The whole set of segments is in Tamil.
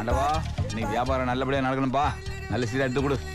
ஆண்டவா நீ வியாபாரம் நல்லபடியா நடக்கணும்பா நல்ல சீதா எடுத்து கொடு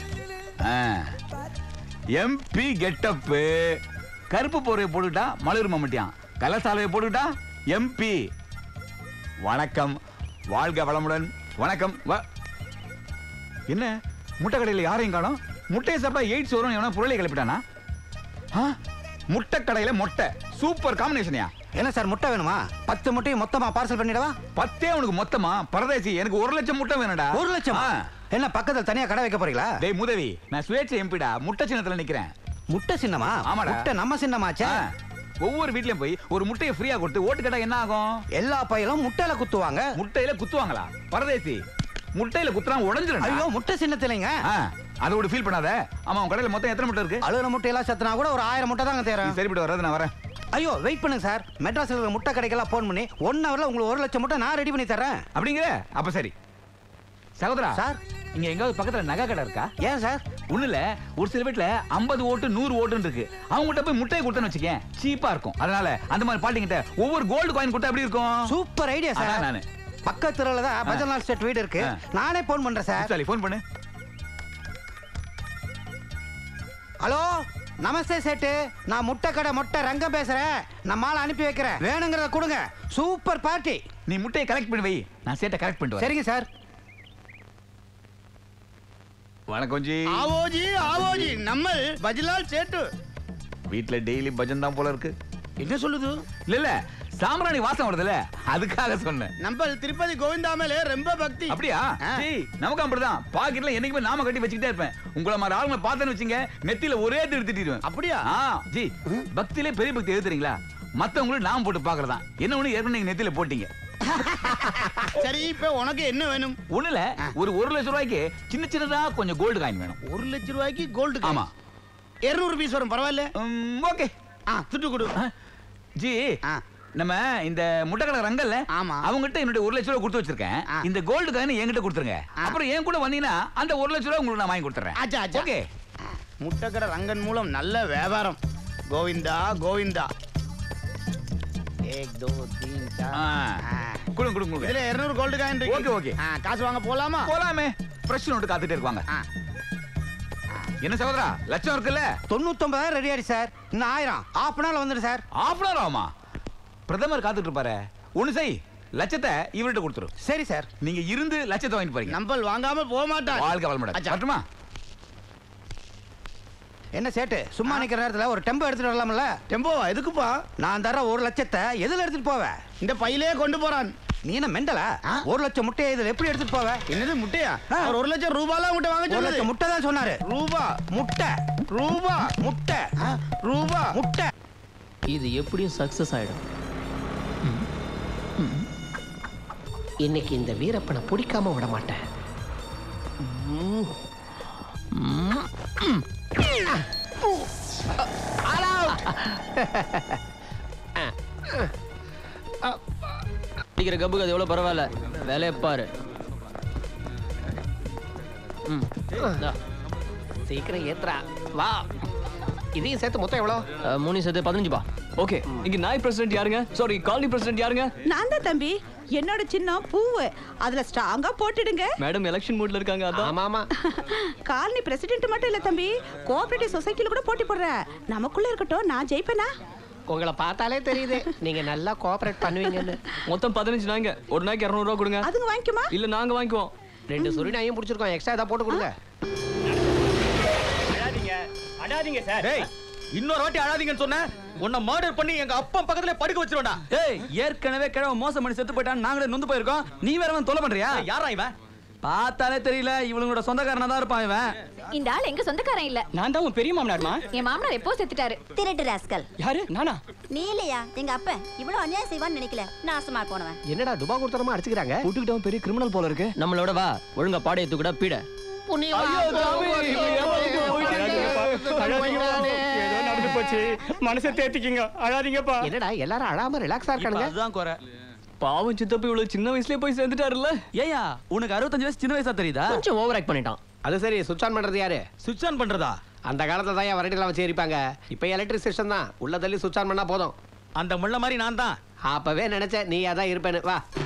எம்பி கெட்டப்பு கருப்பு போர்வையை போட்டுக்கிட்டா மலர் மம்மட்டியான் கலசாலையை போட்டுக்கிட்டா எம்பி வணக்கம் வாழ்க வளமுடன் வணக்கம் வ- என்ன முட்டை கடையில் யாரையும் காணோம் முட்டையை சாப்பிட்டா எய்ட்ஸ் வரும் எவனா புரளை கிளப்பிட்டானா ஆ? முட்டை கடையில மொட்டை சூப்பர் காம்பினேஷன்யா என்ன சார் முட்டை வேணுமா பத்து முட்டையும் மொத்தமா பார்சல் பண்ணிடவா பத்தே உனக்கு மொத்தமா பரதேசி எனக்கு ஒரு லட்சம் முட்டை வேணும்டா ஒரு லட்சம் ஆ. என்ன பக்கத்துல தனியா கடை வைக்க போறீங்களா டேய் முதவி நான் சுயேட்சை எம்பிடா முட்டை சின்னத்துல நிக்கிறேன் முட்டை சின்னமா ஆமாடா. முட்டை நம்ம சின்னமாச்சே ஆ. ஒவ்வொரு வீட்லயும் போய் ஒரு முட்டையை ஃப்ரீயா கொடுத்து ஓட்டு கேட்டா என்ன ஆகும் எல்லா பையலும் முட்டையில குத்துவாங்க முட்டையில குத்துவாங்களா பரதேசி முட்டையில குத்துறா உடஞ்சிரும் ஐயோ முட்டை சின்னத்திலைங்க அதை ஒரு ஃபீல் பண்ணாத ஆமா உன் கடையில மொத்தம் எத்தனை முட்டை இருக்கு அழுகிற முட்டையெல்லாம் சத்துனா கூட ஒரு ஆயிரம் முட்டை தாங்க நீ தேறேன் சரிப்பட்டு வர்றது நான் வரேன் ஐயோ வெயிட் பண்ணுங்க சார் மெட்ராஸ்ல இருக்கிற முட்டை கடைக்கெல்லாம் ஃபோன் பண்ணி ஒன் ஹவர்ல உங்களுக்கு ஒரு லட்சம் முட்டை நான் ரெடி பண்ணி தரேன் அப்படிங்கிற அப்ப சரி சகோதரா சார். இங்க எங்காவது பக்கத்துல நகை கடை இருக்கா ஏன் சார் ஒண்ணுல ஒரு சில வீட்டுல 50 ஓட்டு நூறு ஓட்டுன்னு இருக்கு அவங்ககிட்ட போய் முட்டையை கொடுத்தேன்னு வச்சுக்கேன் சீப்பா இருக்கும் அதனால அந்த மாதிரி பாட்டிங்கிட்ட ஒவ்வொரு கோல்டு காயின் கொடுத்தா எப்படி இருக்கும் சூப்பர் ஐடியா அதான் சார் நானு பக்கத்துல தான் பஜன்லால் ஸ்டேட் வீடு இருக்கு ஆ. நானே ஃபோன் பண்றேன் சார் சரி ஃபோன் பண்ணு ஹலோ நமஸ்தே சேட்டு நான் முட்டை கடை முட்டை ரங்கம் பேசுறேன் நம்ம ஆளை அனுப்பி வைக்கிறேன் வேணுங்கிறத கொடுங்க சூப்பர் பார்ட்டி நீ முட்டையை கலெக்ட் பண்ணி வை நான் சேட்டை கலெக்ட் பண்ணிட்டு வரேன் சரிங்க சார் வணக்கம் ஜி आवो जी आवो जी நம்மள் பஜ்லால் சேட்டு வீட்ல டெய்லி பஜன் தான் போல இருக்கு என்ன சொல்லுது இல்ல இல்ல சாம்பிராணி வாசம் வருதுல்ல அதுக்காக சொன்னேன் நம்ம திருப்பதி கோவிந்தா மேல ரொம்ப பக்தி அப்படியா ஆ. ஜி நமக்கு அப்படிதான் பாக்கெட்ல என்னைக்குமே நாம கட்டி வச்சுக்கிட்டே இருப்பேன் உங்களை மாதிரி ஆளுங்களை பார்த்தேன்னு வச்சுங்க நெத்தியில ஒரே திரு திட்டிடுவேன் அப்படியா ஆ ஜி பக்தியிலே பெரிய பக்தி எழுதுறீங்களா மத்தவங்களும் நாம போட்டு பாக்குறதா என்ன ஒண்ணு ஏற்கனவே நீங்க நெத்தியில போட்டீங்க சரி இப்ப உனக்கு என்ன வேணும் ஒண்ணுல ஒரு ஒரு லட்சம் ரூபாய்க்கு சின்ன சின்னதா கொஞ்சம் கோல்டு காயின் வேணும் ஒரு லட்சம் ரூபாய்க்கு கோல்டு ஆமா. இருநூறு பீஸ் வரும் பரவாயில்ல ஓகே ஆ துட்டு கொடு ஜி ஆ. நம்ம இந்த முட்டைக்கடை ரங்கல்ல ஆமா. அவங்ககிட்ட என்னுடைய ஒரு லட்சம் ரூபாய் கொடுத்து வச்சிருக்கேன் ஆ. இந்த கோல்டு காயின் என்கிட்ட கொடுத்துருங்க ஆ. அப்புறம் என் கூட வந்தீங்கன்னா அந்த ஒரு லட்சம் ரூபாய் உங்களுக்கு நான் வாங்கி கொடுத்துறேன் ஆச்சா ஆச்சா ஓகே முட்டைக்கடை ரங்கன் மூலம் நல்ல வியாபாரம் கோவிந்தா கோவிந்தா ஏக் தோ தீன் சார் ஆ. ஆ. கொடுங்க கொடுங்க கொடுங்க இதுல 200 கோல்டு காயின் இருக்கு ஓகே, ஓகே. ஆ, காசு வாங்க போலாமா போலாமே ஃப்ரெஷ் நோட்டு காத்துட்டே இருப்பாங்க ஆ. என்ன சகோதரா லட்சம் இருக்குல்ல தொண்ணூத்தொன்பதாயிரம் ரெடி ஆயிடுச்சு சார் இன்னும் ஆயிரம் ஆஃப் அன் வந்துடும் சார் ஆஃப் அன் ஆகுமா பிரதமர் காத்துட்டு இருப்பாரு ஒண்ணு செய் லட்சத்தை இவர்கிட்ட கொடுத்துரு சரி சார் நீங்க இருந்து லட்சத்தை வாங்கிட்டு போறீங்க நம்பல் வாங்காம போக மாட்டான் வாழ்க்கை வளமுடன் அச்சா. வரட்டுமா என்ன சேட்டு சும்மா நிக்கிற நேரத்துல ஒரு டெம்போ எடுத்துட்டு வரலாம்ல டெம்போ எதுக்குப்பா நான் தர ஒரு லட்சத்தை எதுல எடுத்துட்டு போவேன் இந்த பையிலே கொண்டு போறான் நீ என்ன மெண்டலா ஆ? ஒரு லட்சம் முட்டையை இதுல எப்படி எடுத்துட்டு போவ என்னது முட்டையா ஆ. அவர் ஒரு லட்சம் ரூபாலாம் உங்கள்கிட்ட வாங்க ஒரு சொன்னது லட்சம் முட்டை தான் சொன்னாரு ரூபா முட்டை ரூபா முட்டை ஆ, ரூபா முட்டை இது எப்படியும் சக்சஸ் ஆயிடும் இன்னைக்கு இந்த வீரப்பனை பிடிக்காம விட மாட்டேன் அடிக்கிற கப்புக்கு அது எவ்வளோ பரவாயில்ல வேலையை பாரு ம் இந்தா. சீக்கிரம் ஏத்துறா வா இதையும் சேர்த்து மொத்தம் எவ்வளோ அஹ், மூணு சேர்த்து பதினஞ்சுப்பா ஓகே இங்க நாய் பிரசிடென்ட் யாருங்க சாரி காலனி பிரசிடென்ட் யாருங்க நான் தான் தம்பி என்னோட சின்னம் பூவு அதுல ஸ்ட்ராங்கா போட்டுடுங்க மேடம் எலெக்ஷன் மூட்ல இருக்காங்க அதான் ஆமா ஆமா காலனி பிரசிடென்ட் மட்டும் இல்ல தம்பி கோஆபரேட்டிவ் சொசைட்டில கூட போட்டி போடுறேன் நமக்குள்ள இருக்கட்டும் நான் ஜெயிப்பேனா உங்களை பார்த்தாலே தெரியுது நீங்க நல்லா கோஆபரேட் பண்ணுவீங்கன்னு மொத்தம் பதினஞ்சு நாய்ங்க ஒரு நாய்க்கு இரநூறுவா கொடுங்க அதுங்க வாங்கிக்குமா இல்ல நாங்க வாங்கிக்குவோம் ரெண்டு சுரி நாயும் பிடிச்சிருக்கோம் எக்ஸ்ட்ரா ஏதாவது போட்டு கொடுங்க டேய் இன்னொரு வாட்டி அழாதீங்கன்னு சொன்ன உன்னை மர்டர் பண்ணி எங்க அப்பா பக்கத்துல படுக்க வச்சிருவேன்டா ஏய் ஏற்கனவே கிழவ மோசம் பண்ணி செத்து போயிட்டான் நாங்களே நொந்து போயிருக்கோம் நீ வேற வந்து தொலை பண்றியா யாரா இவன் பார்த்தாலே தெரியல இவங்களோட சொந்தக்காரனா தான் இருப்பான் இவன் இந்த ஆள் எங்க சொந்தக்காரன் இல்ல நான் தான் உன் பெரிய மாமனார்மா என் மாமனார் எப்போ செத்துட்டாரு திருட்டு ராஸ்கல் யாரு நானா நீ இல்லையா எங்க அப்பா இவ்வளவு அநியாயம் செய்வான்னு நினைக்கல நாசமா போனவன் என்னடா துபா கொடுத்தனமா அடிச்சுக்கிறாங்க கூட்டுக்கிட்டவன் பெரிய கிரிமினல் போல இருக்கு நம்மளோட வா ஒழுங்கா பாடைய தூக்கிட பீட நடந்து போச்சு மனசை தேத்திக்கிங்க அழாதீங்கப்பா என்னடா எல்லாரும் அழாம ரிலாக்ஸா இருக்கானுங்க அதுதான் குறை பாவம் சித்தப்ப இவ்வளவு சின்ன வயசுலயே போய் சேர்ந்துட்டாருல்ல ஏயா உனக்கு அறுபத்தஞ்சு வயசு சின்ன வயசா தெரியுதா கொஞ்சம் ஓவர் ஆக்ட் பண்ணிட்டான் அது சரி சுவிட்ச் ஆன் பண்றது யாரு சுவிட்ச் ஆன் பண்றதா அந்த காலத்துல தான் என் வரட்டிலாம் வச்சு எரிப்பாங்க இப்போ எலக்ட்ரிக் சிஸ்டம் தான் உள்ள தள்ளி சுவிட்ச் ஆன் பண்ணா போதும் அந்த முள்ள மாதிரி நான் தான் அப்பவே நினைச்சேன் நீ அதான் இருப்பேன்னு வா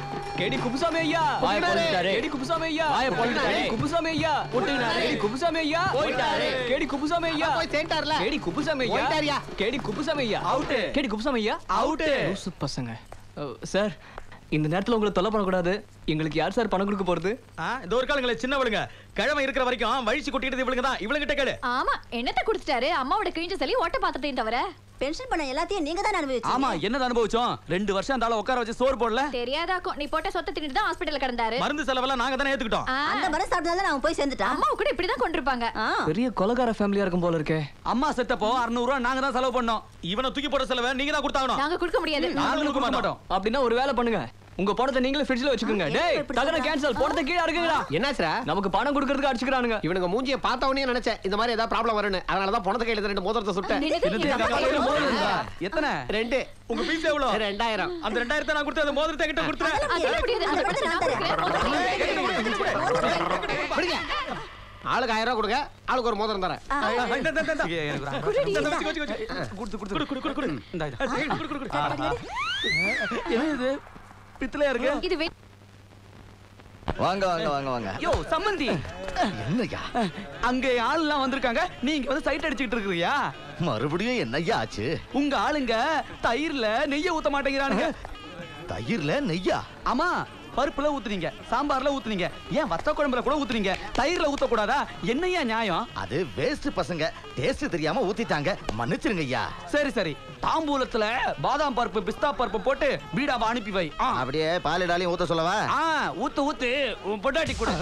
கேடி குப்புசாமி ஐயா வாயை பொளந்துட்டாரு. கேடி குப்புசாமி ஐயா வாயை பொளந்துட்டாரு. கேடி குப்புசாமி ஐயா விட்டுக்கினாரு. கேடி குப்புசாமி ஐயா போயிட்டாரு. கேடி குப்புசாமி ஐயா போய் சேர்ந்தார்ல கேடி குப்புசாமி ஐயா போயிட்டாருயா. கேடி குப்புசாமி ஐயா Out. கேடி குப்புசாமி ஐயா Out. லூசு பசங்க அஹ், சார் இந்த நேரத்துல உங்களை தொல்லை பண்ணக்கூடாது எங்களுக்கு யார் சார் பணம் கொடுக்க போறது ஆ, இந்த ஒரு காலங்களே சின்னவளுங்க கிழமை இருக்கிற வரைக்கும் வழிச்சு கொட்டிக்கிட்டு இவளுங்க தான் இவளுங்கிட்ட கேளு ஆமா என்னத்தை குடுத்துட்டாரு அம்மாவோட கிழிஞ்ச சொல்லி ஓட்ட பாத்திரத்தையும் தவிர பென்ஷன் பணம் எல்லாத்தையும் நீங்க தான் அனுபவிச்சீங்க ஆமா என்னது அனுபவிச்சோம் ரெண்டு வருஷம் அந்த ஆளை உட்கார வச்சு சோறு போடல தெரியாதாக்கும் நீ போட்ட சொத்தை தின்னுட்டு தான் ஹாஸ்பிட்டல்ல கிடந்தாரு மருந்து செலவெல்லாம் நாங்க தானே ஏத்துக்கிட்டோம் ஆ, அந்த மரம் சாப்பிட்டதால நான் போய் சேர்ந்துட்டான் அம்மாவை கூட இப்படிதான் கொண்டிருப்பாங்க ஆ. பெரிய கொலகார ஃபேமிலியா இருக்கும் போல இருக்கே அம்மா செத்தப்போ 600 ரூபா நாங்க தான் செலவு பண்ணோம் இவனை தூக்கி போட செலவை நீங்க தான் கொடுத்தாகணும் நாங்க கொடுக்க முடியாது நாங்களும் கொடுக்க மாட்டோம் அப்படின்னா ஒரு வேலை பண்ணுங்க உங்க பணத்தை நீங்களே ஃப்ரிட்ஜ்ல வச்சுக்கோங்க ஆ, டேய் எப்படி தகன சொல்ற? கேன்சல் பணத்தை கீழே அடுக்குங்கடா என்னாச்சுரா நமக்கு பணம் கொடுக்கறதுக்கு அடிச்சுக்கிறானுங்க இவனுங்க மூஞ்சிய பார்த்த உடனே நினைச்சேன் இந்த மாதிரி ஏதாவது ப்ராப்ளம் வரும்னு அதனால தான் பணத்தை கையில ரெண்டு மோதிரத்தை சுட்டேன் நினைக்கிறேன் எங்க அம்மா கையில மோதிரம் இருந்தா. எத்தனை ரெண்டு உங்க பீஸ் எவ்வளவு ரெண்டாயிரம் அந்த ரெண்டாயிரத்தை நான் கொடுத்து அந்த மோதிரத்தை கிட்ட கொடுத்துறேன் அதெல்லாம் முடியாது அந்த பணத்தை நான் கொடுக்கிறேன் மோதிரம் பிடிங்க ஆளுக்கு ஆயிரம் ரூபாய் கொடுங்க ஆளுக்கு ஒரு மோதிரம் தரேன் இந்த, இந்த, இந்த, இந்த. எனக்கு ஒரு குடுடி, இந்த, இந்தா. வச்சுக்கோ, வச்சுக்கோ, வச்சுக்கோ. கொடுத்து குடு, கொடுத்து குடு, குடு, குடு. இந்த இது. குடு, குடு, குடு. என்ன இது பித்தளையா இருக்கு இது வே- வாங்க வாங்க வாங்க வாங்க யோ சம்மந்தி என்னய்யா அங்க ஆள்லாம் வந்திருக்காங்க நீங்க வந்து சைட் அடிச்சுக்கிட்டு இருக்கிறியா மறுபடியும் என்னய்யா ஆச்சு உங்க ஆளுங்க தயிர்ல நெய்ய ஊத்த மாட்டேங்கிறானுங்க தயிர்ல நெய்யா ஆமா பருப்புல ஊத்துனீங்க சாம்பார்ல ஊத்துனீங்க ஏன் வத்த குழம்புல கூட ஊத்துனீங்க தயிர்ல ஊத்த கூடாதா என்னையா நியாயம் அது வேஸ்ட் பசங்க டேஸ்ட் தெரியாம ஊத்திட்டாங்க மன்னிச்சிருங்க ஐயா சரி சரி தாம்பூலத்துல பாதாம் பருப்பு பிஸ்தா பருப்பு போட்டு பீடாவை அனுப்பி வை ஆ. அப்படியே பாலிடாலையும் ஊத்த சொல்லவா ஆ ஊத்து ஊத்து உன் பொண்டாட்டி கூட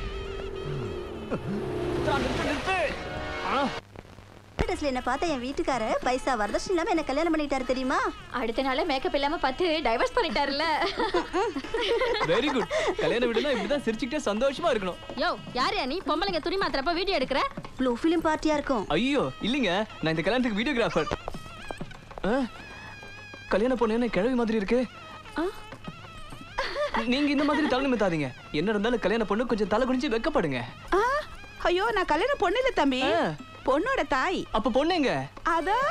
நிறுத்து, நிறுத்து. ஆ. ஸ்டேட்டஸ்ல என்ன பார்த்த என் வீட்டுக்கார பைசா வரதட்சணை இல்லாம என்ன கல்யாணம் பண்ணிட்டாரு தெரியுமா அடுத்த நாளே மேக்கப் இல்லாம பத்து டைவர்ஸ் பண்ணிட்டாருல்ல வெரி குட் கல்யாண வீடுனா இப்படிதான் சிரிச்சுக்கிட்டே சந்தோஷமா இருக்கணும் யோ யார் நீ பொம்பளைங்க துணி மாத்திரப்ப வீடியோ எடுக்கிற ப்ளூ ஃபிலிம் பார்ட்டியா இருக்கும் ஐயோ இல்லைங்க நான் இந்த கல்யாணத்துக்கு வீடியோகிராஃபர் கல்யாண பொண்ணு என்ன கிழவி மாதிரி இருக்கு நீங்க இந்த மாதிரி தலை நிமித்தாதீங்க என்ன இருந்தாலும் கல்யாண பொண்ணு கொஞ்சம் தலை குனிஞ்சு வெக்கப்படுங்க ஆ, ஐயோ நான் கல்யாணம் பொண்ணு இல்ல தம்பி ஆ. பொண்ணோட தாய் அப்ப பொண்ணுங்க அதான்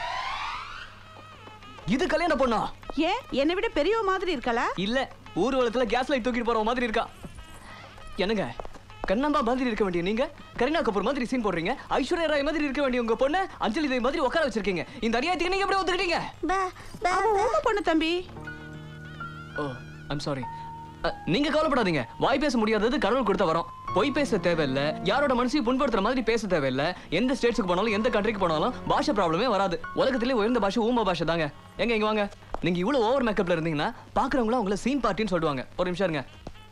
இது கல்யாண பொண்ணா ஏன் என்னை விட பெரியவ மாதிரி இருக்கலா இல்ல ஊர்வலத்துல கேஸ் லைட் தூக்கிட்டு போற மாதிரி இருக்கா என்னங்க கண்ணாம்பா மாதிரி இருக்க வேண்டிய நீங்க கரீனா கபூர் மாதிரி சீன் போடுறீங்க ஐஸ்வர்யா ராய் மாதிரி இருக்க வேண்டிய உங்க பொண்ணு அஞ்சலி தேவி மாதிரி உட்கார வச்சிருக்கீங்க இந்த அநியாயத்துக்கு நீங்க எப்படி ஒத்துக்கிட்டீங்க பே, பே, அவ பே. ஊம பொண்ணு தம்பி ஓ ஐம் சாரி நீங்க கவலைப்படாதீங்க வாய் பேச முடியாதது கடவுள் கொடுத்த வரோம் பொய் பேச தேவையில்ல யாரோட மனசையும் புண்படுத்துற மாதிரி பேச தேவையில்ல எந்த ஸ்டேட்ஸ்க்கு போனாலும் எந்த கண்ட்ரிக்கு போனாலும் பாஷை ப்ராப்ளமே வராது உலகத்திலே உயர்ந்த பாஷை ஊம பாஷை தாங்க எங்க இங்க வாங்க நீங்க இவ்வளவு ஓவர் மேக்கப்ல இருந்தீங்கன்னா பாக்குறவங்கள உங்களை சீன் பார்ட்டின்னு சொல்லுவாங்க ஒரு நிமிஷம் இருங்க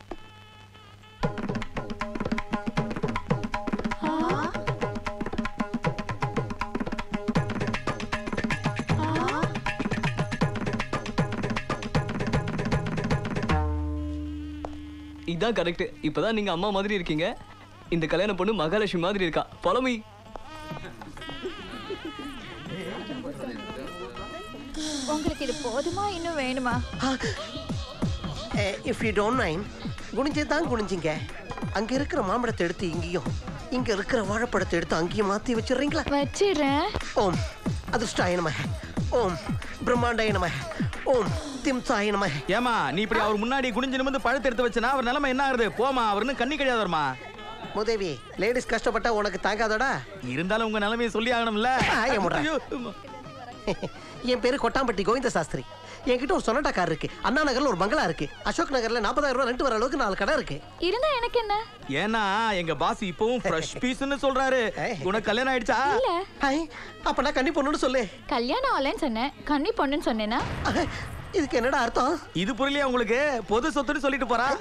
இதான் கரெக்ட் இப்பதான் நீங்க அம்மா மாதிரி இருக்கீங்க இந்த கல்யாண பொண்ணு மகாலட்சுமி மாதிரி இருக்கா பழமி உங்களுக்கு இது போதுமா இன்னும் வேணுமா இஃப் யூ டோன்ட் மைண்ட் குனிஞ்சே தான் குனிஞ்சிங்க அங்க இருக்கிற மாம்பழத்தை எடுத்து இங்கேயும் இங்க இருக்கிற வாழைப்பழத்தை எடுத்து அங்கேயும் மாத்தி வச்சிடுறீங்களா வச்சிடுறேன் ஓம் அதிர்ஷ்டாய நம ஓம் பிரம்மாண்டாய நம ஓம் திம்சாய நம ஏமா நீ இப்படி அவர் முன்னாடி குனிஞ்சு நிமிந்து பழத்தை எடுத்து வச்சனா அவர் நிலைமை என்ன ஆகுது போமா அவர் இன்னும் கண்ணி கிடையாதுமா முதேவி லேடிஸ் கஷ்டப்பட்டா உனக்கு தாங்காதடா இருந்தாலும் உங்க நிலைமையை சொல்லி ஆகணும்ல ஆய முட்றா. ஐயோ. என் பேரு கொட்டாம்பட்டி கோவிந்த சாஸ்திரி என்கிட்ட ஒரு சொனட்டா கார் இருக்கு அண்ணா நகர்ல ஒரு பங்களா இருக்கு அசோக் நகர்ல நாற்பதாயிரம் ரூபாய் ரெண்டு வர அளவுக்கு நாலு கடை இருக்கு இருந்தா எனக்கு என்ன ஏன்னா எங்க பாஸ் இப்பவும் ஃப்ரெஷ் பீஸ்னு சொல்றாரு உனக்கு கல்யாணம் ஆயிடுச்சா இல்ல ஹாய் அப்ப நான் கண்ணி பொண்ணுன்னு சொல்லு கல்யாணம் ஆகலன்னு சொன்னேன் கண்ணி பொண்ணுன்னு சொன்னேனா இதுக்கு என்னடா அர்த்தம் இது புரியலையா உங்களுக்கு பொது சொத்துன்னு சொல்லிட்டு போறா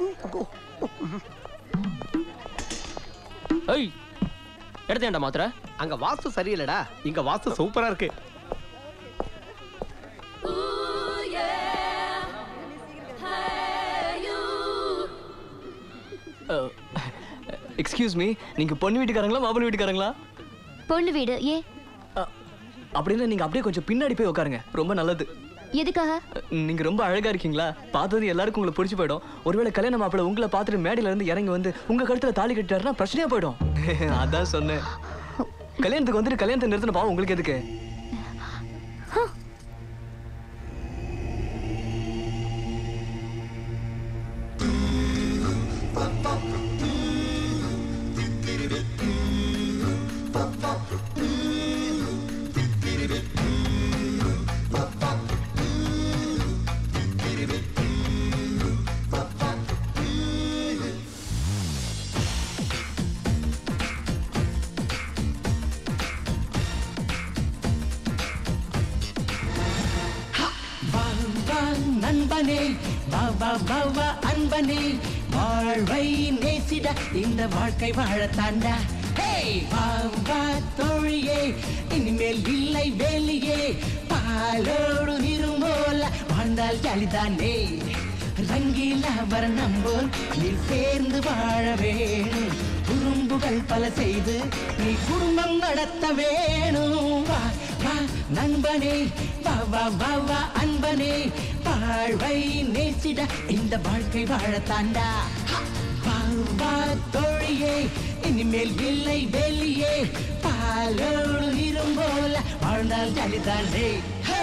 ஏய் எடுத்தேன்டா மாத்திர அங்க வாஸ்து சரியில்லடா இங்க வாஸ்து சூப்பரா இருக்கு எக்ஸ்கியூஸ் மீ நீங்க பொண்ணு வீட்டுக்காரங்களா மாப்பிள்ளை வீட்டுக்காரங்களா பொண்ணு வீடு ஏ அஹ், அப்படின்னா நீங்க அப்படியே கொஞ்சம் பின்னாடி போய் உட்காருங்க ரொம்ப நல்லது எதுக்காக அஹ், நீங்க ரொம்ப அழகா இருக்கீங்களா பார்த்தது எல்லாருக்கும் உங்களுக்கு பிடிச்சு போயிடும் ஒருவேளை கல்யாண மாப்பிள்ளை உங்களை பார்த்துட்டு மேடையில இருந்து இறங்கி வந்து உங்க கழுத்துல தாலி கட்டிட்டாருன்னா பிரச்சனையா போயிடும் அதான் சொன்னேன் கல்யாணத்துக்கு வந்துட்டு கல்யாணத்தை நிறுத்தின பாவம் உங்களுக்கு எதுக்கு நண்பனே வா வா வா வா அன்பனே வாழ்வை நேசிட இந்த வாழ்க்கை வாழத்தாண்டா ஹேய் வா வா தோழியே இனிமேல் இல்லை வேலியே பாலோடு இருமோல வாழ்ந்தால் ஜாலிதானே ரங்கீல வர்ணம் போல் நீ சேர்ந்து வாழ வேணும் குறும்புகள் பல செய்து நீ குடும்பம் நடத்த வேணும் வா வா நண்பனே வா வா வா வா அன்பனே வாழ்வை நேசிட இந்த வாழ்க்கை வாழத்தாண்டா ஹா! வா வா தோழியே இனிமேல் இல்லை வெளியே பாலோடு இரும்போல வாழ்ந்தால் ஜாலிதானே ஹே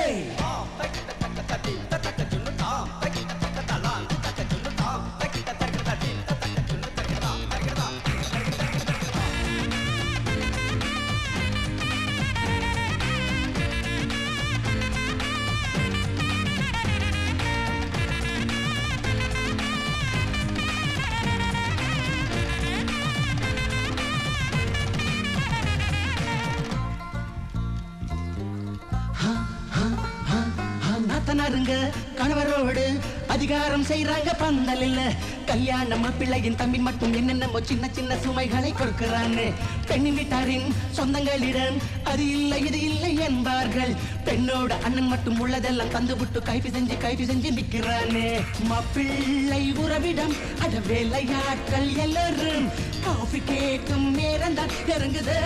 நாத்தனாருங்க கணவரோடு அதிகாரம் செய்றாங்க பந்தல் இல்ல கல்யாணம் பிள்ளையின் தம்பி மட்டும் என்னென்னமோ சின்ன சின்ன சுமைகளை கொடுக்கிறாங்க பெண்ணின் வீட்டாரின் சொந்தங்களிடம் அது இல்லை இது இல்லை என்பார்கள் பெண்ணோட அண்ணன் மட்டும் உள்ளதெல்லாம் தந்து விட்டு கைவி செஞ்சு கைவி செஞ்சு நிக்கிறானே மாப்பிள்ளை உறவிடம் அட வேலையாட்கள் எல்லாரும் காஃபி கேட்கும் நேரம் தான் இறங்குதே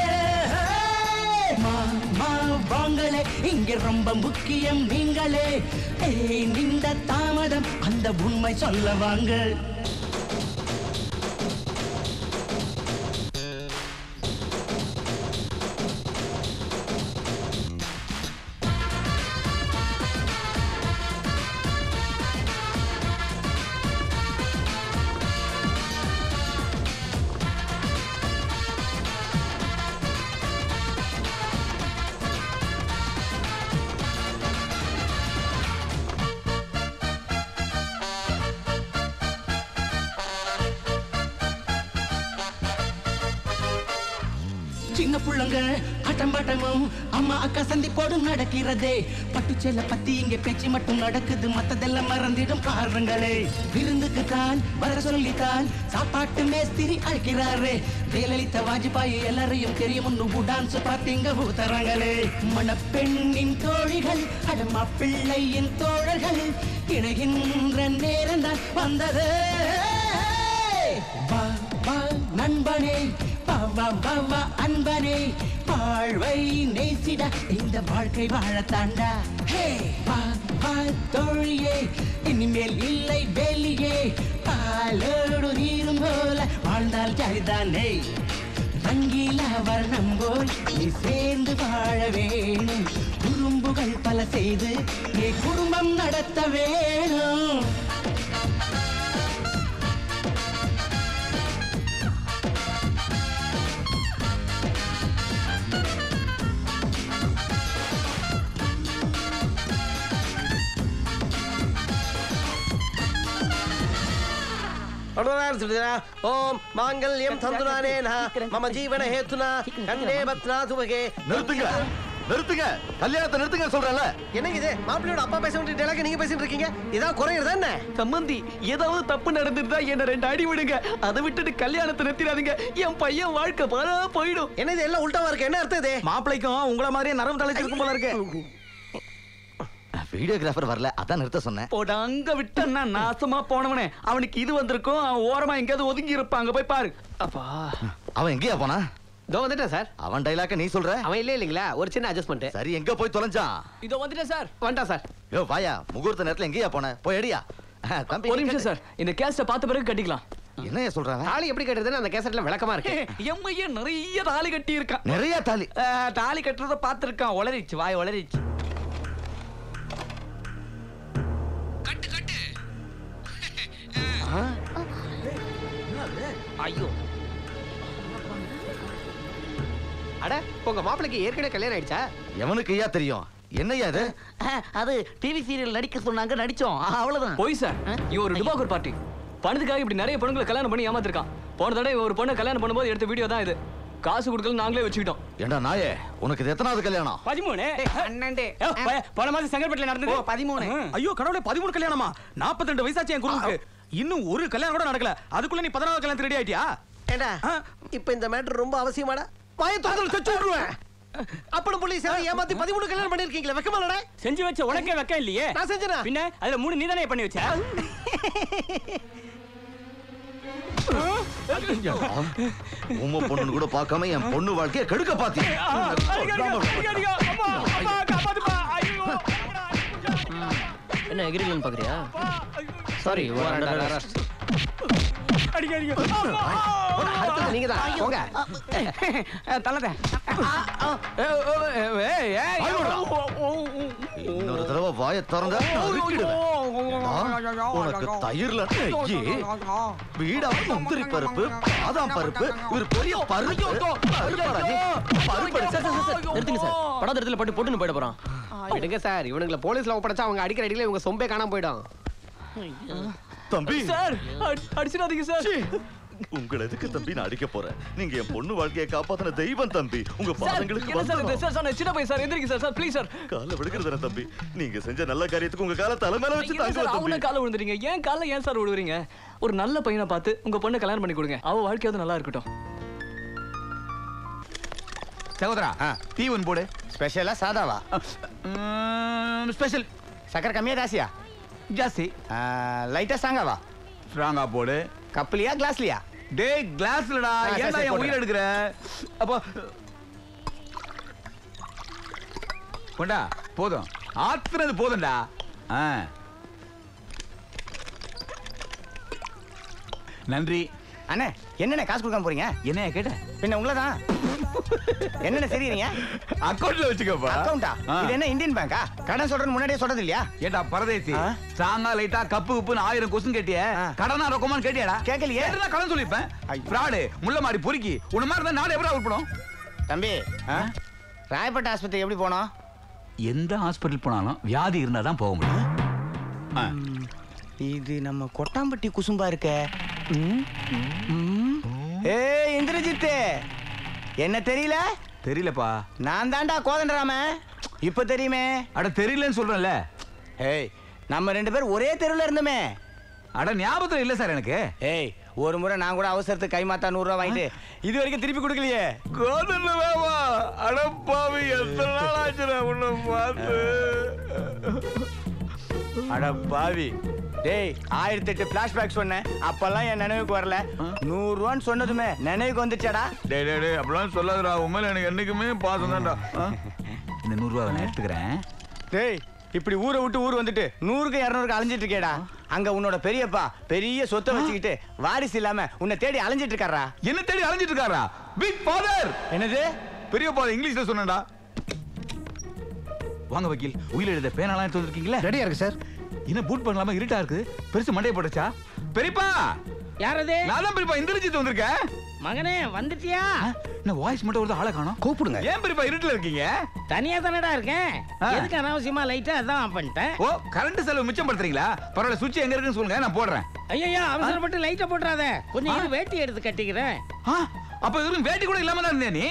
மாமா வாங்களே இங்க ரொம்ப முக்கியம் நீங்களே ஏய் நின்ற தாமதம் அந்த உண்மை சொல்ல வாங்க சின்ன புள்ளங்க ஆட்டம் பாட்டமும் அம்மா அக்கா சந்திப்போடு நடக்கிறதே பட்டுச்சேல பத்தி இங்க பேச்சு மட்டும் நடக்குது மத்ததெல்லாம் மறந்திடும் பாருங்களே விருந்துக்கு தான் வர சொல்லித்தான் சாப்பாட்டு மேஸ்திரி அழைக்கிறாரே ஜெயலலிதா வாஜ்பாய் எல்லாரையும் தெரியும் டான்ஸ் பார்த்தீங்க ஊத்தறாங்களே மணப்பெண்ணின் தோழிகள் அடமா பிள்ளையின் தோழர்கள் இணைகின்ற நேரம் தான் வந்தது வா வா நண்பனே வா வா வா வா அன்பனே வாழ்வை நேசிட இந்த வாழ்க்கை வாழத்தாண்டா ஹே வா வா தோழியே இனிமேல் இல்லை வேலியே பாலோடு நீரும் போல வாழ்ந்தால் ஜாலிதானே ரங்கீல வர்ணம் போல் நீ சேர்ந்து வாழ வேணும் குறும்புகள் பல செய்து நீ குடும்பம் நடத்த வேணும் ஓம் மாங்கல்யம் தந்துனானேன மம ஜீவன ஹேத்துனா கண்டே பத்னா துவகே நிறுத்துங்க நிறுத்துங்க கல்யாணத்தை நிறுத்துங்க சொல்றேன்ல என்னங்க இது மாப்பிள்ளையோட அப்பா பேச வேண்டிய dialogue நீங்க பேசிட்டு இருக்கீங்க இதான் குறையிறதா என்ன சம்பந்தி ஏதாவது தப்பு நடந்துட்டா என்ன ரெண்டு அடி விடுங்க அதை விட்டுட்டு கல்யாணத்தை நிறுத்திடாதீங்க என் பையன் வாழ்க்கை பாரா போயிடும் என்ன இது எல்லாம் உல்டாவா இருக்கு என்ன அர்த்தம் இது மாப்பிளைக்கும் உங்கள மாதிரியே நரம்பு தலைச்சிருக்கும் போல இருக்கு வீடியோகிராஃபர் வரல அதான் நிறுத்த சொன்னேன் போட அங்க விட்டன்னா நாசமா போனவனே அவனுக்கு இது வந்திருக்கும் அவன் ஓரமா எங்கேயாவது ஒதுங்கி இருப்பாங்க போய் பாரு அப்பா அவன் எங்கேயா போனா இதோ வந்துட்டேன் சார் அவன் டைலாக்க நீ சொல்ற அவன் இல்ல இல்லைங்களா ஒரு சின்ன அட்ஜஸ்ட்மெண்ட் சரி எங்க போய் தொலைஞ்சான் இதோ வந்துட்டேன் சார் வந்துட்டான் சார் யோ வாயா முகூர்த்த நேரத்துல எங்கேயா போன போய் அடியா தம்பி ஒரு நிமிஷம் சார் இந்த கேஸ்ட பார்த்த பிறகு கட்டிக்கலாம் என்னையா சொல்றாங்க தாலி எப்படி கட்டுறதுன்னு அந்த கேசட்ல விளக்கமா இருக்கு எம்மைய நிறைய தாலி கட்டி இருக்கான் நிறைய தாலி அஹ், தாலி கட்டுறத பார்த்திருக்கான் உளறிச்சு வாய் உளறிச்சு ஐயோ அட உங்க மாப்பிளைக்கு ஏற்கனவே கல்யாணம் ஆயிடுச்சா எவனுக்கு ஐயா தெரியும் என்னையா இது அது டிவி சீரியல் நடிக்க சொன்னாங்க நடிச்சோம் அவ்வளவுதான் போய் சார் இவன் ஒரு டுபாக்கூர் பார்ட்டி பணத்துக்காக இப்படி நிறைய பொண்ணுங்களை கல்யாணம் பண்ணி ஏமாத்திருக்கான் போன தடவை இவன் ஒரு பொண்ணை கல்யாணம் பண்ணும்போது எடுத்த வீடியோ தான் இது காசு கொடுக்கல நாங்களே வச்சுக்கிட்டோம் ஏண்டா நாயே உனக்கு இது எத்தனாவது கல்யாணம் பதிமூணு பன்னெண்டு போன மாசம் செங்கல்பட்டுல நடந்தது பதிமூணு ஐயோ கடவுளே பதிமூணு கல்யாணமா நாற்பத்தி ரெண்டு வயசாச்சு என் குருவுக்கு இன்னும் ஒரு கல்யாணம் கூட நடக்கல அதுக்குள்ள நீ பதினாவது கல்யாணம் ரெடி ஆயிட்டியா ஏண்டா இப்ப இந்த மேட்டர் ரொம்ப அவசியமாடா வாய தோந்தல் தச்சு விடுவேன் அப்பளம் புள்ளி சேவை ஏமாத்தி பதிமூணு கல்யாணம் பண்ணிருக்கீங்களா வெக்கமாலடா செஞ்சு வச்ச உனக்கே வெக்கம் இல்லையே நான் செஞ்சேனா பின்ன அதுல மூணு நீதானே பண்ணி வச்ச உம்ம பொண்ணுன்னு கூட பார்க்காம என் பொண்ணு வாழ்க்கைய கெடுக்க பாத்தி என்ன எகிரிலன்னு பாக்குறியா சாரி அடுத்தது நீங்க தான் போங்க தள்ளத இன்னொரு தடவை வாய திறந்த நறுக்கிடுவேன். நான் உனக்கு தயிர்ல நெய்யி வீடா முந்திரி பருப்பு பாதாம் பருப்பு ஒரு பெரிய பருப்பு பருப்பாடா நீ? பருப்பு சார் சார் சார் நிறுத்துங்க சார் படம் இடத்துல போட்டு போட்டுன்னு போயிட போறான் விடுங்க சார் இவனுங்களை போலீஸ்ல ஒப்படைச்சா அவங்க அடிக்கிற அடியில இவங்க சொம்பே காணாம போயிடும் தம்பி சார் அடி- அடிச்சிடாதீங்க சார் உங்களை எதுக்கு தம்பி நான் அடிக்க போறேன் நீங்க என் பொண்ணு வாழ்க்கையை காப்பாத்தின தெய்வம் தம்பி உங்க சார் பாதங்களுக்கு என்ன சார் இது வந்தனம். சார் சார் நான் சின்ன பையன் சார் எந்திரிங்க சார் சார் ப்ளீஸ் சார் காலை விடுக்கிறதுன தம்பி நீங்க செஞ்ச நல்ல காரியத்துக்கு உங்க காலை தலை மேல வச்சு என்ன தாங்க சார் தம்பி அவன கால விழுந்துறீங்க ஏன் கால ஏன் சார் விழுவுறீங்க ஒரு நல்ல பையனை பார்த்து உங்க பொண்ணை கல்யாணம் பண்ணி கொடுங்க அவ வாழ்க்கையாவது நல்லா இருக்கட்டும் சகோதரா டீ ஒன் போடு ஸ்பெஷலா சாதாவா ஸ்பெஷல் சக்கரை கம்மியா ஜாஸ்தியா ஜாஸ்தி லைட்டா சாங்காவா ஸ்ட்ராங்கா போடு கப்லியா கிளாஸ்லியா டேய் கிளாஸ்லடா ஆ, சரி, ஏன்டா சரி, என் உயிர் போடுறேன். எடுக்கிற அப்போ கொண்டா போதும் ஆத்துனது போதும்டா ஆ நன்றி அண்ணே என்னண்ணே காசு கொடுக்காம போறீங்க என்ன கேட்ட பின்ன உங்களதான் என்னண்ணே சரிறீங்க அக்கவுண்ட்ல வச்சுக்கப்பா அக்கவுண்டா இது என்ன இந்தியன் பேங்கா கடன் சொல்றேன்னு முன்னாடியே சொல்றது இல்லையா ஏண்டா பரதேசி ஸ்ட்ராங்கா லைட்டா கப்பு உப்புன்னு ஆயிரம் கொஸ்டின் கேட்டியே கடனா ரொக்கமான்னு கேட்டியாடா கேட்கலையே. கேட்டதா கடன் சொல்லிப்பேன் ஃப்ராடு முள்ள மாடி பொறுக்கி உன்ன மாதிரி இருந்தா நாடு எப்படி உருப்படும் தம்பி ராயப்பேட்டை ஆஸ்பத்திரி எப்படி போனோம் எந்த ஹாஸ்பிட்டல் போனாலும் வியாதி இருந்தா தான் போக முடியும் ஆ. இது நம்ம கொட்டாம்பட்டி குசும்பா இருக்க ஏ இந்திரஜித் என்ன தெரியல தெரியலப்பா நான் தான்டா கோதண்டராம இப்ப தெரியுமே அட தெரியலன்னு சொல்றேன்ல ஏய் நம்ம ரெண்டு பேரும் ஒரே தெருவுல இருந்தோமே அட ஞாபகத்துல இல்ல சார் எனக்கு ஏய் ஒரு முறை நான் கூட அவசரத்துக்கு கை மாத்தா நூறு ரூபா வாங்கிட்டு இது வரைக்கும் திருப்பி கொடுக்கலையே கோதல்ல வேவா அடப்பாவி எத்தனை நாள் ஆச்சுடா உன்னை பார்த்து அட பாவி டேய் ஆயிரத்தி எட்டு பிளாஷ்பேக் சொன்னேன் அப்பெல்லாம் என் நினைவுக்கு வரல நூறு ரூபான்னு சொன்னதுமே நினைவுக்கு வந்துச்சாடா டேய் டேய் டேய் அப்படிலாம் சொல்லாதடா உண்மையில எனக்கு என்னைக்குமே பாசம் தான்டா இந்த நூறு ரூபா நான் எடுத்துக்கிறேன் டேய் இப்படி ஊரை விட்டு ஊர் வந்துட்டு நூறுக்கு இரநூறுக்கு அலைஞ்சிட்டு இருக்கேடா அங்க உன்னோட பெரியப்பா பெரிய சொத்தை வச்சுக்கிட்டு வாரிசு இல்லாம உன்னை தேடி அலைஞ்சிட்டு இருக்காரா என்ன தேடி அலைஞ்சிட்டு இருக்காரா பிக் ஃபாதர் என்னது பெரிய ஃபாதர் இங்கிலீஷ்ல சொன்னேன்டா வாங்க வக்கீல் உயிர் எழுத பேனாலாம் எடுத்து வந்திருக்கீங்களா ரெடியா இருக்கு சார் என்ன பூட் பண்ணலாமா இருட்டா இருக்கு பெருசு மண்டைய போட்டுச்சா பெரியப்பா யாரது நான் தான் பெரியப்பா இந்திரஜித் வந்திருக்கேன் மகனே வந்துட்டியா என்ன வாய்ஸ் மட்டும் வருது ஆளை காணோம் கூப்பிடுங்க ஏன் பெரியப்பா இருட்டுல இருக்கீங்க தனியா தானடா இருக்கேன் ஆ. எதுக்கு அனாவசியமா லைட்டா அதான் ஆஃப் பண்ணிட்டேன் ஓ கரண்ட் செலவு மிச்சம் படுத்துறீங்களா பரவாயில்ல சுவிட்ச் எங்க இருக்குன்னு சொல்லுங்க நான் போடுறேன் ஐயோ அவசரப்பட்டு லைட்டை போட்டுறாத கொஞ்சம் இரு, வேட்டி எடுத்து கட்டிக்கிறேன் ஆ, அப்ப இதுவும் வேட்டி கூட இல்லாம தான் இருந்தே நீ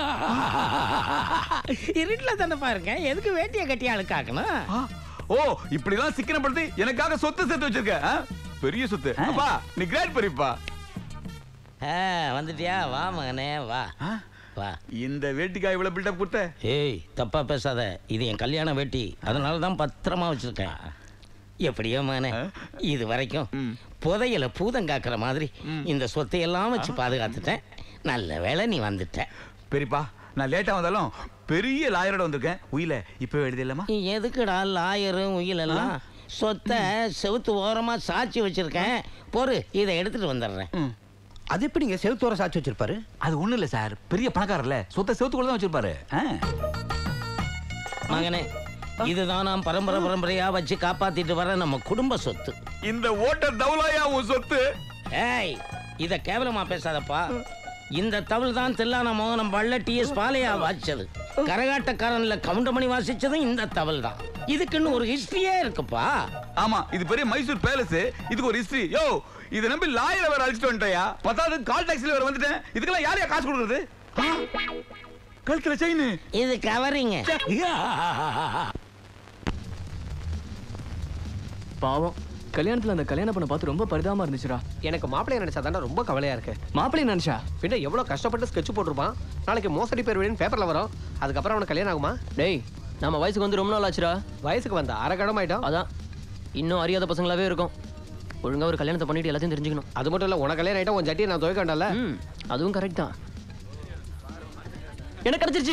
இருட்டுல தானே பாருங்க எதுக்கு வேட்டியை கட்டி அழுக்காக்கணும் ஆ, ஓ இப்படிலாம் சிக்கனப்படுத்தி எனக்காக சொத்து சேர்த்து வச்சிருக்க ஆ? பெரிய சொத்து அப்பா நீ கிரேட் பெரியப்பா வந்துட்டியா வா மகனே வா ஆ, வா இந்த வேட்டிக்காய் இவ்வளவு பில்டப் கொடுத்த ஏய் தப்பா பேசாத இது என் கல்யாண வேட்டி அதனால தான் பத்திரமா வச்சிருக்கேன் எப்படியோ மகனே இது வரைக்கும் ம். புதையல பூதம் காக்கிற மாதிரி இந்த சொத்தை எல்லாம் வச்சு பாதுகாத்துட்டேன் நல்ல வேளை நீ வந்துட்ட பெரியப்பா நான் லேட்டா வந்தாலும் பெரிய லாயரோட வந்திருக்கேன் உயில இப்ப எழுதிடலாமா நீ எதுக்குடா லாயரும் உயிலெல்லாம் சொத்தை செவுத்து ஓரமா சாட்சி வச்சிருக்கேன் பொறு இதை எடுத்துட்டு வந்துடுறேன் ம். அது எப்படிங்க செவுத்தோர சாட்சி வச்சிருப்பாரு அது ஒண்ணு இல்ல சார் பெரிய பணக்காரர்ல சொத்தை செவத்துக்குள்ள தான் வச்சிருப்பாரு ஆ. மகனே இதுதான் நான் பரம்பரை பரம்பரையா வச்சு காப்பாத்திட்டு வர நம்ம குடும்ப சொத்து இந்த ஓட்டர் தவளாயா உன் சொத்து ஏய் இத கேவலமா பேசாதப்பா இந்த தவில் தான் தில்லான மோகனம் பள்ள டிஎஸ் பாலையா வாசிச்சது கரகாட்டக்காரன்ல கவுண்டமணி வாசிச்சதும் இந்த தவில் தான் இதுக்குன்னு ஒரு ஹிஸ்டரியே இருக்குப்பா ஆமா இது பெரிய மைசூர் பேலஸ் இதுக்கு ஒரு ஹிஸ்டரி யோ இதை நம்பி லாயரை வேற அழிச்சிட்டு வந்துட்டயா பத்தாவது கால் டாக்ஸில வேற வந்துட்டேன் இதுக்கெல்லாம் யாரையா காசு கொடுக்குறது கழுத்துல செயின் இது கவரிங்க பாவம் கல்யாணத்துல அந்த கல்யாண பண்ண பார்த்து ரொம்ப பரிதாபமா இருந்துச்சுடா எனக்கு மாப்பிள்ளைய நினைச்சா தாண்டா ரொம்ப கவலையா இருக்கு மாப்பிள்ளை நினைச்சா பின்ன எவ்வளவு கஷ்டப்பட்டு ஸ்கெட்ச் போட்டிருப்பான் நாளைக்கு மோசடி பேர் வீடுன்னு பேப்பர்ல வரும் அதுக்கப்புறம் அவனுக்கு கல்யாணம் ஆகுமா டேய் நம்ம வயசுக்கு வந்து ரொம்ப நாள் ஆச்சுடா வயசுக்கு வந்த அரை கடம் ஆயிட்டோம் அதான் இன்னும் அறியாத பசங்களாவே இருக்கும் ஒழுங்கா ஒரு கல்யாணத்தை பண்ணிட்டு எல்லாத்தையும் தெரிஞ்சுக்கணும் அது மட்டும் இல்ல உனக்கு கல்யாணம் ஆயிட்டா உன் ஜட்டியை நான் துவைக்க வேண்டாம்ல ம் அதுவும் கரெக்ட் தான் எனக்கு கிடைச்சிருச்சு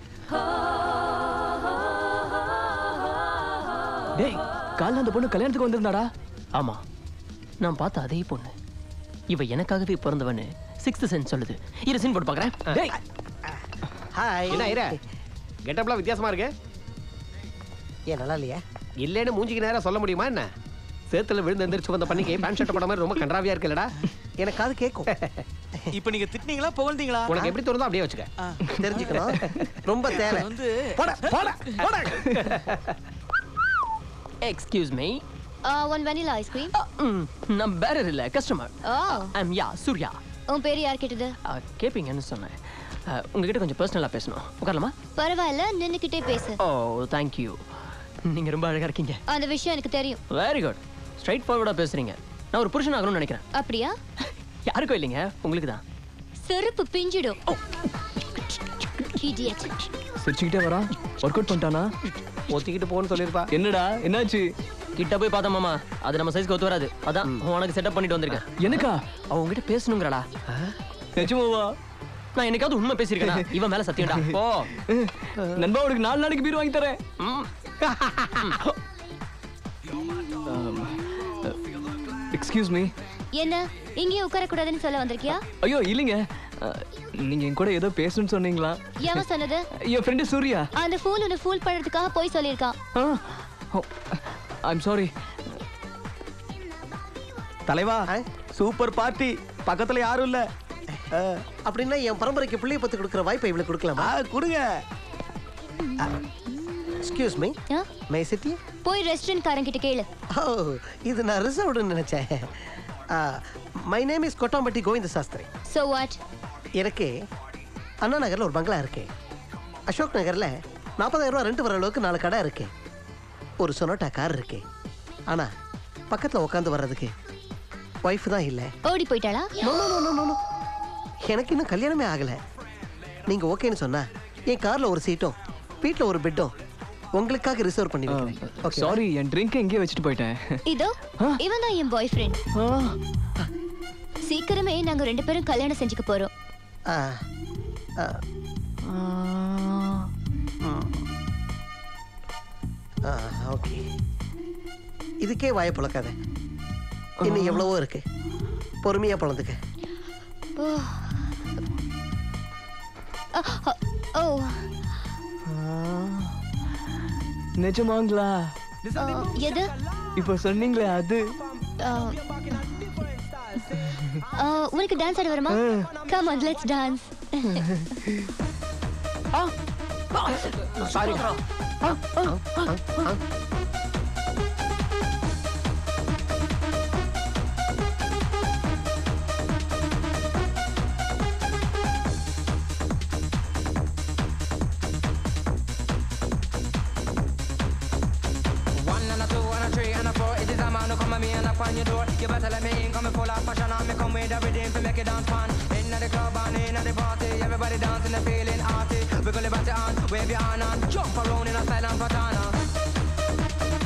டேய் காலைல அந்த பொண்ணு கல்யாணத்துக்கு வந்திருந்தாடா ஆமா நான் பார்த்த அதே பொண்ணு இவ எனக்காகவே பிறந்தவன்னு சிக்ஸ்த் சென்ஸ் சொல்லுது இரு சீன் போட்டு பார்க்கறேன் டேய் ஹாய் என்ன ஐரா கெட்டப்லாம் வித்தியாசமா இருக்கு ஏன் நல்லா இல்லையா இல்லைன்னு மூஞ்சிக்கு நேரா சொல்ல முடியுமா என்ன சேத்துல விழுந்து எந்திரிச்சு வந்த பண்ணிக்கு பேண்ட் ஷர்ட் போட மாதிரி ரொம்ப கன்றாவியா இருக்குல்லடா எனக்கு அது கேட்கும் இப்போ நீங்க திட்டினீங்களா புகழ்ந்தீங்களா உனக்கு எப்படி தோணுதோ அப்படியே வச்சுக்க தெரிஞ்சுக்கணும் ரொம்ப தேவை வந்து போட போட போட excuse me one vanilla ice cream நான் பேரர் இல்ல கஸ்டமர் ஓ ஐம் யா சூர்யா உன் பேர் யார் கேட்டது Uh, கேப்பீங்கன்னு சொன்னேன் Uh, உங்ககிட்ட கொஞ்சம் பர்சனலாக பேசணும் உட்காரலாமா பரவாயில்ல நின்னுக்கிட்டே பேசு ஓ தேங்க்யூ நீங்க ரொம்ப அழகா இருக்கீங்க அந்த விஷயம் எனக்கு தெரியும் வெரி குட் ஸ்ட்ரைட் ஃபார்வர்டாக பேசுறீங்க நான் ஒரு புருஷன் ஆகணும்னு நினைக்கிறேன் அப்படியா யாருக்கும் இல்லைங்க உங்களுக்கு தான் செருப்பு பிஞ்சிடும் Idiot. சிரிச்சுக்கிட்டே வரா ஒர்க் அவுட் பண்ணிட்டானா ஒத்திக்கிட்டு போன்னு சொல்லியிருப்பா என்னடா என்னாச்சு கிட்ட போய் பார்த்தோம் மாமா அது நம்ம சைஸ்க்கு ஒத்து வராது அதான் உனக்கு செட்டப் பண்ணிட்டு வந்திருக்கேன் எனக்கா அவ உங்ககிட்ட பேசணுங்கிறாடா நிஜமாவா நான் என்னைக்காவது உண்மை பேசியிருக்கேனா இவன் மேல சத்தியம்டா போ நண்பா உனக்கு நாலு நாளைக்கு பீர் வாங்கி தரேன் எக்ஸ்கியூஸ் மீ என்ன இங்கேயே உட்கார கூடாதுன்னு சொல்ல வந்திருக்கியா ஐயோ இல்லைங்க அஹ், நீங்க என் கூட ஏதோ பேசணும்னு சொன்னீங்களா எவன் சொன்னது என் ஃப்ரெண்டு சூர்யா அந்த ஃபூல் உன்னை ஃபூல் பண்றதுக்காக போய் சொல்லியிருக்கான் ஐம் சாரி தலைவா சூப்பர் பார்ட்டி பக்கத்துல யாரும் இல்ல அப்படின்னா என் பரம்பரைக்கு பிள்ளைய பத்து கொடுக்குற வாய்ப்பை இவளுக்கு கொடுக்கலாமா கொடுங்க excuse me ah? May City போய் ரெஸ்டாரண்ட் காரங்கிட்ட கேளு ஓ இது நான் ரிசர்வ்டுன்னு நினைச்சேன் my name is Kottampatti Govinda Sastri so what எனக்கு அண்ணா நகர்ல ஒரு பங்களா இருக்கு அசோக் நகர்ல நாற்பதாயிரம் ரூபா ரெண்ட் வர அளவுக்கு நாலு கடை இருக்கு ஒரு சொனோட்டா கார் இருக்கு ஆனா பக்கத்துல உட்காந்து வர்றதுக்கு ஒய்ஃப் தான் இல்லை ஓடி போயிட்டாளா no no no no no எனக்கு இன்னும் கல்யாணமே ஆகல நீங்க ஓகேன்னு சொன்னா என் கார்ல ஒரு சீட்டும் வீட்ல ஒரு பெட்டும் உங்களுக்காக ரிசர்வ் பண்ணி வைக்கிறேன் ஓகே சாரி என் ட்ரிங்க் எங்கேயோ வச்சுட்டு போயிட்டேன் இதோ இவன் தான் என் பாய் ஃப்ரெண்ட் சீக்கிரமே நாங்க ரெண்டு பேரும் கல்யாணம் செஞ்சுக்க போறோம் ஓகே இதுக்கே வாய புழக்காத இன்னும் எவ்வளவோ இருக்கு பொறுமையா பிறந்துக்க ஓ. அ, அ, ஓ நிஜமாங்களா அ, எது இப்போ சொன்னீங்களே அது அ, அ, உனக்கு டான்ஸ் ஆட வருமா come on let's dance sorry One and a two and a three and a four. It is a man who come at me and knock on your door. You better let me in, come full of passion and me come with everything to make it dance fun. Inna the club and inna the party, everybody dancing and feeling arty. We gonna bat your hand, wave your hand and jump around in a style and patana.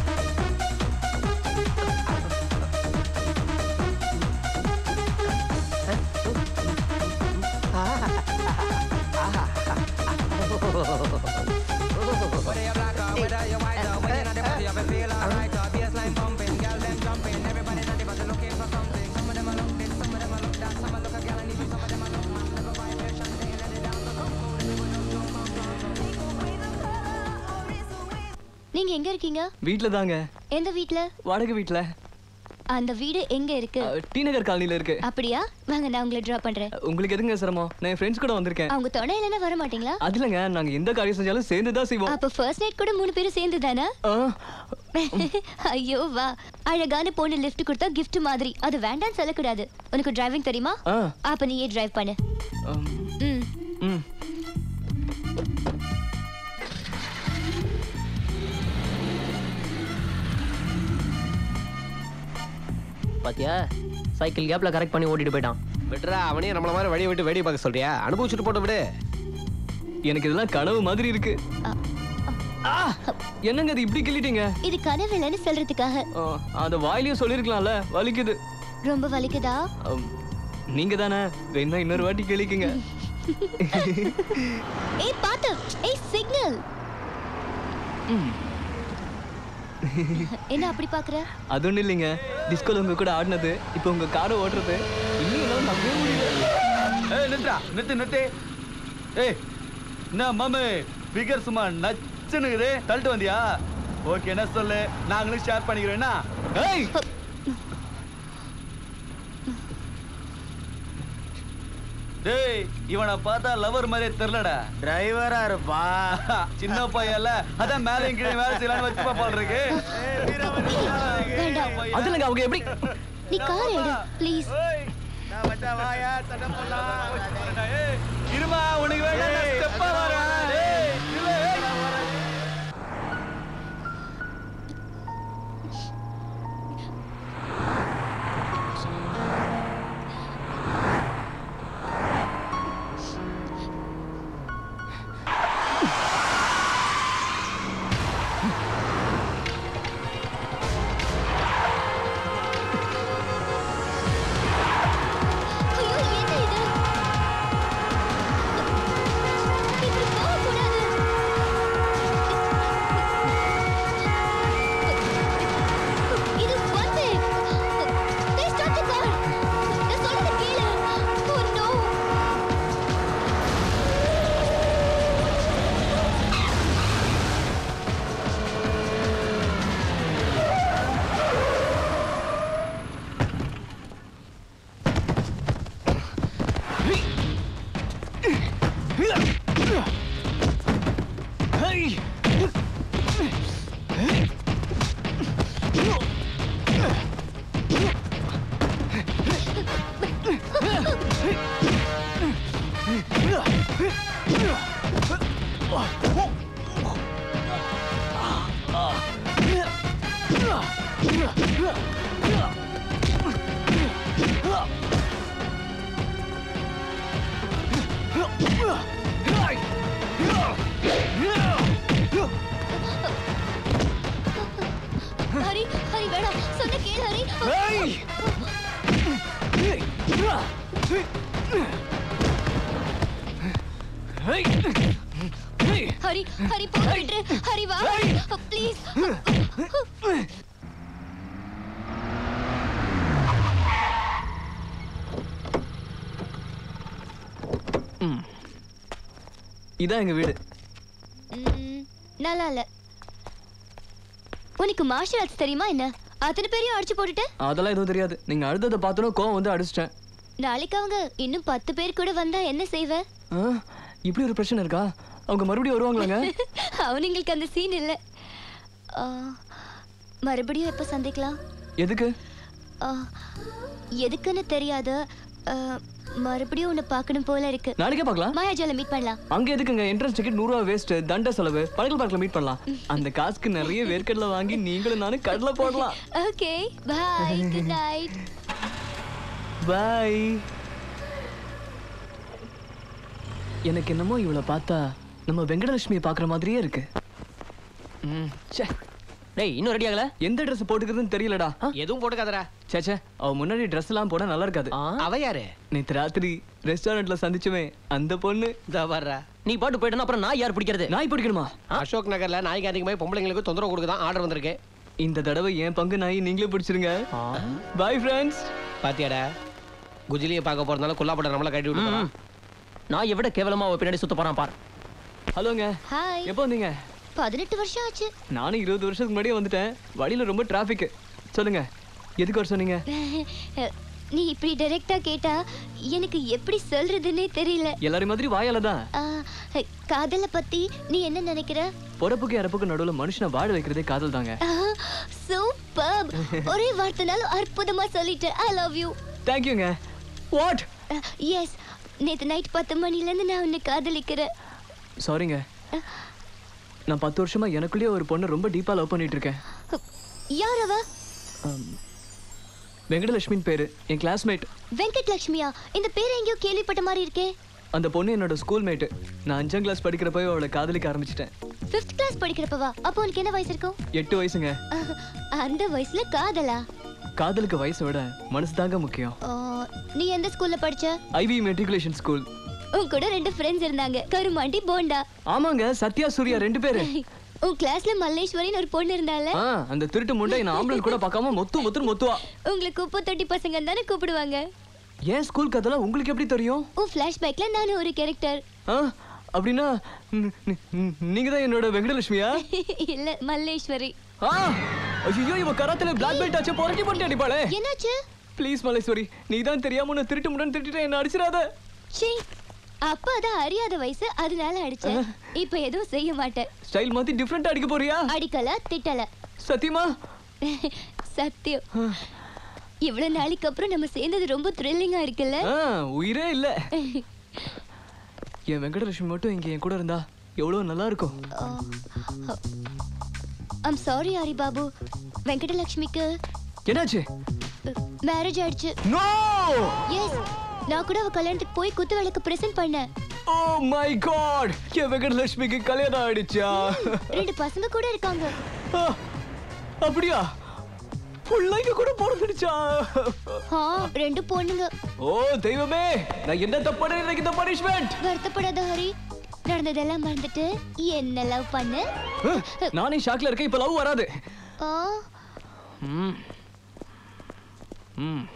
Whether you black or whether you white or when inna the party, you feel alright. Or bassline bumping, girl them jumping, everybody inna the party looking for something. Some of them a look this, some of them a look that, some a look a girl and even some of them a look man. Never vibration, they let it down. So come on, everybody jump up, நீங்க எங்க இருக்கீங்க வீட்ல தாங்க எந்த வீட்ல வாடகை வீட்ல அந்த வீடு எங்க இருக்கு டி நகர் காலனில இருக்கு அப்படியா வாங்க நான் உங்களை டிராப் பண்றேன் உங்களுக்கு எதுங்க சிரமம் நான் என் ஃப்ரெண்ட்ஸ் கூட வந்திருக்கேன் அவங்க துணை இல்லைன்னா வர மாட்டீங்களா அது இல்லைங்க நாங்க எந்த காரியம் செஞ்சாலும் சேர்ந்து தான் செய்வோம் அப்ப ஃபர்ஸ்ட் நைட் கூட மூணு பேரும் சேர்ந்து தானே ஐயோ வா அழகான பொண்ணு லிஃப்ட் கொடுத்தா gift மாதிரி அது வேண்டாம்னு சொல்லக்கூடாது உனக்கு டிரைவிங் தெரியுமா ஆ. அப்ப நீயே டிரைவ் பண்ணு ம் ம் பாத்தியா சைக்கிள் கேப்ல கரெக்ட் பண்ணி ஓட்டிட்டு போயிட்டான் விடுறா அவனையும் நம்மள மாதிரி வழியை விட்டு வேடிக்கை பார்க்க சொல்றியா அனுபவிச்சுட்டு போட்டு விடு எனக்கு இதெல்லாம் கனவு மாதிரி இருக்கு ஆ! என்னங்க இது இப்படி கிள்ளிட்டீங்க இது கனவு இல்லைன்னு சொல்றதுக்காக ஆ, அத வாயிலையும் சொல்லிருக்கலாம்ல வலிக்குது ரொம்ப வலிக்குதா அம், நீங்க தானே வேணா இன்னொரு வாட்டி கிளிக்குங்க ஏய் பாத்து ஏய் சிக்னல் என்ன அப்படி பாக்குற அது ஒண்ணும் இல்லைங்க டிஸ்கோல உங்க கூட ஆடினது இப்போ உங்க காரை ஓட்டுறது இன்னும் என்னால நம்பவே முடியல ஏய் நிறுத்தா நிறுத்து நிறுத்து ஏய் என்ன மாமே ஃபிகர் சும்மா நச்சுனுக்குது தள்ளிட்டு வந்தியா ஓகே என்ன சொல்லு நாங்களும் ஷேர் பண்ணிக்கிறோம்னா ஏய் டேய் இவனை பார்த்தா லவர் மாதிரியே தெரியலடா டிரைவரா இருப்பா சின்ன பையன்ல அதான் மேலே கீழே வேலை செய்யலாம்னு வச்சு பாப்பாள் இருக்கு வேண்டாம் அதுலங்க அவங்க எப்படி நீ கார் எடு ப்ளீஸ் இருமா உனக்கு வேண்டாம் ஸ்டெப்பா வரேன் டேய், இல்ல, ஏய். ஐயோ என்ன இது இப்படி போகக்கூடாது இது வந்து Please stop the car. நான் சொல்றதை கேளு. Oh no. ஹரி ஹரி வேணாம் சொன்ன கேளு ஹரி ஹரி ஹரி போக விட்டுரு ஹரி வா ப்ளீஸ் இதான் எங்க வீடு நல்லா இல்ல உனக்கு மார்ஷல் ஆர்ட்ஸ் தெரியுமா என்ன அத்தனை பேரையும் அடிச்சு போட்டுட்டு அதெல்லாம் எதுவும் தெரியாது நீங்க அழுததை பார்த்தோன்னா கோவம் வந்து அடிச்சிட்டேன் நாளைக்கு அவங்க இன்னும் பத்து பேர் கூட வந்தா என்ன செய்வ ஆ, இப்படி ஒரு பிரச்சனை இருக்கா அவங்க மறுபடியும் வருவாங்களாங்க அவனுங்களுக்கு அந்த சீன் இல்ல ஆ, மறுபடியும் எப்ப சந்திக்கலாம் எதுக்கு ஆ, எதுக்குன்னு தெரியாது ஆ, மறுபடியும் உன்னை பார்க்கணும் போல இருக்கு நாளைக்கே பார்க்கலாம் மாயாஜால மீட் பண்ணலாம் அங்க எதுக்குங்க என்ட்ரன்ஸ் டிக்கெட் நூறு ரூபா வேஸ்ட் தண்ட செலவு பழகல் பார்க்ல மீட் பண்ணலாம் அந்த காசுக்கு நிறைய வேர்க்கடலை வாங்கி நீங்களும் நானும் கடலை போடலாம் okay bye good night bye எனக்கு என்னமோ இவளை பார்த்தா நம்ம வெங்கடலட்சுமியை பார்க்குற மாதிரியே இருக்கு ம், ச்சே. டேய் இன்னும் ரெடி ஆகல எந்த ட்ரெஸ் போட்டுக்கிறதுன்னு தெரியலடா எதுவும் போட்டுக்காதடா சே சே அவ முன்னாடி ட்ரெஸ் எல்லாம் போட நல்லா இருக்காது அவ யாரு நேத்து ராத்திரி ரெஸ்டாரண்ட்ல சந்திச்சுமே அந்த பொண்ணு இதா வர்றா நீ பாட்டு போயிட்டனா அப்புறம் நான் யார் பிடிக்கிறது நாய் பிடிக்கணுமா அசோக் நகர்ல நாய்க்கு அதிகமாக பொம்பளைங்களுக்கு தொந்தரவு கொடுக்க தான் ஆர்டர் வந்திருக்கு இந்த தடவை என் பங்கு நாய் நீங்களே பிடிச்சிருங்க பாய் ஃப்ரெண்ட்ஸ் பாத்தியாடா குஜிலியை பார்க்க போறதுனால குல்லாப்பட்ட நம்மள கட்டி விட்டு போறான். நான் எவ்வளோ கேவலமா அவ பின்னாடி சுத்த போறான் பார் ஹலோங்க ஹாய் எப்போ வந்தீங்க பதினெட்டு வருஷம் ஆச்சு நானும் இருபது வருஷத்துக்கு முன்னாடியே வந்துட்டேன் வழியில ரொம்ப டிராஃபிக் சொல்லுங்க எதுக்கு வர சொன்னீங்க நீ இப்படி டைரக்டா கேட்டா எனக்கு எப்படி சொல்றதுன்னே தெரியல எல்லாரும் மாதிரி வாயால தான் ஆ, காதலை பத்தி நீ என்ன நினைக்கிற பொறப்புக்கு இறப்புக்கு நடுவுல மனுஷனை வாழ வைக்கிறதே காதல் தாங்க சூப்பர் ஒரே வார்த்தைனாலும் அற்புதமா சொல்லிட்டேன் ஐ லவ் யூ தேங்க்யூங்க வாட் எஸ் நேத்து நைட் பத்து மணில இருந்து நான் உன்னை காதலிக்கிறேன் சாரிங்க நான் பத்து வருஷமா எனக்குள்ளேயே ஒரு பொண்ணை ரொம்ப டீப்பா லவ் பண்ணிட்டு இருக்கேன் யார் அவ ஆம். வெங்கடலட்சுமின்னு பேரு என் கிளாஸ்மேட் வெங்கட் லட்சுமியா இந்த பேரை எங்கேயோ கேள்விப்பட்ட மாதிரி இருக்கே அந்த பொண்ணு என்னோட ஸ்கூல் மேட்டு நான் அஞ்சாம் கிளாஸ் படிக்கிறப்போ அவளை காதலிக்க ஆரம்பிச்சிட்டேன் ஃபிஃப்த் கிளாஸ் படிக்கிறப்பவா அப்போ உனக்கு என்ன வயசு இருக்கும் எட்டு வயசுங்க அஹ், அந்த வயசுல காதலா காதலுக்கு வயசை விட மனசு தாங்க முக்கியம் ஆ, நீ எந்த ஸ்கூல்ல படிச்ச ஐவி மெட்ரிகுலேஷன் ஸ்கூல் உன் கூட ரெண்டு ஃப்ரெண்ட்ஸ் இருந்தாங்க கருமாண்டி போண்டா ஆமாங்க சத்யா சூர்யா ரெண்டு பேரு உன் கிளாஸ்ல மல்லேஸ்வரின்னு ஒரு பொண்ணு இருந்தால ஆ அந்த திருட்டு முண்டை நான் ஆம்பளன் கூட பார்க்காம மொத்து மொத்துன்னு மொத்துவா உங்களை குப்பை தொட்டி பசங்க தானே கூப்பிடுவாங்க ஏன் ஸ்கூல் கதெல்லாம் உங்களுக்கு எப்படி தெரியும் உன் ஃபிளாஷ்பேக்ல நானும் ஒரு கேரக்டர் ஆ அப்படின்னா ந- ந- ந- நீங்க தான் என்னோட வெங்கடலட்சுமியா இல்ல மல்லேஸ்வரி ஆ ஐயோ இவ கராத்துல பிளாக் பெல்ட் ஆச்சு புரட்டி போட்டு அடிப்பாளே என்னாச்சு ப்ளீஸ் மலேஸ்வரி நீ தான் தெரியாம உன்னை திருட்டு முடன் திருட்டிட்டு என்ன அடிச்சிடாத சீ அப்ப அதான் அறியாத வயசு அதனால அடிச்சேன் இப்ப எதுவும் செய்ய மாட்டேன் ஸ்டைல் மாத்தி டிஃப்ரெண்டா அடிக்க போறியா அடிக்கல திட்டல சத்தியமா சத்தியம் இவ்வளவு நாளைக்கு அப்புறம் நம்ம சேர்ந்தது ரொம்ப த்ரில்லிங்கா இருக்குல்ல ஆ உயிரே இல்ல என் வெங்கடலட்சுமி மட்டும் இங்க என் கூட இருந்தா எவ்வளவு நல்லா இருக்கும் ஐம் சாரி ஹரி பாபு வெங்கடலட்சுமிக்கு என்னாச்சு மேரேஜ் ஆயிடுச்சு நோ எஸ் நான் கூட அவ கல்யாணத்துக்கு போய் குத்து விளக்கு பிரசன்ட் பண்ணேன் ஓ மை காட் என் வெங்கடலட்சுமிக்கு கல்யாணம் ஆயிடுச்சா ரெண்டு பசங்க கூட இருக்காங்க ஆ, அப்படியா பிள்ளைங்க கூட பிறந்துடுச்சா ஆ ரெண்டு பொண்ணுங்க ஓ தெய்வமே நான் என்ன தப்பு எனக்கு இந்த பனிஷ்மெண்ட் வருத்தப்படாத ஹரி நடந்ததெல்லாம் மறந்துட்டு என்ன லவ் பண்ணு நானே ஷாக்ல இருக்கேன் இப்ப லவ் வராது ஆ ம் ம்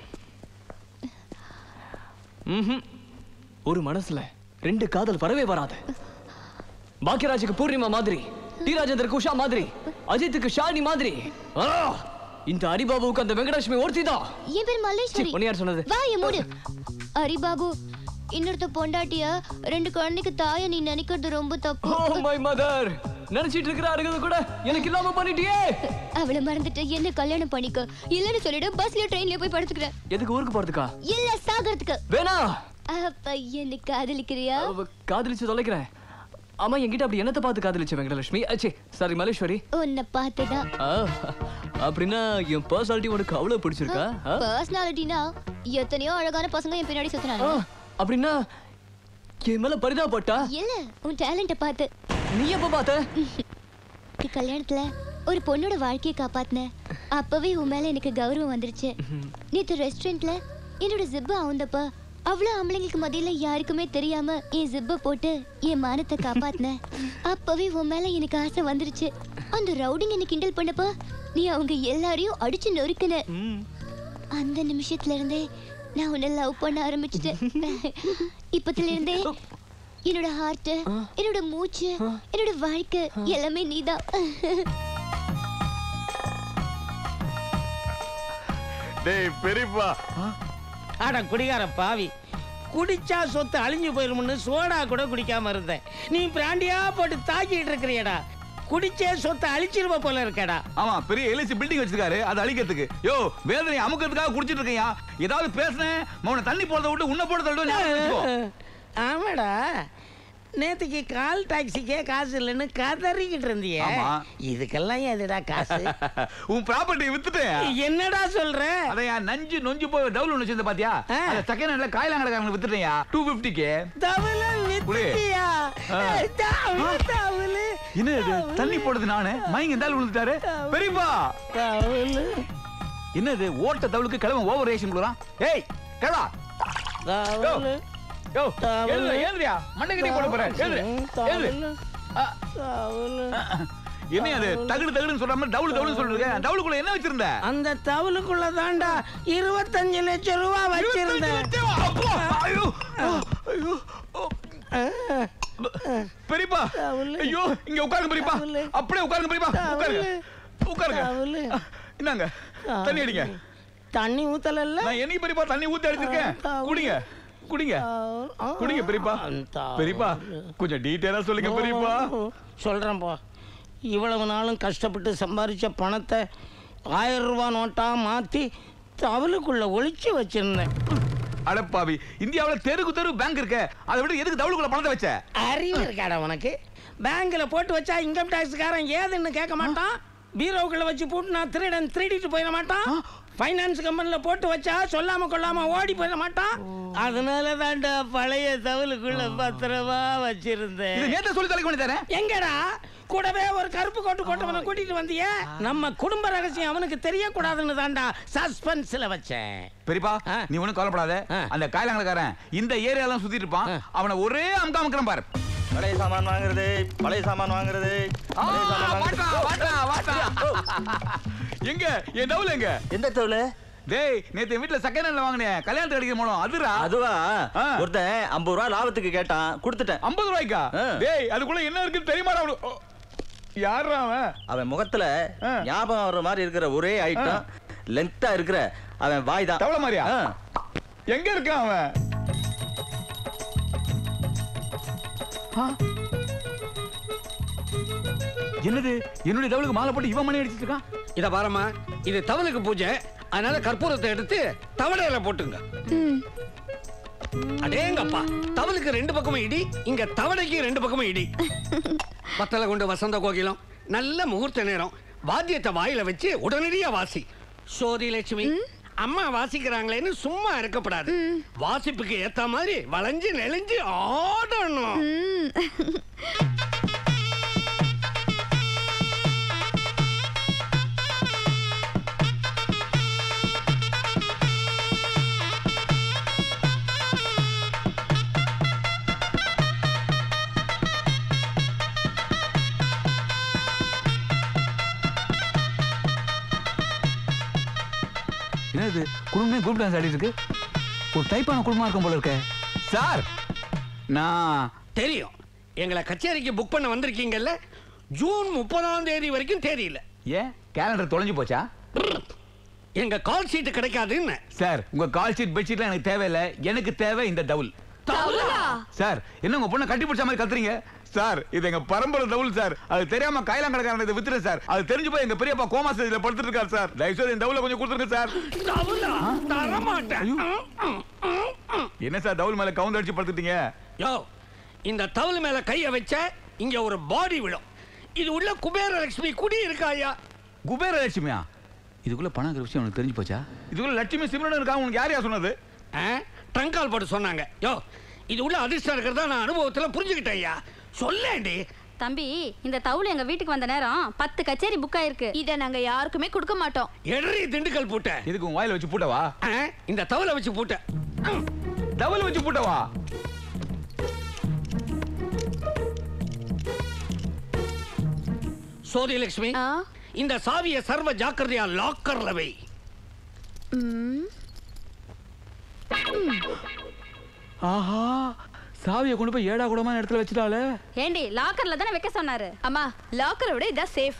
ம்ஹும். ஒரு மனசுல ரெண்டு காதல் வரவே வராது பாக்கியராஜுக்கு பூர்ணிமா மாதிரி டி ராஜேந்தருக்கு உஷா மாதிரி அஜித்துக்கு ஷாலினி மாதிரி ஆ! இந்த ஹரிபாபுவுக்கு அந்த வெங்கடலட்சுமி ஒருத்திதான் என் பேர் மல்லேஸ்வரி சீ, உன்னை யார் சொன்னது? வா என் மூடு ஹரி பாபு இன்னொருத்த பொண்டாட்டிய ரெண்டு குழந்தைக்கு தாய நீ நினைக்கிறது ரொம்ப தப்பு ஓ மை மதர் நினைச்சிட்டு இருக்கிற அருகது கூட எனக்கு இல்லாம பண்ணிட்டியே அவளை மறந்துட்டு என்ன கல்யாணம் பண்ணிக்க இல்லன்னு சொல்லிட்டு பஸ்ல ட்ரெயின்ல போய் படுத்துக்கிறேன் எதுக்கு ஊருக்கு போறதுக்கா இல்ல சாகிறதுக்கு வேணா அப்ப என்ன காதலிக்கிறியா அவ காதலிச்சு தொலைக்கிறேன் ஆமா என்கிட்ட அப்படி என்னத்தை பார்த்து காதலிச்ச வெங்கடலட்சுமி அச்சே சாரி மலேஸ்வரி உன்னை பார்த்துதான் ஆ, அப்படின்னா என் பர்சனாலிட்டி உனக்கு அவ்வளவு பிடிச்சிருக்கா ஆ? பர்சனாலிட்டினா எத்தனையோ அழகான பசங்க என் பின்னாடி ஆ, சுத்துறாங்க அப்படின்னா என் மேல பரிதாபப்பட்டா இல்ல உன் டேலண்ட பார்த்து நீ எப்ப பார்த்த இந்த கல்யாணத்துல ஒரு பொண்ணோட வாழ்க்கையை காப்பாத்தின அப்பவே உன் மேல எனக்கு கௌரவம் வந்துருச்சு நேத்து ரெஸ்டாரண்ட்ல என்னோட ஜிப்ப அவுந்தப்ப அவ்வளவு ஆம்பளைங்களுக்கு மத்தியில யாருக்குமே தெரியாம என் ஜிப்ப போட்டு என் மானத்தை காப்பாத்தின அப்பவே உன் மேல எனக்கு ஆசை வந்துருச்சு அந்த ரவுடிங் என்ன கிண்டல் பண்ணப்ப நீ அவங்க எல்லாரையும் அடிச்சு நொறுக்குன அந்த நிமிஷத்துல இருந்தே நான் உன்னை லவ் பண்ண ஆரம்பிச்சிட்டேன் இப்பத்துல இருந்தே என்னோட ஹார்ட் என்னோட மூச்சு என்னோட வாழ்க்கை எல்லாமே நீதான் டேய் பெரியப்பா அட குடிகார பாவி குடிச்சா சொத்து அழிஞ்சு போயிரும்னு சோடா கூட குடிக்காம இருந்தேன் நீ பிராண்டியா போட்டு தாக்கிட்டு இருக்கிறியடா குடிச்சே சொத்தை அழிச்சிருவ போல இருக்கடா ஆமா பெரிய எல்ஐசி பில்டிங் வச்சிருக்காரு அதை அழிக்கிறதுக்கு யோ வேதனை அமுக்கிறதுக்காக குடிச்சிட்டு இருக்கையா ஏதாவது பேசுனேன் மவனை தண்ணி போறதை விட்டு உன்னை போட தள்ளுவேன் ஞாபகம் வச்சுக்கோ. ஆமாடா நேத்துக்கு கால் டாக்ஸிக்கே காசு இல்லைன்னு கதறிக்கிட்டு இருந்தியே ஆமா. இதுக்கெல்லாம் எதுடா காசு உன் ப்ராப்பர்ட்டி வித்துட்டேன் என்னடா சொல்ற அதையா நஞ்சு நொஞ்சு போய் டவுல் ஒன்று வச்சிருந்த பாத்தியா அதை செகண்ட் ஹேண்ட்ல காயிலாங்கடக்காரங்க வித்துட்டேயா டூ ஃபிஃப்டிக்கு தவள வித்தியா ஆ. தவள தவள என்ன இது தண்ணி போடுறது நானு மயங்க இருந்தாலும் விழுந்துட்டாரு பெரியப்பா தவள என்னது ஓட்ட தவளுக்கு கிழமை ஓவர் ரேஷன் கொடுறான் ஏய் கிழவா தவள யோ தவள. எழுதுடா, எழுதுடா மண்டைக்கட்டி போட போறேன் எழுது எழுது என்ன அது தகுடு தகுடுன்னு சொல்ற மாதிரி டவுல் டவுல் சொல்லிருக்க டவுலுக்குள்ள என்ன வச்சிருந்த அந்த தவளுக்குள்ள தாண்டா இருபத்தஞ்சு லட்சம் ரூபா வச்சிருந்தேன் ஐயோ ஐயோ பெரியப்பா ஐயோ இங்க உட்காருங்க பெரியப்பா அப்படியே உட்காருங்க பெரியப்பா உட்காருங்க உட்காருங்க என்னங்க தண்ணி அடிங்க தண்ணி ஊத்தலல்ல நான் என்னைக்கு பெரியப்பா தண்ணி ஊத்தி அடிச்சிருக்கேன் குடிங்க குடிங்க குடிங்க பெரியப்பா பெரியப்பா கொஞ்சம் டீட்டெயிலா சொல்லுங்க பெரியப்பா சொல்றேன்ப்பா இவ்வளவு நாளும் கஷ்டப்பட்டு சம்பாரிச்ச பணத்தை ஆயிரம் ரூபாய் நோட்டா மாத்தி தவளுக்குள்ள ஒளிச்சு வச்சிருந்தேன் அடப்பாவி இந்தியாவுல தெருக்கு தெரு பேங்க் இருக்க அதை விட எதுக்கு தவுளுக்குள்ள பணத்தை வச்ச அறிவு இருக்காடா உனக்கு பேங்க்ல போட்டு வச்சா இன்கம் டாக்ஸ்காரன் ஏதுன்னு கேட்க மாட்டான் பீரோக்குள்ள வச்சு போட்டு நான் திருடன் திருடிட்டு போயிட மாட்டான் ஃபைனான்ஸ் கம்பெனில போட்டு வச்சா சொல்லாம கொள்ளாம ஓடி போயிட மாட்டான் அதனால தான்டா பழைய தவளுக்குள்ள பத்திரமா வச்சிருந்தேன் இது நேத்து சொல்லி தலைக்கு பண்ணி தரேன் எங்கடா கூடவே ஒரு கருப்பு கோட்டு கோட்டவனை கூட்டிட்டு வந்தியே நம்ம குடும்ப ரகசியம் அவனுக்கு தெரியக்கூடாதுன்னு தான்டா சஸ்பென்ஸ்ல வச்சேன் பெரியப்பா நீ ஒண்ணும் கவலைப்படாத அந்த காயலாங்கலக்காரன் இந்த ஏரியாலாம் சுத்திட்டு இருப்பான் அவனை ஒரே அமுக்கா அமுக்கிறேன் பாரு பழைய சாமான் வாங்குறது பழைய சாமான் வாங்குறது ஆ, பழைய சாமான் வாட்டா, வாட்டா, வாட்டா. எங்க என் தவுல எங்க எந்த தவுல டேய் நேத்து என் வீட்டுல செகண்ட் ஹேண்ட்ல வாங்கினேன் கல்யாணத்துக்கு அடிக்கிற மூலம் அதுரா அதுவா ஒருத்தன் ஐம்பது ரூபா லாபத்துக்கு கேட்டான் கொடுத்துட்டேன் ஐம்பது ரூபாய்க்கா டேய் அதுக்குள்ள என்ன இருக்குன்னு தெரியுமாடா அவனுக்கு ஓ, யார்ரா அவன் அவன் முகத்துல ஞாபகம் வர்ற மாதிரி இருக்கிற ஒரே ஐட்டம் லென்த்தா இருக்கிற அவன் வாய் தான் தவளை மாதிரியா எங்க இருக்கான் அவன் ஆ? என்னது என்னுடைய தவளுக்கு மாலை போட்டு இவன் மணி அடிச்சிட்டு இருக்கான் இத பாரம்மா இது தவளுக்கு பூஜை அதனால கற்பூரத்தை எடுத்து தவளையில போட்டுங்க அடேங்கப்பா தவளுக்கு ரெண்டு பக்கமும் இடி இங்க தவளைக்கு ரெண்டு பக்கமும் இடி பத்தல கொண்டு வசந்த கோகிலம் நல்ல முகூர்த்த நேரம் வாத்தியத்தை வாயில வச்சு உடனடியா வாசி சோதி லட்சுமி அம்மா வாசிக்கிறாங்களேன்னு சும்மா இருக்கப்படாது வாசிப்புக்கு ஏத்த மாதிரி வளைஞ்சு நெளிஞ்சு ஆடணும் என்னது குடும்பமே குரூப் டான்ஸ் ஆடிட்டு இருக்கு ஒரு டைப்பான குடும்பமா இருக்கும் போல இருக்கே சார் நான் தெரியும் எங்களை கச்சேரிக்கு புக் பண்ண வந்திருக்கீங்கல்ல ஜூன் முப்பதாம் தேதி வரைக்கும் தேதி இல்ல ஏன் கேலண்டர் தொலைஞ்சு போச்சா எங்க கால் சீட்டு கிடைக்காதுன்னு சார் உங்க கால் ஷீட் பெட்ஷீட்லாம் எனக்கு தேவையில்லை எனக்கு தேவை இந்த டவுல் சார் என்ன உங்க பொண்ணை கட்டி பிடிச்ச மாதிரி கத்துறீங்க சார் இது எங்க பரம்பரை டவுல் சார் அது தெரியாம கைலாங் கடைக்காரன் இதை வித்துறேன் சார் அது தெரிஞ்சு போய் எங்க பெரியப்பா கோமா ஸ்டேஜ்ல படுத்துட்டு இருக்காரு சார் தயவு செய்து இந்த டவுல கொஞ்சம் கொடுத்துருங்க சார் தரமாட்டேன் என்ன சார் டவுல் மேல கவுந்து அடிச்சு படுத்துட்டீங்க யோ இந்த தவள் மேல கைய வச்ச இங்க ஒரு பாடி விழும் இது உள்ள குபேர லட்சுமி குடி இருக்காயா குபேர லட்சுமியா இதுக்குள்ள பணம் இருக்கிற விஷயம் உனக்கு தெரிஞ்சு போச்சா இதுக்குள்ள லட்சுமி சிம்ரன் இருக்கா உனக்கு யார் யார் சொன்னது ட்ரங்கால் போட்டு சொன்னாங்க யோ இது உள்ள அதிர்ஷ்டம் இருக்கிறதா நான் அனுபவத்துல புரிஞ்சுக்கிட்டேன் ஐயா சொல்லேண்டி தம்பி இந்த தவுள் எங்க வீட்டுக்கு வந்த நேரம் பத்து கச்சேரி புக் ஆயிருக்கு இத நாங்க யாருக்குமே கொடுக்க மாட்டோம் எடரி திண்டுக்கல் பூட்ட இதுக்கு உன் வாயில வச்சு பூட்டவா இந்த தவளை வச்சு பூட்ட டவுல் வச்சு பூட்டவா சோதி லட்சுமி இந்த சாவிய சர்வ ஜாக்கிரதையா லாக்கர்ல வை ஆஹா சாவியை கொண்டு போய் ஏடா கூடமான இடத்துல வச்சுட்டாலே ஏண்டி லாக்கர்ல தானே வைக்க சொன்னாரு அம்மா லாக்கரை விட இதான் சேஃப்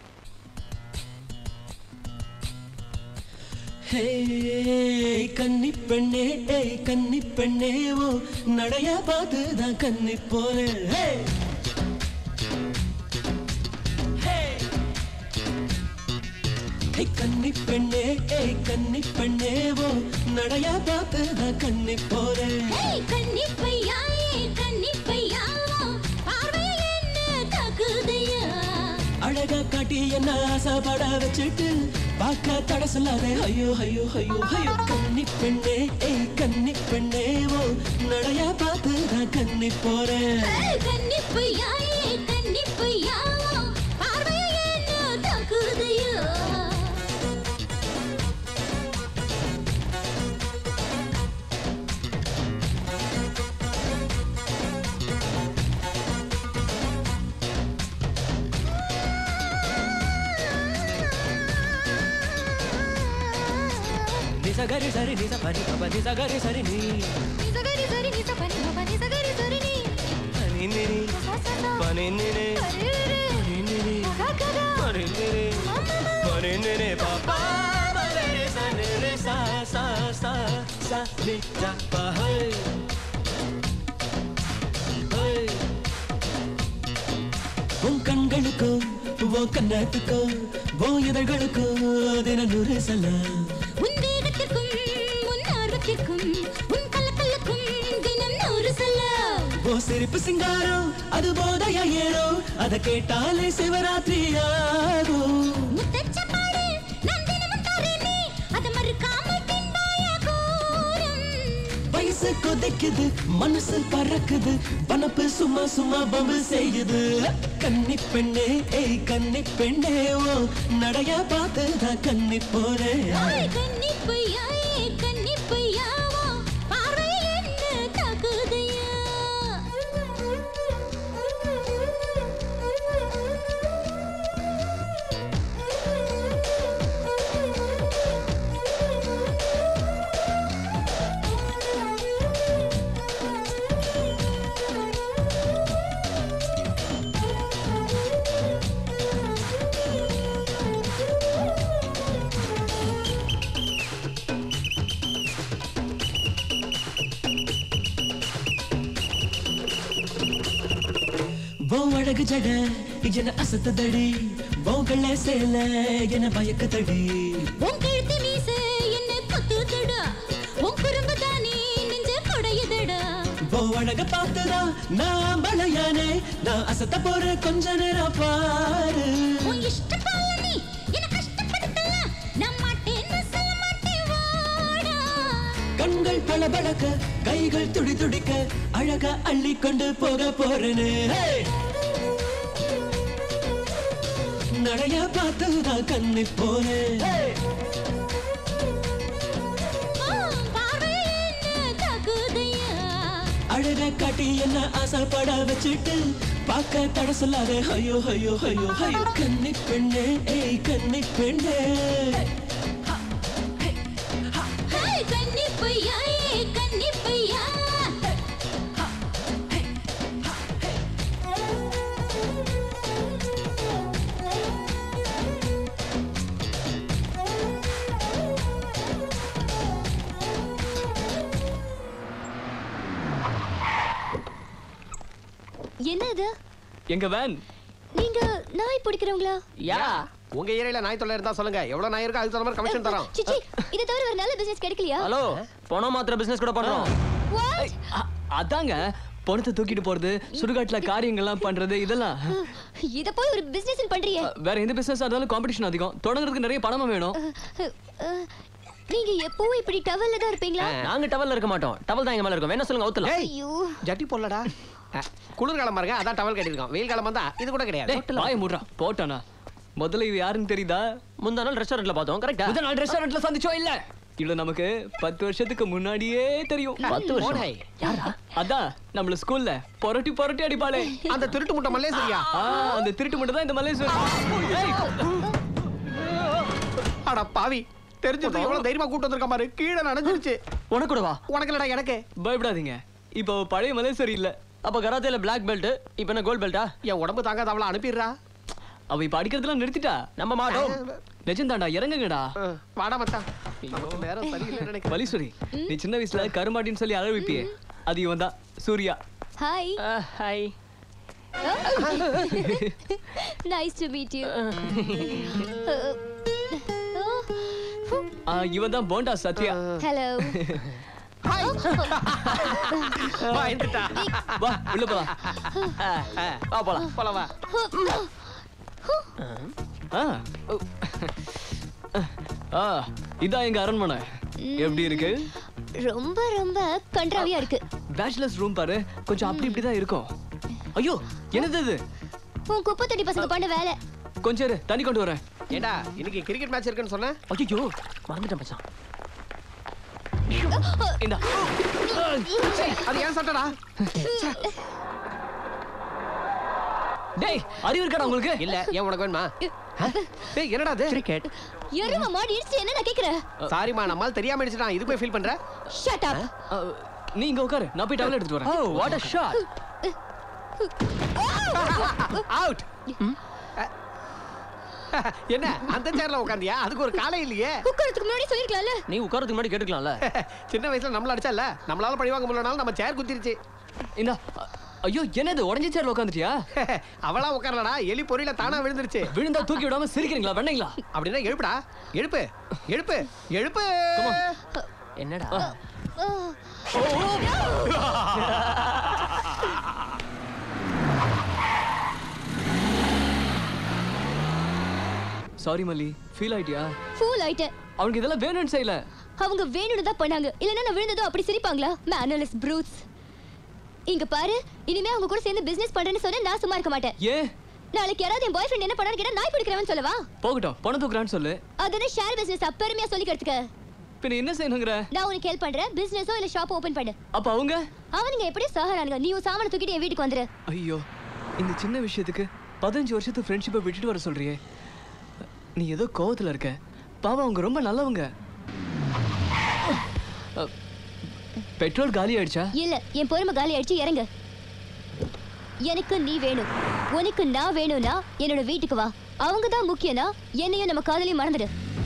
ஹே கன்னி பெண்ணே ஏய் கன்னி பெண்ணே ஓ நடைய பார்த்து தான் கன்னி போறேன் ஹே ஹே கன்னி பெண்ணே ஏய் கன்னி பெண்ணே ஓ நடைய பார்த்து தான் கன்னி போறேன் கன்னி பையா கன்னி பையா பார்வையில் என்ன தாக்குதையா அழகா காட்டி என்ன ஆசைப்பட வச்சுட்டு பார்க்க தட சொல்லாதே ஐயோ ஐயோ ஐயோ ஐயோ கன்னி பெண்ணே ஏய் கன்னி பெண்ணே ஓ நடைய பார்த்து நான் கன்னி போறேன் கன்னி பையா கன்னி பையா பார்வையில் என்ன தாக்குதையா நிசகரி சரி நிச பரி பப நிசகரி சரி நீ நிசகரி சரி நிச பனி பப நிசகரி சரி நீ பனி நிரி பனி நிரி பனி நிரி பனி நிரி பனி நிரி பாப்பா பனி சா நிரி சா சா சா சா நி ஜா பா ஹே ஹே உன் கண்களுக்கோ உன் கண்ணத்துக்கோ உன் இதழ்களுக்கோ தின நூறு சலாம் உன் வேகத்திற்கும் உன் ஆர்வத்திற்கும் உன் சிரிப்பு சிங்காரம் அது போதையா ஏறும் அத கேட்டாலே சிவராத்திரி ஆகும் முத்தச்சப்பாடு நான் தினமும் தரேனே அத மறுக்காம தின்பாயா கோரம் வயசு கொதிக்குது மனசு பறக்குது பணப்பு சும்மா சும்மா பம்பு செய்யுது கன்னி பெண்ணே ஏய் கன்னி பெண்ணே ஓ நடைய பார்த்து தான் கன்னி போறேன் ஓய் கன்னிப்பையா ஏ கன்னிப்பையாவோ பார்வை என்ன தாக்குதையா ஓ அழகு ஜட என அசத்ததடி ஓ வெள்ளை சேல என பயக்குதடி உன் கழுத்து மீச என்ன கொத்துதடா உன் குறும்பு தானே நெஞ்ச கொடையுதடா ஓ அழக பார்த்துதா நான் மழையானே நான் அசத்த போற கொஞ்ச நேரம் பாரு உன் இஷ்டத்தால நீ என்ன கஷ்டப்படுத்தலாம் நான் மாட்டேன்னு சொல்ல மாட்டேன் வாடா கண்கள் பளபளக்க கைகள் துடி துடிக்க அழகா அள்ளி கொண்டு போக போறேனே ஹே! நடைய பார்த்துதான் கண்ணி போனேன் பார்வை என்ன தாக்குதையா அழக காட்டி என்ன ஆசைப்பட வச்சுட்டு பார்க்க தட சொல்லாத ஐயோ ஐயோ ஐயோ ஐயோ கன்னி பெண்ணே ஏய் கன்னி பெண்ணே ஹாய் கன்னிப்பையா ஏ கன்னிப்பையா என்ன இது எங்க வேன் நீங்க நாய் பிடிக்கிறவங்களா யா உங்க ஏரியால நாய் தொல்லை இருந்தா சொல்லுங்க எவ்வளவு நாய் இருக்கோ அதுக்கு தகுந்த மாதிரி கமிஷன் தரோம் சிச்சி இதை தவிர ஒரு நல்ல பிசினஸ் கிடைக்கலையா ஹலோ பணம் மாத்திர பிசினஸ் கூட பண்றோம் What? அ- அதாங்க பணத்தை தூக்கிட்டு போறது சுடுகாட்டுல காரியங்கள்லாம் பண்றது இதெல்லாம் இத போய் ஒரு பிசினஸ் பண்றியே வேற எந்த பிசினஸ் இருந்தாலும் காம்படிஷன் அதிகம் தொடங்குறதுக்கு நிறைய பணமும் வேணும் அஹ், அஹ், நீங்க எப்பவும் இப்படி டவல்ல தான் இருப்பீங்களா நாங்க டவல்ல இருக்க மாட்டோம் டவல் தான் எங்க மேல இருக்கும் வேணா சொல்லுங்க அவுத்தலாம் ஐயோ ஜட்டி போடலடா அஹ், குளிர்காலம் பாருங்க அதான் டவல் கட்டிருக்கோம் வெயில் காலம் வந்தா இது கூட கிடையாது டேய், வாயை மூடுறா போட்டானா முதல்ல இது யாருன்னு தெரியுதா முந்தா நாள் ரெஸ்டாரண்ட்ல பார்த்தோம் கரெக்டா முதல் நாள் ரெஸ்டாரண்ட்ல சந்திச்சோம் இல்ல இவ்வளவு நமக்கு பத்து வருஷத்துக்கு முன்னாடியே தெரியும் பத்து வருஷம்? ஓடை. யாரா அதான் நம்மள ஸ்கூல்ல பொரட்டி பொரட்டி அடிப்பாளே அந்த திருட்டு முட்டை மல்லேஸ்வரியா ஆ, அந்த திருட்டு மட்டும் தான் இந்த மல்லேஸ்வரி ஏய், அட பாவி தெரிஞ்சது எவ்வளவு தைரியமா கூட்டு வந்திருக்க பாரு கீழே நடந்துருச்சு உனக்கு கூட வா உனக்கு இல்லடா எனக்கு பயப்படாதீங்க இப்போ பழைய மல்லேஸ்வரி இல்ல அப்ப கராத்தேல பிளாக் பெல்ட் இப்போ என்ன கோல்ட் பெல்ட்டா என் உடம்பு தாங்காத அவளை அனுப்பிடுறா அவ இப்ப அடிக்கிறதுலாம் நிறுத்திட்டா நம்ம மாட்டோம் நிஜம்தாண்டா இறங்குங்கடா வாடா மத்தா ஐயோ நேரம் சரியில்லை நினைக்கிறேன் மலீஸ்வரி நீ சின்ன வயசுல கருமாட்டின்னு சொல்லி அழவிப்பியே அது இவன் தான் Surya hi hi nice to meet you ah, இவன் தான் போண்டா சத்யா ஹலோ பயந்துட்டா வா உள்ள போலாம் வா போலாம் போலாம் வா ஆ ஆ இதான் எங்க அரண்மனை எப்படி இருக்கு ரொம்ப ரொம்ப கன்றாவியா இருக்கு பேச்சுலர்ஸ் ரூம் பாரு கொஞ்சம் அப்படி இப்படி தான் இருக்கும் ஐயோ என்னது இது உன் குப்பை தண்ணி பசங்க பண்ண வேலை கொஞ்சம் இரு தண்ணி கொண்டு வரேன் ஏண்டா இன்னைக்கு கிரிக்கெட் மேட்ச் இருக்குன்னு சொன்னேன் ஐயோ மறந்துட்டேன் மச்சான் இந்தா அது ஏன் சட்டடா டேய் அறிவு இருக்காடா உங்களுக்கு இல்ல ஏன் உனக்கு வேணுமா டேய் என்னடா அது கிரிக்கெட் எரும மாடி இடிச்சு என்ன நான் கேக்குறேன் சாரிமா நம்மால் தெரியாம அடிச்சிட்டான் இது போய் ஃபீல் பண்ற ஷட் அப் நீ இங்க உட்காரு நான் போய் டவல் எடுத்துட்டு வரேன் oh what a shot out என்ன அந்த சேர்ல உட்காந்தியா அதுக்கு ஒரு காலை இல்லையே உட்காரத்துக்கு முன்னாடி சொல்லிருக்கலாம்ல நீ உட்காரத்துக்கு முன்னாடி கேட்டுக்கலாம்ல சின்ன வயசுல நம்மள அடிச்சல நம்மளால பழி வாங்க முடியலனாலும் நம்ம சேர் குத்திருச்சு இந்த ஐயோ என்னது உடஞ்ச சேர்ல உட்காந்துட்டியா அவளா உட்காரலடா எலி பொறியில தானா விழுந்துருச்சு விழுந்தா தூக்கி விடாம சிரிக்கிறீங்களா வெண்ணீங்களா அப்படின்னா எழுப்புடா எழுப்பு எழுப்பு எழுப்பு என்னடா சாரி மல்லி ஃபீல் ஆயிட்டியா ஃபூல் ஆயிட்டேன் அவனுக்கு இதெல்லாம் வேணும்னு செய்யல அவங்க வேணும்னு தான் பண்ணாங்க இல்லைன்னா நான் விழுந்ததும் அப்படி சிரிப்பாங்களா மேனலஸ் ப்ரூட்ஸ் இங்க பாரு இனிமே அவங்க கூட சேர்ந்து பிசினஸ் பண்றேன்னு சொன்னா நான் சும்மா இருக்க மாட்டேன் ஏன் நாளைக்கு யாராவது என் பாய் ஃப்ரெண்ட் என்ன பண்ணான்னு கேட்டா நாய் பிடிக்கிறவன் சொல்லவா போகட்டும் பணம் தூக்குறான்னு சொல்லு அதுன்னு ஷேர் பிசினஸ் பெருமையா சொல்லிக்கிறதுக்கு பின்ன என்ன செய்யணுங்கிற நான் உனக்கு ஹெல்ப் பண்றேன் பிசினஸோ இல்ல ஷாப் ஓபன் பண்ணு அப்ப அவங்க அவனுங்க எப்படியும் சஹரானுங்க நீ உன் சாமான தூக்கிட்டு என் வீட்டுக்கு வந்துரு ஐயோ இந்த சின்ன விஷயத்துக்கு பதினஞ்சு வருஷத்து ஃப்ரெண்ட்ஷிப்பை விட்டுட்டு வர சொல்றியே நீ ஏதோ கோவத்துல இருக்க பாவம் அவங்க ரொம்ப நல்லவங்க அ, பெட்ரோல் காலி ஆயிடுச்சா இல்ல என் பொறுமை காலி அடிச்சு இறங்கு எனக்கு நீ வேணும் உனக்கு நான் வேணும்னா என்னோட வீட்டுக்கு வா அவங்க தான் முக்கியம்னா என்னையும் நம்ம காதலையும் மறந்துடு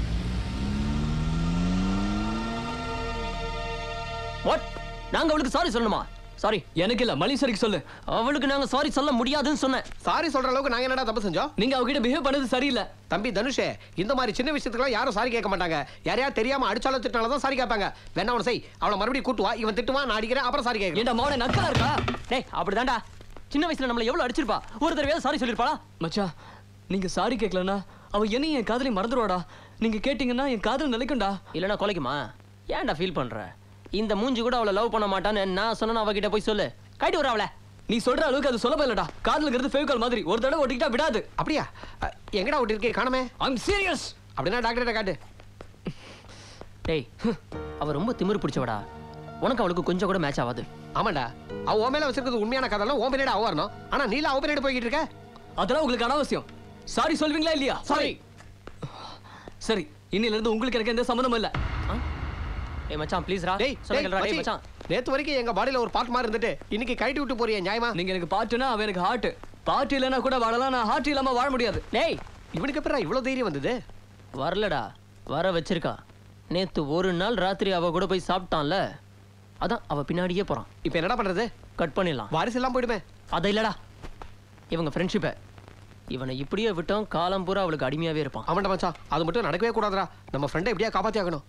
வாட் நாங்க அவளுக்கு சாரி சொல்லணுமா சாரி எனக்கு இல்ல மலீஸ்வரிக்கு சொல்லு அவளுக்கு நாங்க சாரி சொல்ல முடியாதுன்னு சொன்னேன் சாரி சொல்ற அளவுக்கு நாங்க என்னடா தப்பு செஞ்சோம் நீங்க அவகிட்ட பிஹேவ் பண்ணது சரியில்லை தம்பி தனுஷே இந்த மாதிரி சின்ன விஷயத்துக்குலாம் யாரும் சாரி கேட்க மாட்டாங்க யாரையா தெரியாம அடிச்சாலும் திட்டினாலும் தான் சாரி கேட்பாங்க வேணா அவனை செய் அவளை மறுபடியும் கூட்டுவா இவன் திட்டுவான் நான் அடிக்கிறேன் அப்புறம் சாரி கேட்கிறேன் ஏண்டா மோன நக்கலா இருக்கா டேய் அப்படிதான்டா சின்ன வயசுல நம்மள எவ்வளவு அடிச்சிருப்பா ஒரு தடவை சாரி சொல்லிருப்பாளா மச்சான் நீங்க சாரி கேட்கலனா அவ என்னையும் என் காதலி மறந்துடுவாடா நீங்க கேட்டீங்கன்னா என் காதல் நிலைக்கும்டா இல்லனா கொலைக்குமா ஏன்டா ஃபீல் பண்ற இந்த மூஞ்சி கூட அவளை லவ் பண்ண மாட்டான்னு நான் சொன்னா அவகிட்ட போய் சொல்லு கைட்டு வர அவளை நீ சொல்ற அளவுக்கு அது சுலபம் இல்லடா காதலுங்கிறது ஃபேவிகால் மாதிரி ஒரு தடவை ஒட்டிக்கிட்டா விடாது அப்படியா அ, எங்கடா ஒட்டி இருக்கே காணமே ஐம் சீரியஸ் அப்படின்னா டாக்டர்கிட்ட காட்டு டேய் அவ ரொம்ப திமிரு பிடிச்சவடா உனக்கு அவளுக்கு கொஞ்சம் கூட மேட்ச் ஆகாது ஆமாண்டா அவ உன் மேல வச்சிருக்கிறது உண்மையான கதை உன் பின்னாடி அவ வரணும் ஆனா நீல அவ பின்னாடி போய்கிட்டு இருக்க அதெல்லாம் உங்களுக்கு அனாவசியம் சாரி சொல்வீங்களா இல்லையா சாரி சரி இன்னில இருந்து உங்களுக்கு எனக்கு எந்த சம்மந்தமும் இல்ல ஏய் மச்சான் ப்ளீஸ் ரா டேய் சொன்னா டேய் கேளுடா, டேய் மச்சி, மச்சான் நேத்து வரைக்கும் எங்க பாடியில ஒரு பார்ட் மாதிரி இருந்துட்டு இன்னைக்கு கழட்டி விட்டு போறிய நியாயமா நீங்க எனக்கு பாட்டுனா அவன் எனக்கு ஹார்ட் பாட்டு இல்லைன்னா கூட வாழலாம் நான் ஹார்ட் இல்லாம வாழ முடியாது டேய் இவனுக்கு எப்பறம் இவ்வளவு தைரியம் வந்தது வரலடா வர வச்சிருக்கா நேத்து ஒரு நாள் ராத்திரி அவ கூட போய் சாப்பிட்டான்ல அதான் அவ பின்னாடியே போறான் இப்போ என்னடா பண்றது கட் பண்ணிடலாம் வாரிசு எல்லாம் போயிடுமே அது இல்லடா இவங்க ஃப்ரெண்ட்ஷிப்பை இவனை இப்படியே விட்டோம் காலம் பூரா அவளுக்கு அடிமையாவே இருப்பான் அவன்டா மச்சான் அது மட்டும் நடக்கவே கூடாதுடா நம்ம ஃப்ரெண்டை எப்படியா காப்பாத்தி ஆகணும்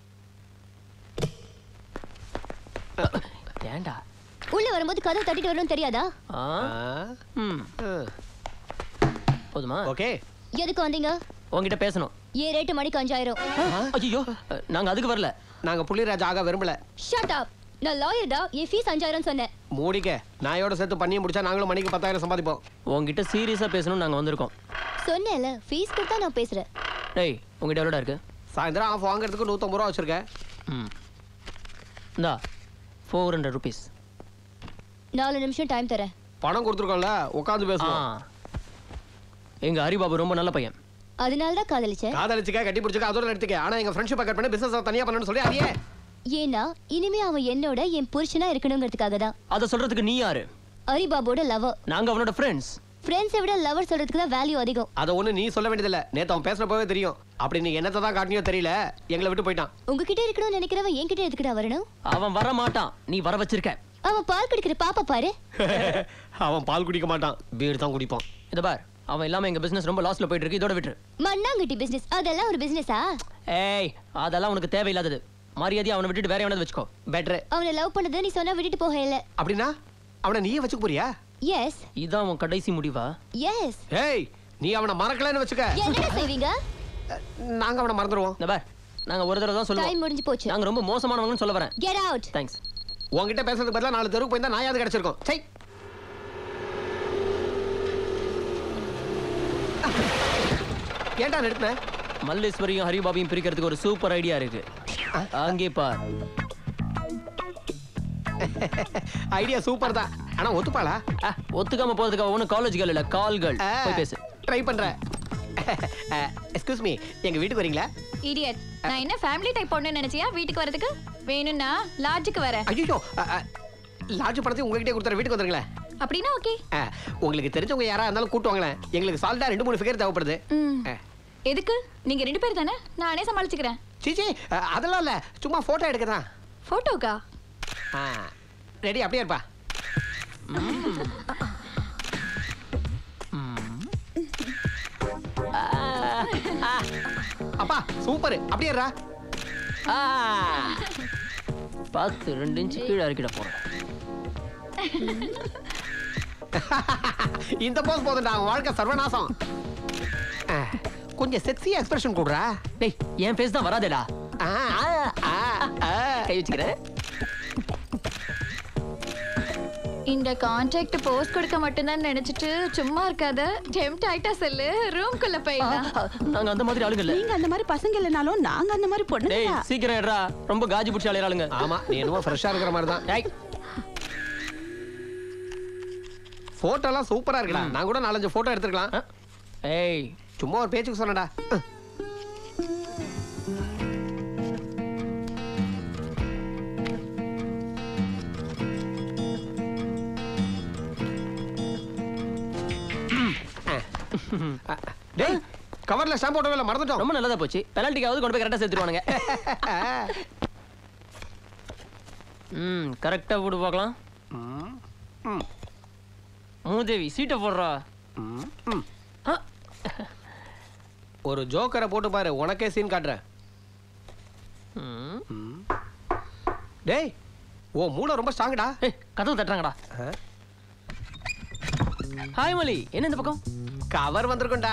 ஏன்டா உள்ள வரும்போது கதவு தட்டிட்டு வரணும்னு தெரியாதா ஆ ம் போதுமா ஓகே எதுக்கு வந்தீங்க உன்கிட்ட பேசணும் ஏ ரேட்டு மணிக்கு அஞ்சாயிரம் ஐயோ நாங்க அதுக்கு வரல நாங்க புள்ளிராஜ் ஆக விரும்பல ஷட் அப் நான் லாயர்டா என் ஃபீஸ் அஞ்சாயிரம் சொன்னேன் மூடிக்க நாயோட சேர்த்து பண்ணி முடிச்சா நாங்களும் மணிக்கு பத்தாயிரம் சம்பாதிப்போம் உன்கிட்ட சீரியஸா பேசணும் நாங்க வந்திருக்கோம் சொன்னேன்ல ஃபீஸ் கொடுத்தா நான் பேசுறேன் டேய் உங்ககிட்ட எவ்வளோடா இருக்கு சாயந்தரம் ஆஃப் வாங்குறதுக்கு நூற்றம்பது ரூபா வச்சிருக்கேன் ம் இந்தா ஃபோர் ஹண்ட்ரட் ருபீஸ் நாலு நிமிஷம் டைம் தரேன் பணம் கொடுத்துருக்கோம்ல உட்காந்து பேசுவோம் எங்க ஹரிபாபு ரொம்ப நல்ல பையன் அதனால தான் காதலிச்சேன் காதலிச்சுக்க கட்டி பிடிச்சிக்க அதோட எடுத்துக்க ஆனா எங்க ஃப்ரெண்ட்ஷிப் கட் பண்ணி பிசினஸ் தனியா பண்ணணும்னு சொல்லி அதையே ஏன்னா இனிமே அவன் என்னோட என் புருஷனா இருக்கணுங்கிறதுக்காக தான் அதை சொல்றதுக்கு நீ யாரு ஹரிபாபோட லவர் நாங்க அவனோட ஃப்ரெண்ட்ஸ் ஃப்ரெண்ட்ஸை விட லவர் சொல்றதுக்கு தான் வேல்யூ அதிகம் அதை ஒண்ணு நீ சொல்ல வேண்டியதில்ல நேத்து அவன் பேசுறப்பவே தெரியும் அப்படி நீ என்னத்தை தான் காட்டினியோ தெரியல எங்களை விட்டு போயிட்டான் உங்ககிட்ட இருக்கணும்னு நினைக்கிறவன் என்கிட்ட எதுக்குடா வரணும் அவன் வர மாட்டான் நீ வர வச்சிருக்க அவன் பால் குடிக்கிற பாப்பா பாரு அவன் பால் குடிக்க மாட்டான் பீர் தான் குடிப்பான் இத பார் அவன் இல்லாம எங்க பிசினஸ் ரொம்ப லாஸ்ட்ல போயிட்டு இருக்கு இதோட விட்டுரு மண்ணாங்கட்டி பிசினஸ் அதெல்லாம் ஒரு பிசினஸா ஏய் அதெல்லாம் உனக்கு தேவையில்லாதது மரியாதையா அவனை விட்டுட்டு வேற எவனாவது வச்சுக்கோ பெட்ரு அவனை லவ் பண்ணது நீ சொன்னா விட்டுட்டு போக இல்ல அப்படின்னா அவனை நீயே வச்சுக்க போறியா எஸ் இதான் உன் கடைசி முடிவா எஸ் ஏய் நீ அவனை மறக்கலன்னு வச்சுக்க என்னடா செய்வீங்க நாங்க அவனை மறந்துடுவோம் இந்த பார் நாங்க ஒரு தடவை தான் டைம் சொல்லுவோம் முடிஞ்சு போச்சு நாங்க ரொம்ப மோசமானவங்கன்னு சொல்ல வரேன் கெட் அவுட் தேங்க்ஸ் உன்கிட்ட பேசுறதுக்கு பதிலா நாலு தெருவுக்கு போயிருந்தா நாயாவது கிடைச்சிருக்கும் சை ஏன்டா நிறுத்தின மல்லேஸ்வரியும் ஹரிபாபியும் பிரிக்கிறதுக்கு ஒரு சூப்பர் ஐடியா இருக்கு அங்கே பார் ஐடியா சூப்பர் தான் ஆனா ஒத்துப்பாளா ஒத்துக்காம போறதுக்கு ஒன்றும் காலேஜ் கேர்ள் இல்ல கால்கள் போய் பேசு ட்ரை பண்றேன் எக்ஸ்கியூஸ் மீ எங்க வீட்டுக்கு வரீங்களா இடியட் நான் என்ன ஃபேமிலி டைப் பொண்ணு நினைச்சியா வீட்டுக்கு வரதுக்கு வேணும்னா லாட்ஜுக்கு வரேன் ஐயோ லாட்ஜ் பணத்தை உங்ககிட்டே கொடுத்துற வீட்டுக்கு வந்துருங்களேன் அப்படின்னா ஓகே அஹ், உங்களுக்கு தெரிஞ்சவங்க யாரா இருந்தாலும் கூட்டு வாங்களேன் எங்களுக்கு சால்டா ரெண்டு மூணு ஃபிகர் தேவைப்படுது அஹ், எதுக்கு நீங்க ரெண்டு பேர் தானே நானே சமாளிச்சுக்கிறேன் சீச்சி அஹ், அதெல்லாம் இல்ல சும்மா போட்டோ எடுக்க தான் போட்டோக்கா ரெடி அப்படியே இருப்பா அப்பா சூப்பர் அப்படியே இருடா. பார்த்து ரெண்டு இன்ச்சு கீழே இறக்கிட போறேன் இந்த போஸ் போதும்டா அவன் வாழ்க்கை சர்வநாசம் அஹ், கொஞ்சம் செக்ஸியா எக்ஸ்பிரஷன் கொடுறா டேய் என் ஃபேஸ் தான் வராதேடா கை வச்சுக்கிறேன் இந்த கான்ட்ராக்ட் போஸ்ட் கொடுக்க மட்டும்தான் நினைச்சிட்டு சும்மா இருக்காத டெம்ட் ஆயிட்டா சொல்லு ரூம்குள்ள போயிடலாம் நாங்க அந்த மாதிரி ஆளுங்க இல்ல நீங்க அந்த மாதிரி பசங்க இல்லனாலும் நாங்க அந்த மாதிரி பொண்ணு டேய் சீக்கிரம் எடுறா ரொம்ப காஜி புடிச்சு அலையறாளுங்க ஆமா நீ என்னமோ ஃப்ரெஷ்ஷா இருக்கிற மாதிரி தான் டேய் போட்டோ எல்லாம் சூப்பரா இருக்குடா நான் கூட நாலஞ்சு போட்டோ எடுத்துக்கலாம் ஏய் சும்மா ஒரு பேச்சுக்கு சொன்னடா டேய் கவர்ல ஷாம்பு போட்டவே இல்லை மறந்துட்டோம் ரொம்ப நல்லதா போச்சு பெனால்ட்டிக்காவது கொண்டு போய் கரெக்டா சேர்த்துருவானுங்க ம் கரெக்டா போட்டு பார்க்கலாம் மூதேவி சீட்டை போடுறா ஒரு ஜோக்கரை போட்டு பாரு உனக்கே சீன் காட்டுறேன் டேய் ஓ மூளை ரொம்ப ஸ்ட்ராங்கடா கதவு தட்டுறாங்கடா ஹாய் மலி என்ன இந்த பக்கம் கவர் வந்திருக்கும்டா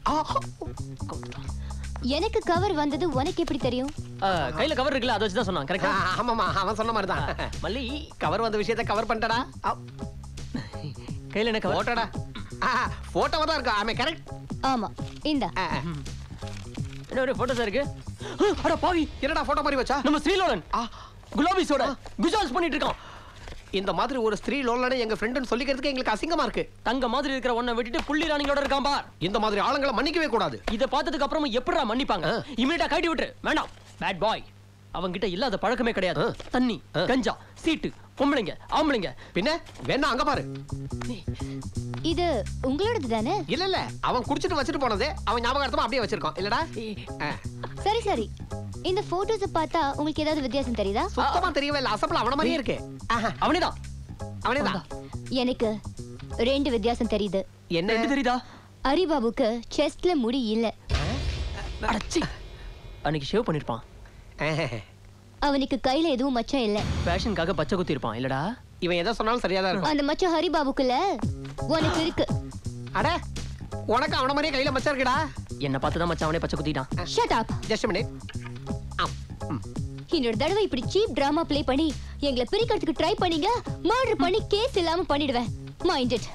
எனக்கு கவர் வந்தது உனக்கு எப்படி தெரியும் ஆ, கையில கவர் இருக்குல்ல அதை வச்சு தான் சொன்னான் கரெக்டா ஆமாமா அவன் சொன்ன மாதிரி தான் மல்லி கவர் வந்த விஷயத்தை கவர் பண்ணிட்டடா கையில என்ன கவர் போட்டோடா போட்டோவா தான் இருக்கா ஆமே கரெக்ட் ஆமா இந்த என்ன ஒரு போட்டோஸ் இருக்கு ஆ, அட பாவி என்னடா போட்டோ மாதிரி வச்சா நம்ம ஸ்ரீலோலன் குலாபிஸோட குஜால்ஸ் பண்ணிட்டு இருக்கான் இந்த மாதிரி ஒரு ஸ்திரீ லோலனை எங்க ஃப்ரெண்டுன்னு சொல்லிக்கிறதுக்கு எங்களுக்கு அசிங்கமா இருக்கு தங்க மாதிரி இருக்கிற ஒன்ன விட்டுட்டு புள்ளி ராணியோட இருக்கான் பார் இந்த மாதிரி ஆளுங்களை மன்னிக்கவே கூடாது இத பார்த்ததுக்கு அப்புறமா எப்படிடா மன்னிப்பாங்க இமீடியட்டா கட்டி விட்டுரு வேண்டாம் பேட் பாய் அவங்கிட்ட இல்லாத பழக்கமே கிடையாது தண்ணி கஞ்சா சீட்டு பொம்பளைங்க ஆம்பளைங்க பின்ன வேணா அங்க பாரு இது உங்களோடது தானே இல்ல இல்ல அவன் குடிச்சிட்டு வச்சுட்டு போனது அவன் ஞாபகார்த்தமா அப்படியே வச்சிருக்கான் இல்லடா ஆ. சரி சரி இந்த போட்டோஸ பார்த்தா உங்களுக்கு ஏதாவது வித்தியாசம் தெரியுதா சுத்தமா தெரியவே இல்ல அசப்பிள் அவன மாதிரியே இருக்கு அவனேதான் அவனேதான் எனக்கு ரெண்டு வித்தியாசம் தெரியுது என்ன தெரியுதா ஹரிபாபுக்கு செஸ்ட்ல முடி இல்ல அடச்சி அன்னைக்கு ஷேவ் பண்ணிருப்பான் அவனுக்கு கையில எதுவும் மச்சம் இல்ல ஃபேஷனுக்காக பச்சை குத்தி இருப்பான் இல்லடா இவன் எதை சொன்னாலும் சரியா தான் இருக்கும் அந்த மச்சம் ஹரிபாபுக்குள்ள உனக்கு இருக்கு அட உனக்கு அவன மாதிரியே கையில மச்சம் இருக்குடா என்ன பார்த்து தான் மச்சான் அவனே பச்சை குத்திட்டான் ஷட் அப் ஜஸ்ட் மினிட் இன்னொரு தடவை இப்படி சீப் டிராமா ப்ளே பண்ணி எங்களை பிரிக்கிறதுக்கு ட்ரை பண்ணீங்க மர்டர் பண்ணி கேஸ் இல்லாம பண்ணிடுவேன் மைண்ட் இட்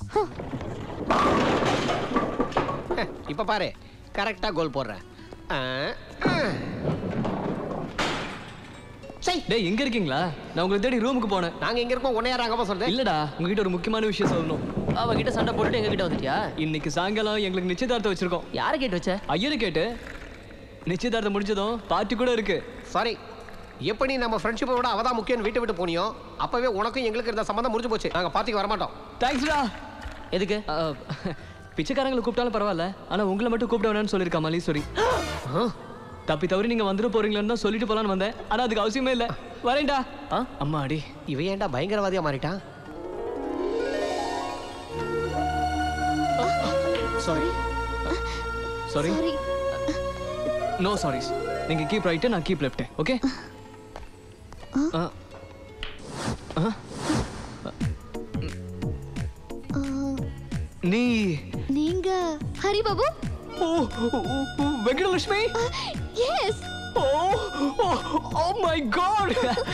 இப்ப பாரு கரெக்டா கோல் போடுறேன் ஆ, ஆ. டேய் எங்க இருக்கீங்களா நான் உங்களை தேடி ரூமுக்கு போனேன் நாங்க எங்க இருக்கோம் உன்னை யார் அங்க சொல்றது இல்லடா உங்ககிட்ட ஒரு முக்கியமான விஷயம் சொல்லணும் அவகிட்ட சண்டை போட்டுட்டு எங்க கிட்ட வந்துட்டியா இன்னைக்கு சாயங்காலம் எங்களுக்கு நிச்சயதார்த்தம் வச்சிருக்கோம் யாரை கேட்டு வச்ச ஐயரை கேட்டு நிச்சயதார்த்தம் முடிஞ்சதும் பார்ட்டி கூட இருக்கு சாரி எப்ப நீ நம்ம ஃப்ரெண்ட்ஷிப்பை விட அவதான் முக்கியம் வீட்டை விட்டு போனியோ அப்பவே உனக்கும் எங்களுக்கு இருந்த சம்பந்தம் முடிஞ்சு போச்சு நாங்க பாத்திக்கு வரமாட்டோம் தேங்க்ஸ்டா எதுக்கு பிச்சைக்காரங்களை கூப்பிட்டாலும் பரவாயில்ல ஆனா உங்களை மட்டும் கூப்பிட வேணாம்னு சொல்லியிருக்கா மலீஸ்வரி தப்பி தவறி நீங்க வந்துட போறீங்களான்னு தான் சொல்லிட்டு போலான்னு வந்தேன் ஆனா அதுக்கு அவசியமே இல்ல வரேன்டா அம்மா அடி இவ ஏன்டா பயங்கரவாதியா மாறிட்டான் சாரி சாரி நோ சாரிஸ் நீங்க கீப் ரைட் நான் கீப் லெஃப்ட் ஓகே நீ நீங்க Haribabu Venkatalakshmi yes oh my god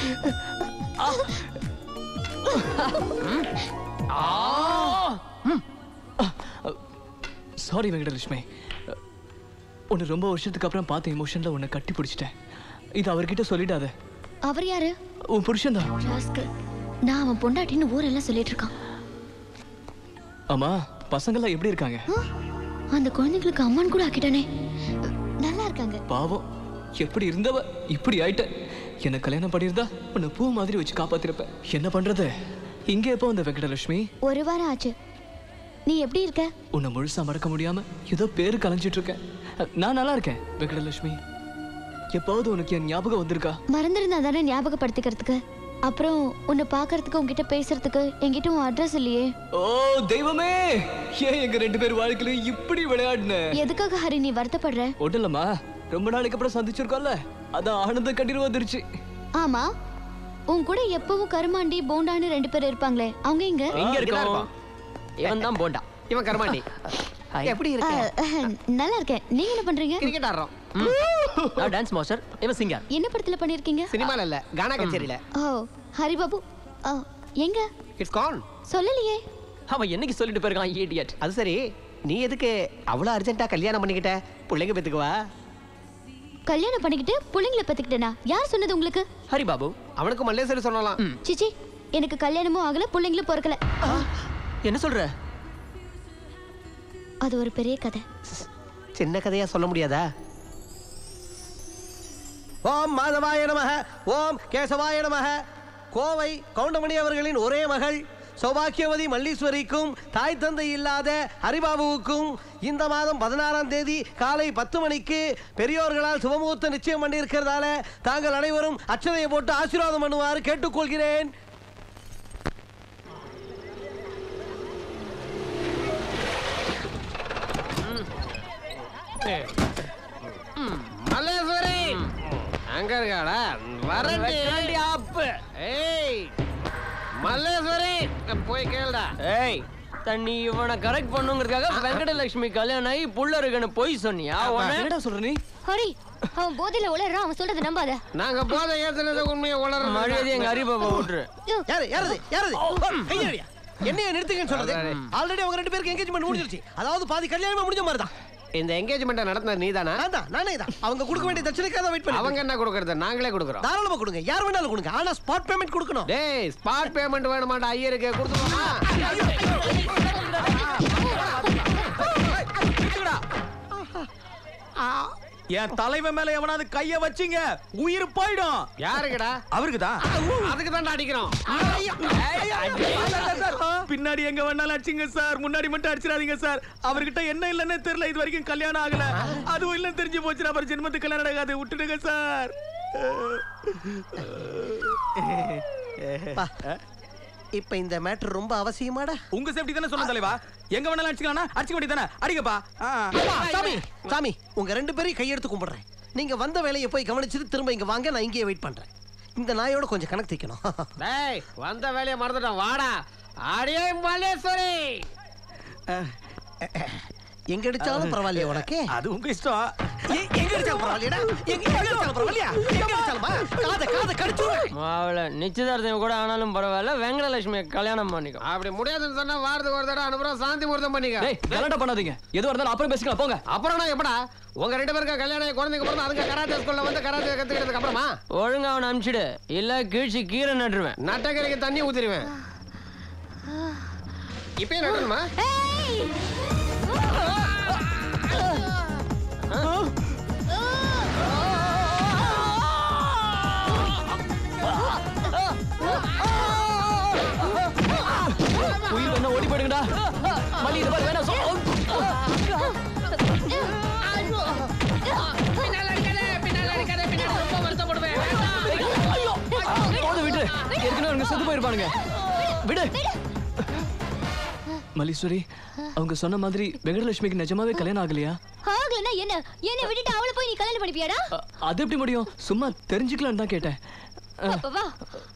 sorry Venkatalakshmi உன்னை ரொம்ப வருஷத்துக்கு அப்புறம் பார்த்த எமோஷன்ல உன்னை கட்டி பிடிச்சிட்டேன் இது அவர்கிட்ட சொல்லிடாத அவர் யாரு உன் புருஷன் தான் ராஸ்கல் நான் அவன் பொண்டாட்டின்னு ஊரெல்லாம் சொல்லிட்டு இருக்கான் ஆமா பசங்கெல்லாம் எப்படி இருக்காங்க அந்த குழந்தைங்களுக்கு அம்மான்னு கூட ஆக்கிட்டானே நல்லா இருக்காங்க பாவம் எப்படி இருந்தவ இப்படி ஆயிட்ட என்ன கல்யாணம் பண்ணியிருந்தா உன்னை பூ மாதிரி வச்சு காப்பாத்திருப்பேன் என்ன பண்றது இங்க எப்போ வந்த வெங்கடலட்சுமி ஒரு வாரம் ஆச்சு நீ எப்படி இருக்க உன்னை முழுசா மறக்க முடியாம ஏதோ பேரு கலைஞ்சிட்டு இருக்கேன் நான் நல்லா இருக்கேன் வெங்கடலட்சுமி எப்பாவது உனக்கு என் ஞாபகம் வந்திருக்கா மறந்திருந்தா தானே ஞாபகப்படுத்திக்கிறதுக்கு அப்புறம் உன்னை பார்க்கறதுக்கு உன்கிட்ட பேசுறதுக்கு என்கிட்ட உன் அட்ரஸ் இல்லையே ஓ தெய்வமே ஏன் எங்க ரெண்டு பேர் வாழ்க்கையில இப்படி விளையாடின எதுக்காக ஹரி நீ வருத்தப்படுற ஒட்டலம்மா ரொம்ப நாளைக்கு அப்புறம் சந்திச்சிருக்கோம்ல அதான் ஆனந்த கண்ணீர் வந்துருச்சு ஆமா உன் கூட எப்பவும் கருமாண்டி போண்டான்னு ரெண்டு பேர் இருப்பாங்களே அவங்க எங்க எங்க இருக்கோம் இவன் தான் போண்டா இவன் கருமாண்டி எப்படி இருக்க நல்லா இருக்கேன் நீங்க என்ன பண்றீங்க கிரிக்கெட் ஆடுறோம் நான் டான்ஸ் மாஸ்டர் இவன் சிங்கர் என்ன படத்துல பண்ணிருக்கீங்க சினிமால இல்ல கானா கச்சேரியில ஓ ஹரிபாபு ஓ, எங்க இட்ஸ் கான் சொல்லலையே அவன் என்னைக்கு சொல்லிட்டு போயிருக்கான் இடியட் அது சரி நீ எதுக்கு அவ்வளவு அர்ஜென்ட்டா கல்யாணம் பண்ணிக்கிட்ட பிள்ளைங்க பெத்துக்குவா கல்யாணம் பண்ணிக்கிட்டு புள்ளைங்களை பத்துக்கிட்டேனா யார் சொன்னது உங்களுக்கு ஹரிபாபு அவனுக்கு மல்லேஸ்வரி சொல்லலாம் சிச்சி எனக்கு கல்யாணமும் ஆகல பிள்ளைங்களும் பிறக்கல என்ன சொல்ற அது ஒரு பெரிய கதை சின்ன கதையா சொல்ல முடியாதா ஓம் மாதவாய நமக ஓம் கேசவாய நமக கோவை கவுண்டமணி அவர்களின் ஒரே மகள் சௌபாக்கியவதி மல்லீஸ்வரிக்கும் தாய் தந்தை இல்லாத ஹரிபாபுவுக்கும் இந்த மாதம் பதினாறாம் தேதி காலை பத்து மணிக்கு பெரியோர்களால் சுபமுகூர்த்த நிச்சயம் பண்ணியிருக்கிறதால தாங்கள் அனைவரும் அச்சதையை போட்டு ஆசீர்வாதம் பண்ணுவாறு கேட்டுக்கொள்கிறேன் மல்லேஸ்வரி அங்க இருக்காடா வரண்டி அப்பு ஏய் மல்லேஸ்வரி போய் கேளுடா ஏய் தண்ணி இவனை கரெக்ட் பண்ணுங்கிறதுக்காக வெங்கடலட்சுமி கல்யாணம் ஆகி புள்ள இருக்குன்னு பொய் சொன்னியா உன்னை- என்னடா சொல்ற நீ ஹரி அவன் போதையில உளறான் அவன் சொல்றதை நம்பாத நாங்க போதை ஏத்துனது உண்மையை உளற மரியாதை எங்க ஹரிபாபா விட்டுரு யாரு யாரது யாரது கையடியா என்னைய நிறுத்துங்கன்னு சொல்றது ஆல்ரெடி அவங்க ரெண்டு பேருக்கு எங்கேஜ்மெண்ட் முடிஞ்சிருச்சு அதாவது பாதி கல்யாணமே முடிஞ்ச மாதிரி தான் இந்த என்கேஜ்மெண்ட் நடந்தது நீதானா நான் தான் நானே தான் அவங்க கொடுக்க வேண்டிய தட்சணைக்காக தான் வெயிட் பண்ணி அவங்க என்ன கொடுக்கறது நாங்களே கொடுக்குறோம் தாராளமா கொடுங்க யார் வேணாலும் கொடுங்க ஆனா ஸ்பாட் பேமெண்ட் கொடுக்கணும் டேய் ஸ்பாட் பேமெண்ட் வேணுமாடா ஐயருக்கு கொடுத்துருவோமா என் தலைவன் மேல எவனாவது கைய வச்சீங்க உயிர் போயிடும் யாருக்குடா அவருக்கு தான் அதுக்கு தான் அடிக்கிறோம் பின்னாடி எங்க வேணாலும் அடிச்சுங்க சார் முன்னாடி மட்டும் அடிச்சிடாதீங்க சார் அவர்கிட்ட என்ன இல்லைன்னு தெரியல இது வரைக்கும் கல்யாணம் ஆகல அதுவும் இல்லைன்னு தெரிஞ்சு போச்சு அப்புறம் ஜென்மத்துக்கு கல்யாணம் நடக்காது விட்டுடுங்க சார் பா, இப்ப இந்த மேட்டர் ரொம்ப அவசியமாடா உங்க சேஃப்டி தானே சொன்ன தலைவா எங்க வேணாலும் அடிச்சுக்கலாம் அடிச்சுக்க வேண்டியதானே அடிங்கப்பா ஆ. அப்பா, சாமி சாமி உங்க ரெண்டு பேரையும் கையெடுத்து கும்பிடுறேன் நீங்க வந்த வேலையை போய் கவனிச்சுட்டு திரும்ப இங்க வாங்க நான் இங்கேயே வெயிட் பண்றேன் இந்த நாயோட கொஞ்சம் கணக்கு தைக்கணும் டேய் வந்த வேலையை மறந்துட்டோம் வாடா அடியே மல்லேஸ்வரி எங்க அடிச்சாலும் பரவாயில்லையா உனக்கு அது உங்க இஷ்டம் எ- எங்க அடிச்சாலும் பரவாயில்லையடா எங்க எங்க அடிச்சாலும் பரவாயில்லையா எங்க அடிச்சாலுமா காதை காதை கடிச்சு அவளை நிச்சயதார்த்தம் கூட ஆனாலும் பரவாயில்ல வெங்கடலட்சுமியை கல்யாணம் பண்ணிக்கோ அப்படி முடியாதுன்னு சொன்னா வாரத்துக்கு ஒரு தடவை அனுப்புறோம் சாந்தி முகூர்த்தம் பண்ணிக்க டேய் கலாட்டா பண்ணாதீங்க எதுவா இருந்தாலும் அப்புறம் பேசிக்கலாம் போங்க அப்புறம் நான் எப்படா உங்க ரெண்டு பேருக்கு கல்யாணம் ஆகி குழந்தைங்க பிறந்து அதுங்க கராத்தே ஸ்கூல்ல வந்து கராத்தே கத்துக்கிறதுக்கு அப்புறமா ஒழுங்கா அவனை அனுப்பிச்சிடு இல்ல கீழ்ச்சி கீரை நட்டுருவேன் நட்டக்கரைக்கு தண்ணி ஊத்திடுவேன் இப்பயே நடணுமா உயிர் வேணா ஓடி போயிடுங்கடா மல்லி இது பாரு வேணாம் சொ- போதும் விட்டு ஏற்கனவே அவங்க செத்து போயிருப்பானுங்க விடு மல்லீஸ்வரி அவங்க சொன்ன மாதிரி வெங்கடலட்சுமிக்கு நிஜமாவே கல்யாணம் ஆகலையா ஆகலன்னா என்ன என்ன விட்டுட்டு அவளை போய் நீ கல்யாணம் பண்ணிப்பியாடா அ- அது எப்படி முடியும் சும்மா தெரிஞ்சுக்கலான்னு தான் கேட்டேன் அப்ப வா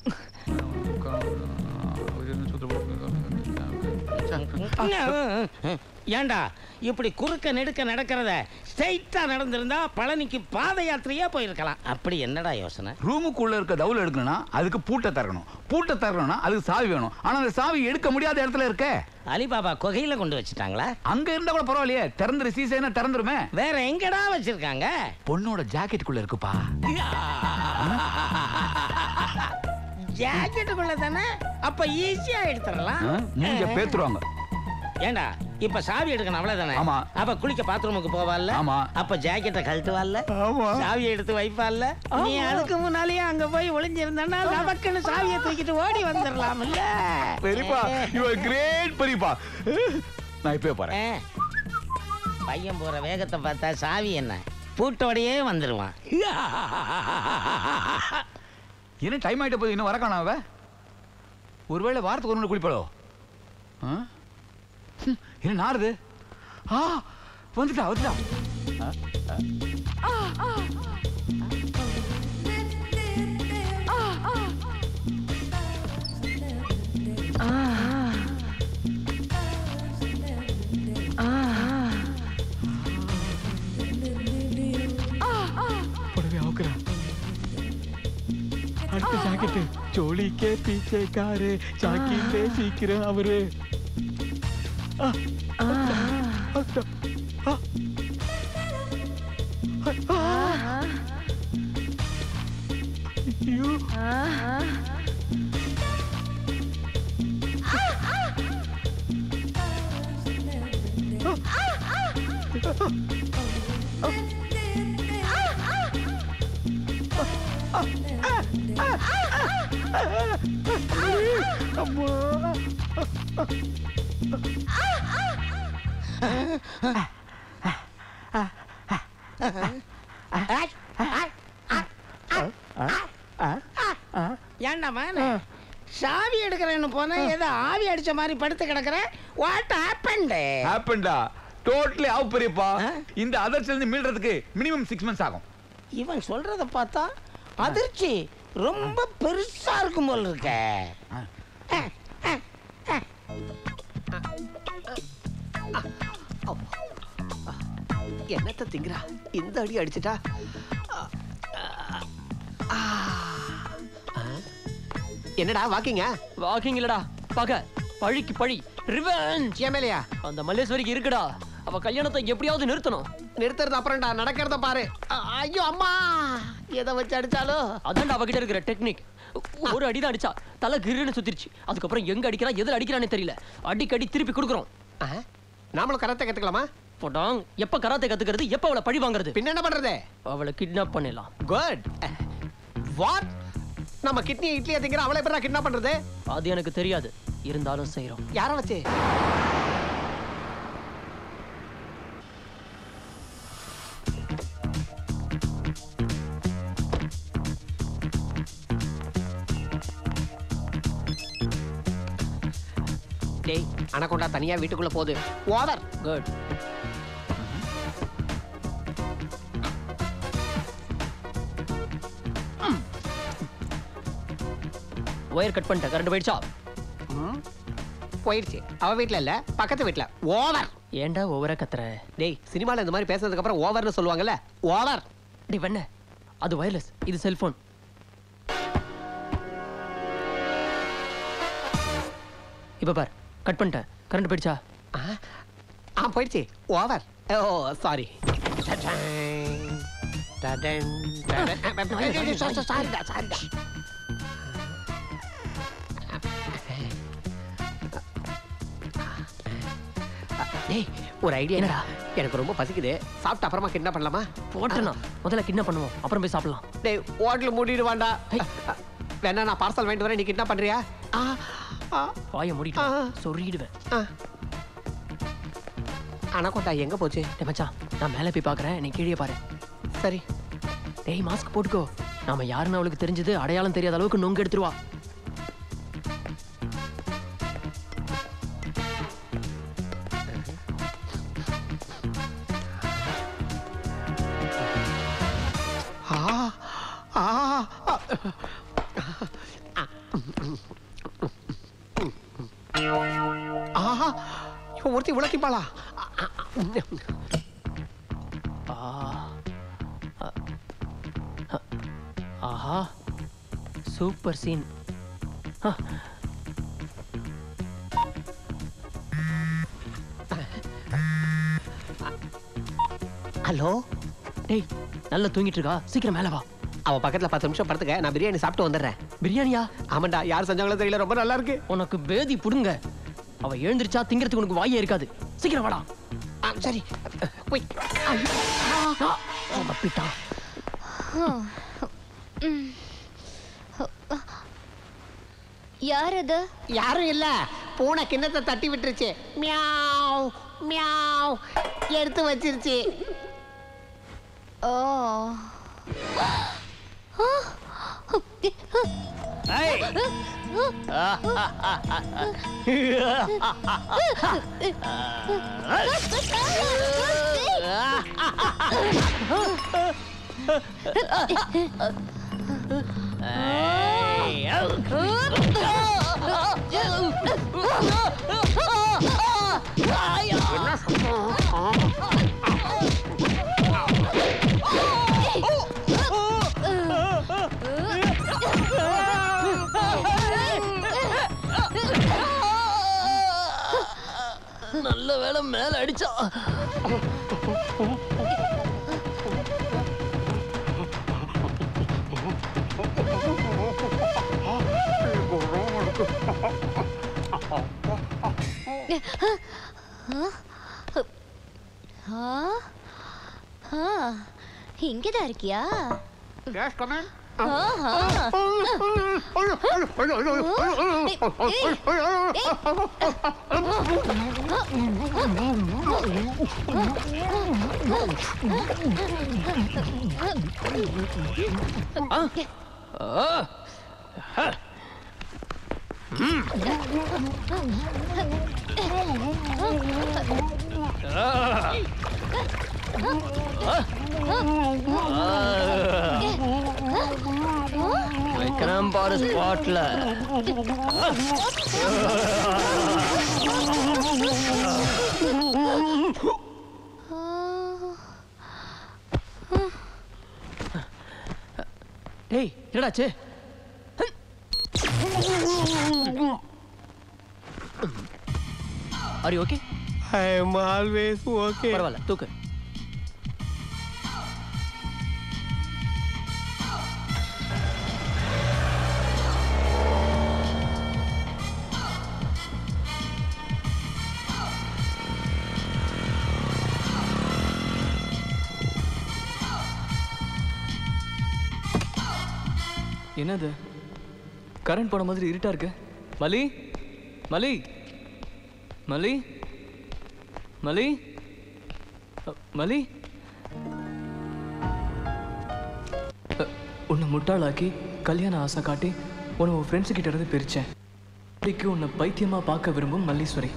ஏண்டா இப்படி குறுக்க நெடுக்க நடக்கிறத ஸ்ட்ரைட்டா நடந்திருந்தா பழனிக்கு பாத யாத்திரையா போயிருக்கலாம் அப்படி என்னடா யோசனை ரூமுக்குள்ள இருக்க தவுல் எடுக்கணும்னா அதுக்கு பூட்டை திறக்கணும் பூட்டை திறக்கணும்னா அதுக்கு சாவி வேணும் ஆனா அந்த சாவி எடுக்க முடியாத இடத்துல இருக்க அலிபாபா குகையில கொண்டு வச்சுட்டாங்களா அங்க இருந்தா கூட பரவாயில்லையே திறந்துரு சீசைனா திறந்துருமே வேற எங்கடா வச்சிருக்காங்க பொண்ணோட ஜாக்கெட்டுக்குள்ள இருக்குப்பா ஜாக்கெட்டுக்குள்ள தானே அப்ப ஈஸியா எடுத்துடலாம் ஆ, மூஞ்ச பேத்துருவாங்க ஏண்டா இப்ப சாவி எடுக்கணும் அவ்வளவுதானே ஆமா. அப்ப குளிக்க பாத்ரூமுக்கு போவால்ல ஆமா. அப்ப ஜாக்கெட்டை கழட்டுவால்ல சாவியை எடுத்து வைப்பால்ல நீ அதுக்கு முன்னாலேயே அங்க போய் ஒளிஞ்சிருந்தா நமக்குன்னு சாவியை தூக்கிட்டு ஓடி வந்துடலாம் இல்ல பெரியப்பா யூ ஆர் கிரேட் பெரியப்பா நான் இப்பவே போறேன் பையன் போற வேகத்தை பார்த்தா சாவி என்ன பூட்டோடையே வந்துருவான் என்ன டைம் ஆயிட்ட போது இன்னும் வர காணாம அவ? ஒருவேளை வாரத்துக்கு ஒரு நாள் குளிப்பாளோ ஆ? ஹம், என்ன நாருது ஆ வந்துட்டா வந்துட்டா ஆ, ஆ. ஆ அடுத்த ஜாக்கெட்டு ஜோலிக்கே பீச்சே காரு ஜாக்கிண்டே சீக்கிரம் அவரு ஆ, ஆ, ஆ, ஆ. ஐயோ அம்மா ஏன்டா மேன சாவி எடுக்கிறேன்னு போனா ஏதோ ஆவி அடிச்ச மாதிரி படுத்து கிடக்குற வாட் ஹேப்பன்டு ஹேப்பன்டா டோட்டலி ஆஃப் பெரியப்பா இந்த அதிர்ச்சியில இருந்து மீள்றதுக்கு மினிமம் சிக்ஸ் மந்த்ஸ் ஆகும் இவன் சொல்றத பார்த்தா அதிர்ச்சி ரொம்ப பெருசா இருக்கும் போல இருக்க என்னத்த திங்கிறா இந்த அடி அடிச்சிட்டா ஆ. ஆ. என்னடா வாக்கிங்க வாக்கிங் இல்லடா பக பழிக்கு பழி ரிவெஞ்ச் ஏமேலையா அந்த மல்லேஸ்வரிக்கு இருக்குடா அவ கல்யாணத்தை எப்படியாவது நிறுத்தணும் நிறுத்துறது அப்புறம்டா நடக்கிறத பாரு அ- ஐயோ அம்மா எதை வச்சு அடிச்சாலும் அதான்டா அவகிட்ட இருக்கிற டெக்னிக் ஒரு அடிதான் அடிச்சா தலை கிருன்னு சுத்திருச்சு அதுக்கப்புறம் எங்க அடிக்கிறா எதுல அடிக்கிறானே தெரியல அடிக்கடி திருப்பி கொடுக்குறோம் நாமளும் கராத்தே கத்துக்கலாமா போட்டாங் எப்ப கராத்தே கத்துக்கிறது எப்ப அவளை பழி வாங்குறது பின்ன என்ன பண்றது அவளை கிட்னாப் பண்ணிடலாம் குட் வாட் நம்ம கிட்னி இட்லியை திங்கிற அவளை எப்படி கிட்னாப் பண்றது அது எனக்கு தெரியாது இருந்தாலும் செய்றோம் யார வச்சு டேய் அனகொண்டா தனியா வீட்டுக்குள்ள போகுது ஓவர் குட் ஒயர் கட் பண்ணிட்டேன் கரண்ட் போயிடுச்சா போயிடுச்சு அவ வீட்ல இல்ல பக்கத்து வீட்ல ஓவர் ஏன்டா ஓவரா கத்துற டேய் சினிமால இந்த மாதிரி பேசுனதுக்கு அப்புறம் ஓவர்னு சொல்லுவாங்கல்ல ஓவர் டேய் வண்ண அது வயர்லெஸ் இது செல்போன் இப்ப பார் கட் பண்ணிட்டேன் கரண்ட் போயிடுச்சா ஆ போயிடுச்சு ஓவர் ஓ சாரி சாரிடா சாரிடா டேய் ஒரு ஐடியா என்னடா எனக்கு ரொம்ப பசிக்குது சாப்பிட்டு அப்புறமா கிட்னா பண்ணலாமா போட்டனா முதல்ல கிட்னாப் பண்ணுவோம் அப்புறம் போய் சாப்பிடலாம் டேய் ஹோட்டல் மூடிடு வேண்டா வேணா நான் பார்சல் வாங்கிட்டு வரேன் நீ கிட்னா பண்றியா ஆ, ஆ, வாயை மூடிட்டு ஆ. சொல்லிடுவேன் ஆ. அனகொண்டா எங்க போச்சு டேய் மச்சான் நான் மேலே போய் பார்க்கறேன் நீ கீழே பாரு சரி டேய் மாஸ்க் போட்டுக்கோ நாம யாருன்னு அவளுக்கு தெரிஞ்சது அடையாளம் தெரியாத அளவுக்கு நொங்கு எடுத்துருவா ஆ ஆ ஆ. ஆஹா இவன் ஒருத்தி உழக்கிப்பாளா ஆ அ, அ, ஆஹா சூப்பர் சீன் ஹலோ டேய் நல்லா தூங்கிட்டு இருக்கா சீக்கிரம் மேல வா அவ பக்கத்துல பத்து நிமிஷம் படுத்துக்க நான் பிரியாணி சாப்பிட்டு வந்துடுறேன் பிரியாணியா ஆமாண்டா யார் செஞ்சாங்களோ தெரியல ரொம்ப நல்லா இருக்கு உனக்கு பேதி புடுங்க அவ எழுந்திருச்சா திங்கிறதுக்கு உனக்கு வாயே இருக்காது சீக்கிரம் வாடா ஆ, சரி போய் தப்பிட்டான் யார் அது யாரும் இல்ல பூனை கிண்ணத்தை தட்டி விட்டுருச்சு மியாவ் மியாவ் எடுத்து வச்சிருச்சு ஓ என்ன வேலை மேல அடிச்சா இங்கதான் இருக்கியா வைக்கிறேன் பாரு ஸ்பாட்ல டேய் என்னடாச்சு are okay I am always okay பரவாயில்ல தூக்கு என்னது கரண்ட் போன மாதிரி இருட்டா இருக்கு மலி மலி மலி மலி அ, மலி அ, உன்னை முட்டாளாக்கி கல்யாண ஆசை காட்டி உன்னை உன் ஃப்ரெண்ட்ஸ் கிட்ட இருந்து பிரிச்சேன் இப்படிக்கு உன்னை பைத்தியமா பார்க்க விரும்பும் மல்லீஸ்வரி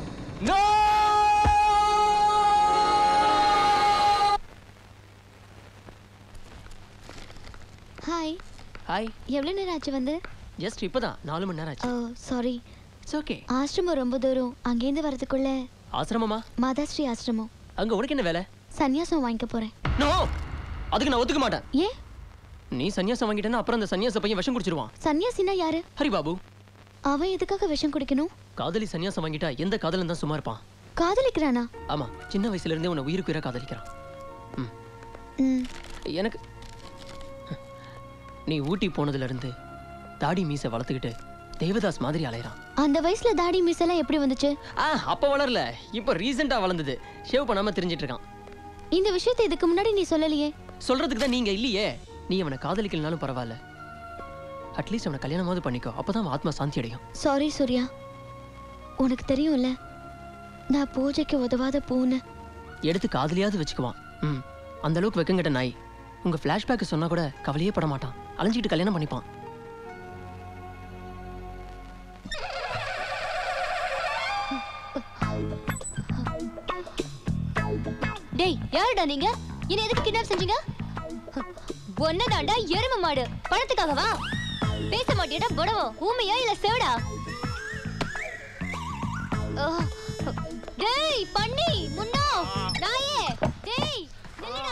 ஹாய் ஹாய் எவ்வளோ நேரம் ஆச்சு வந்து ஜஸ்ட் இப்பதான் நாலு மணி நேரம் ஓ ஆச்சு சாரி இட்ஸ் ஓகே ஆசிரமம் ரொம்ப தூரம் அங்கேருந்து வரதுக்குள்ள ஆசிரமமா மாதாஸ்ரீ ஆசிரமம் அங்க உனக்கு என்ன வேலை சந்நியாசம் வாங்கிக்க போறேன் நோ அதுக்கு நான் ஒத்துக்க மாட்டேன் ஏன் நீ சன்னியாசம் வாங்கிட்டேன்னா அப்புறம் அந்த சன்னியாச பையன் விஷம் குடிச்சிருவான் சன்னியாசினா யாரு ஹரி பாபு அவன் எதுக்காக விஷம் குடிக்கணும் காதலி சன்னியாசம் வாங்கிட்டா எந்த காதலன் தான் சும்மா இருப்பான் காதலிக்கிறானா ஆமா சின்ன வயசுல இருந்தே உன்னை உயிருக்கு உயிரா காதலிக்கிறான் ம். ம் எனக்கு நீ ஊட்டி போனதுல இருந்து தாடி மீசை வளர்த்துக்கிட்டு தேவதாஸ் மாதிரி அலையறான் அந்த வயசுல தாடி மீசெல்லாம் எப்படி வந்துச்சு ஆ அப்ப வளரல இப்போ ரீசெண்டா வளர்ந்தது ஷேவ் பண்ணாம தெரிஞ்சிட்டு இருக்கான் இந்த விஷயத்தை இதுக்கு முன்னாடி நீ சொல்லலையே சொல்றதுக்கு தான் நீங்க இல்லையே நீ அவனை காதலிக்கலனாலும் பரவாயில்ல அட்லீஸ்ட் அவனை கல்யாணமாவது பண்ணிக்கோ அப்பதான் அவன் ஆத்மா சாந்தி அடையும் சாரி சூர்யா உனக்கு தெரியும்ல நான் பூஜைக்கு உதவாத பூன்னு எடுத்து காதலியாவது வச்சுக்குவான் ம் அந்த அளவுக்கு வெக்கங்கிட்ட நாய் உங்க ஃபிளாஷ்பேக் சொன்னா கூட கவலையே பட மாட்டான் அலைஞ்சிட்டு கல்யாணம் பண்ணிப்பான் டேய் யாருடா நீங்க என்ன எதுக்கு கிட்னாப் செஞ்சீங்க ஒன்னதாண்டா எரும மாடு பணத்துக்காகவா பேச மாட்டியடா புடவோ ஊமையா இல்ல சேவடா அஹ், டேய் பண்ணி முன்னோ நாயே டேய் நில்லுடா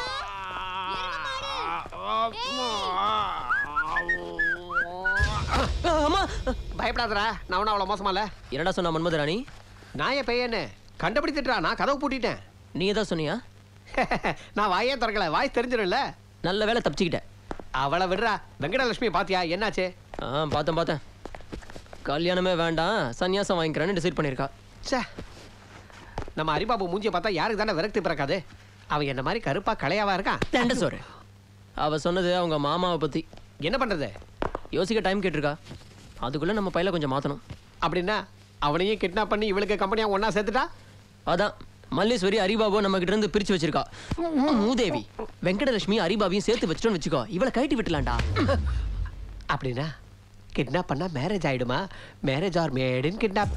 அம்மா பயப்படாதடா நான் ஒன்றும் அவ்வளோ மோசமா இல்ல என்னடா சொன்னா மன்மத ராணி நான் என் பையனு கண்டுபிடித்துட்டா நான் கதவு பூட்டிட்டேன் நீ ஏதாவது சொன்னியா நான் வாயே திறக்கல வாய் தெரிஞ்சிடும்ல நல்ல வேலை தப்பிச்சுக்கிட்ட அவளை விடுறா வெங்கடலட்சுமி பாத்தியா என்னாச்சு ஆ பார்த்தேன் பார்த்தேன் கல்யாணமே வேண்டாம் சன்னியாசம் வாங்கிக்கிறேன்னு டிசைட் பண்ணியிருக்கா ச்சே நம்ம ஹரிபாபு மூஞ்சியை பார்த்தா யாருக்கு தானே விரக்தி பிறக்காது அவன் என்ன மாதிரி கருப்பா கலையாவா இருக்கான் தண்ட சோறு அவ சொன்னது அவங்க மாமாவை பத்தி என்ன பண்றது யோசிக்க டைம் கேட்டிருக்கா அதுக்குள்ள நம்ம பையில கொஞ்சம் மாத்தணும் அப்படின்னா அவனையும் கிட்னாப் பண்ணி இவளுக்கு கம்பெனியா ஒண்ணா சேர்த்துட்டா அதான் மல்லீஸ்வரி ஹரிபாபு நம்ம கிட்ட இருந்து பிரிச்சு வச்சிருக்கா மூதேவி வெங்கடலட்சுமி ஹரிபாபையும் சேர்த்து வச்சிட்டோம்னு வச்சுக்கோ இவளை கழட்டி விட்டுலாம்டா அப்படின்னா கிட்னாப் பண்ணா மேரேஜ் ஆயிடுமா marriage are made in kidnap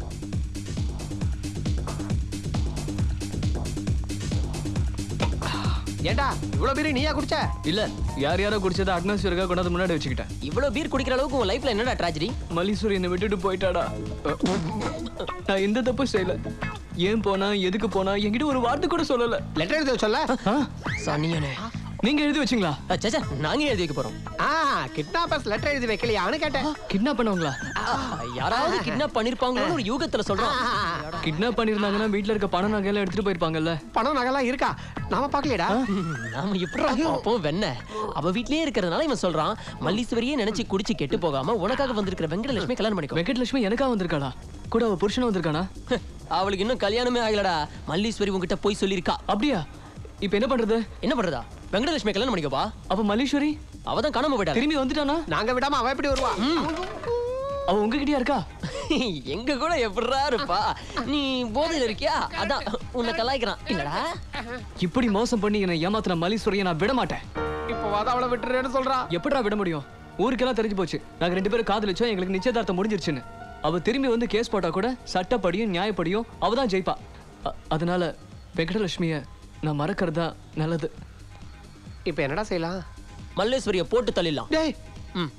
ஏண்டா இவ்வளவு பேரு நீயா குடிச்ச இல்ல யார் யாரோ குடிச்சதை அட்மாஸ்பியருக்காக கொண்டாந்து முன்னாடி வச்சுக்கிட்டேன் இவ்வளவு பீர் குடிக்கிற அளவுக்கு உன் லைஃப்ல என்னடா ட்ராஜடி மல்லீஸ்வரி என்னை விட்டுட்டு போயிட்டாடா நான் எந்த தப்பு செய்யல ஏன் போனா எதுக்கு போனா என்கிட்ட ஒரு வார்த்தை கூட சொல்லல லெட்டர் எழுத சொல்ல சனியனே நீங்க எழுதி வச்சீங்களா சேச்சா நாங்க எழுதி வைக்க போறோம் ஆ கிட்னாப்பர்ஸ் லெட்டர் எழுதி வைக்கலையான்னு கேட்டேன் கிட்னாப் பண்ணவங்களா யாராவது கிட்னாப் பண்ணிருப்பாங்களோன்னு ஒரு யூகத்துல சொல்றோம் கிட்னாப் பண்ணிருந்தாங்கன்னா வீட்ல இருக்க பணம் நகையெல்லாம் எடுத்துட்டு போயிருப்பாங்கல்ல பணம் நகைலாம் இருக்கா நாம பாக்கலையடா நாம எப்படா பாப்போம் வெண்ண அவ வீட்லயே இருக்கிறதுனால இவன் சொல்றான் மல்லீஸ்வரியே நினைச்சு குடிச்சு கெட்டு போகாம உனக்காக வந்திருக்கிற வெங்கடலட்சுமி கல்யாணம் பண்ணிக்கோ வெங்கட்லட்சுமி எனக்கா வந்திருக்காளா கூட அவ புருஷனும் வந்திருக்கானா அவளுக்கு இன்னும் கல்யாணமே ஆகலடா மல்லீஸ்வரி உங்ககிட்ட போய் சொல்லிருக்கா அப்படியா இப்போ என்ன பண்றது என்ன பண்றதா வெங்கடலட்சுமி கல்யாணம் பண்ணிக்கோப்பா அப்ப மல்லீஸ்வரி அவ தான் காணாம போயிட்டா திரும்பி வந்துட்டானா நாங்க விடாம அவ எப்படி வருவா அவ உங்ககிட்டயா இருக்கா எங்க கூட எப்படிடா இருப்பா நீ போதையில இருக்கியா அதான் உன்னை கலாய்க்கிறான் இல்லடா இப்படி மோசம் பண்ணி என்னை ஏமாத்துன மல்லீஸ்வரியை நான் விட மாட்டேன் இப்போ வாத அவளை விட்டுறேன்னு சொல்றா எப்படிடா விட முடியும் ஊருக்கெல்லாம் தெரிஞ்சு போச்சு நாங்க ரெண்டு பேரும் காதலிச்சோம் எங்களுக்கு நிச்சயதார்த்தம் முடிஞ்சிருச்சுன்னு அவ திரும்பி வந்து கேஸ் போட்டா கூட சட்டப்படியும் நியாயப்படியும் அவ தான் ஜெயிப்பா அ- அதனால வெங்கடலட்சுமிய நான் மறக்கறதா நல்லது இப்போ என்னடா செய்யலாம் மல்லேஸ்வரிய போட்டு தள்ளிடலாம் டேய் ம்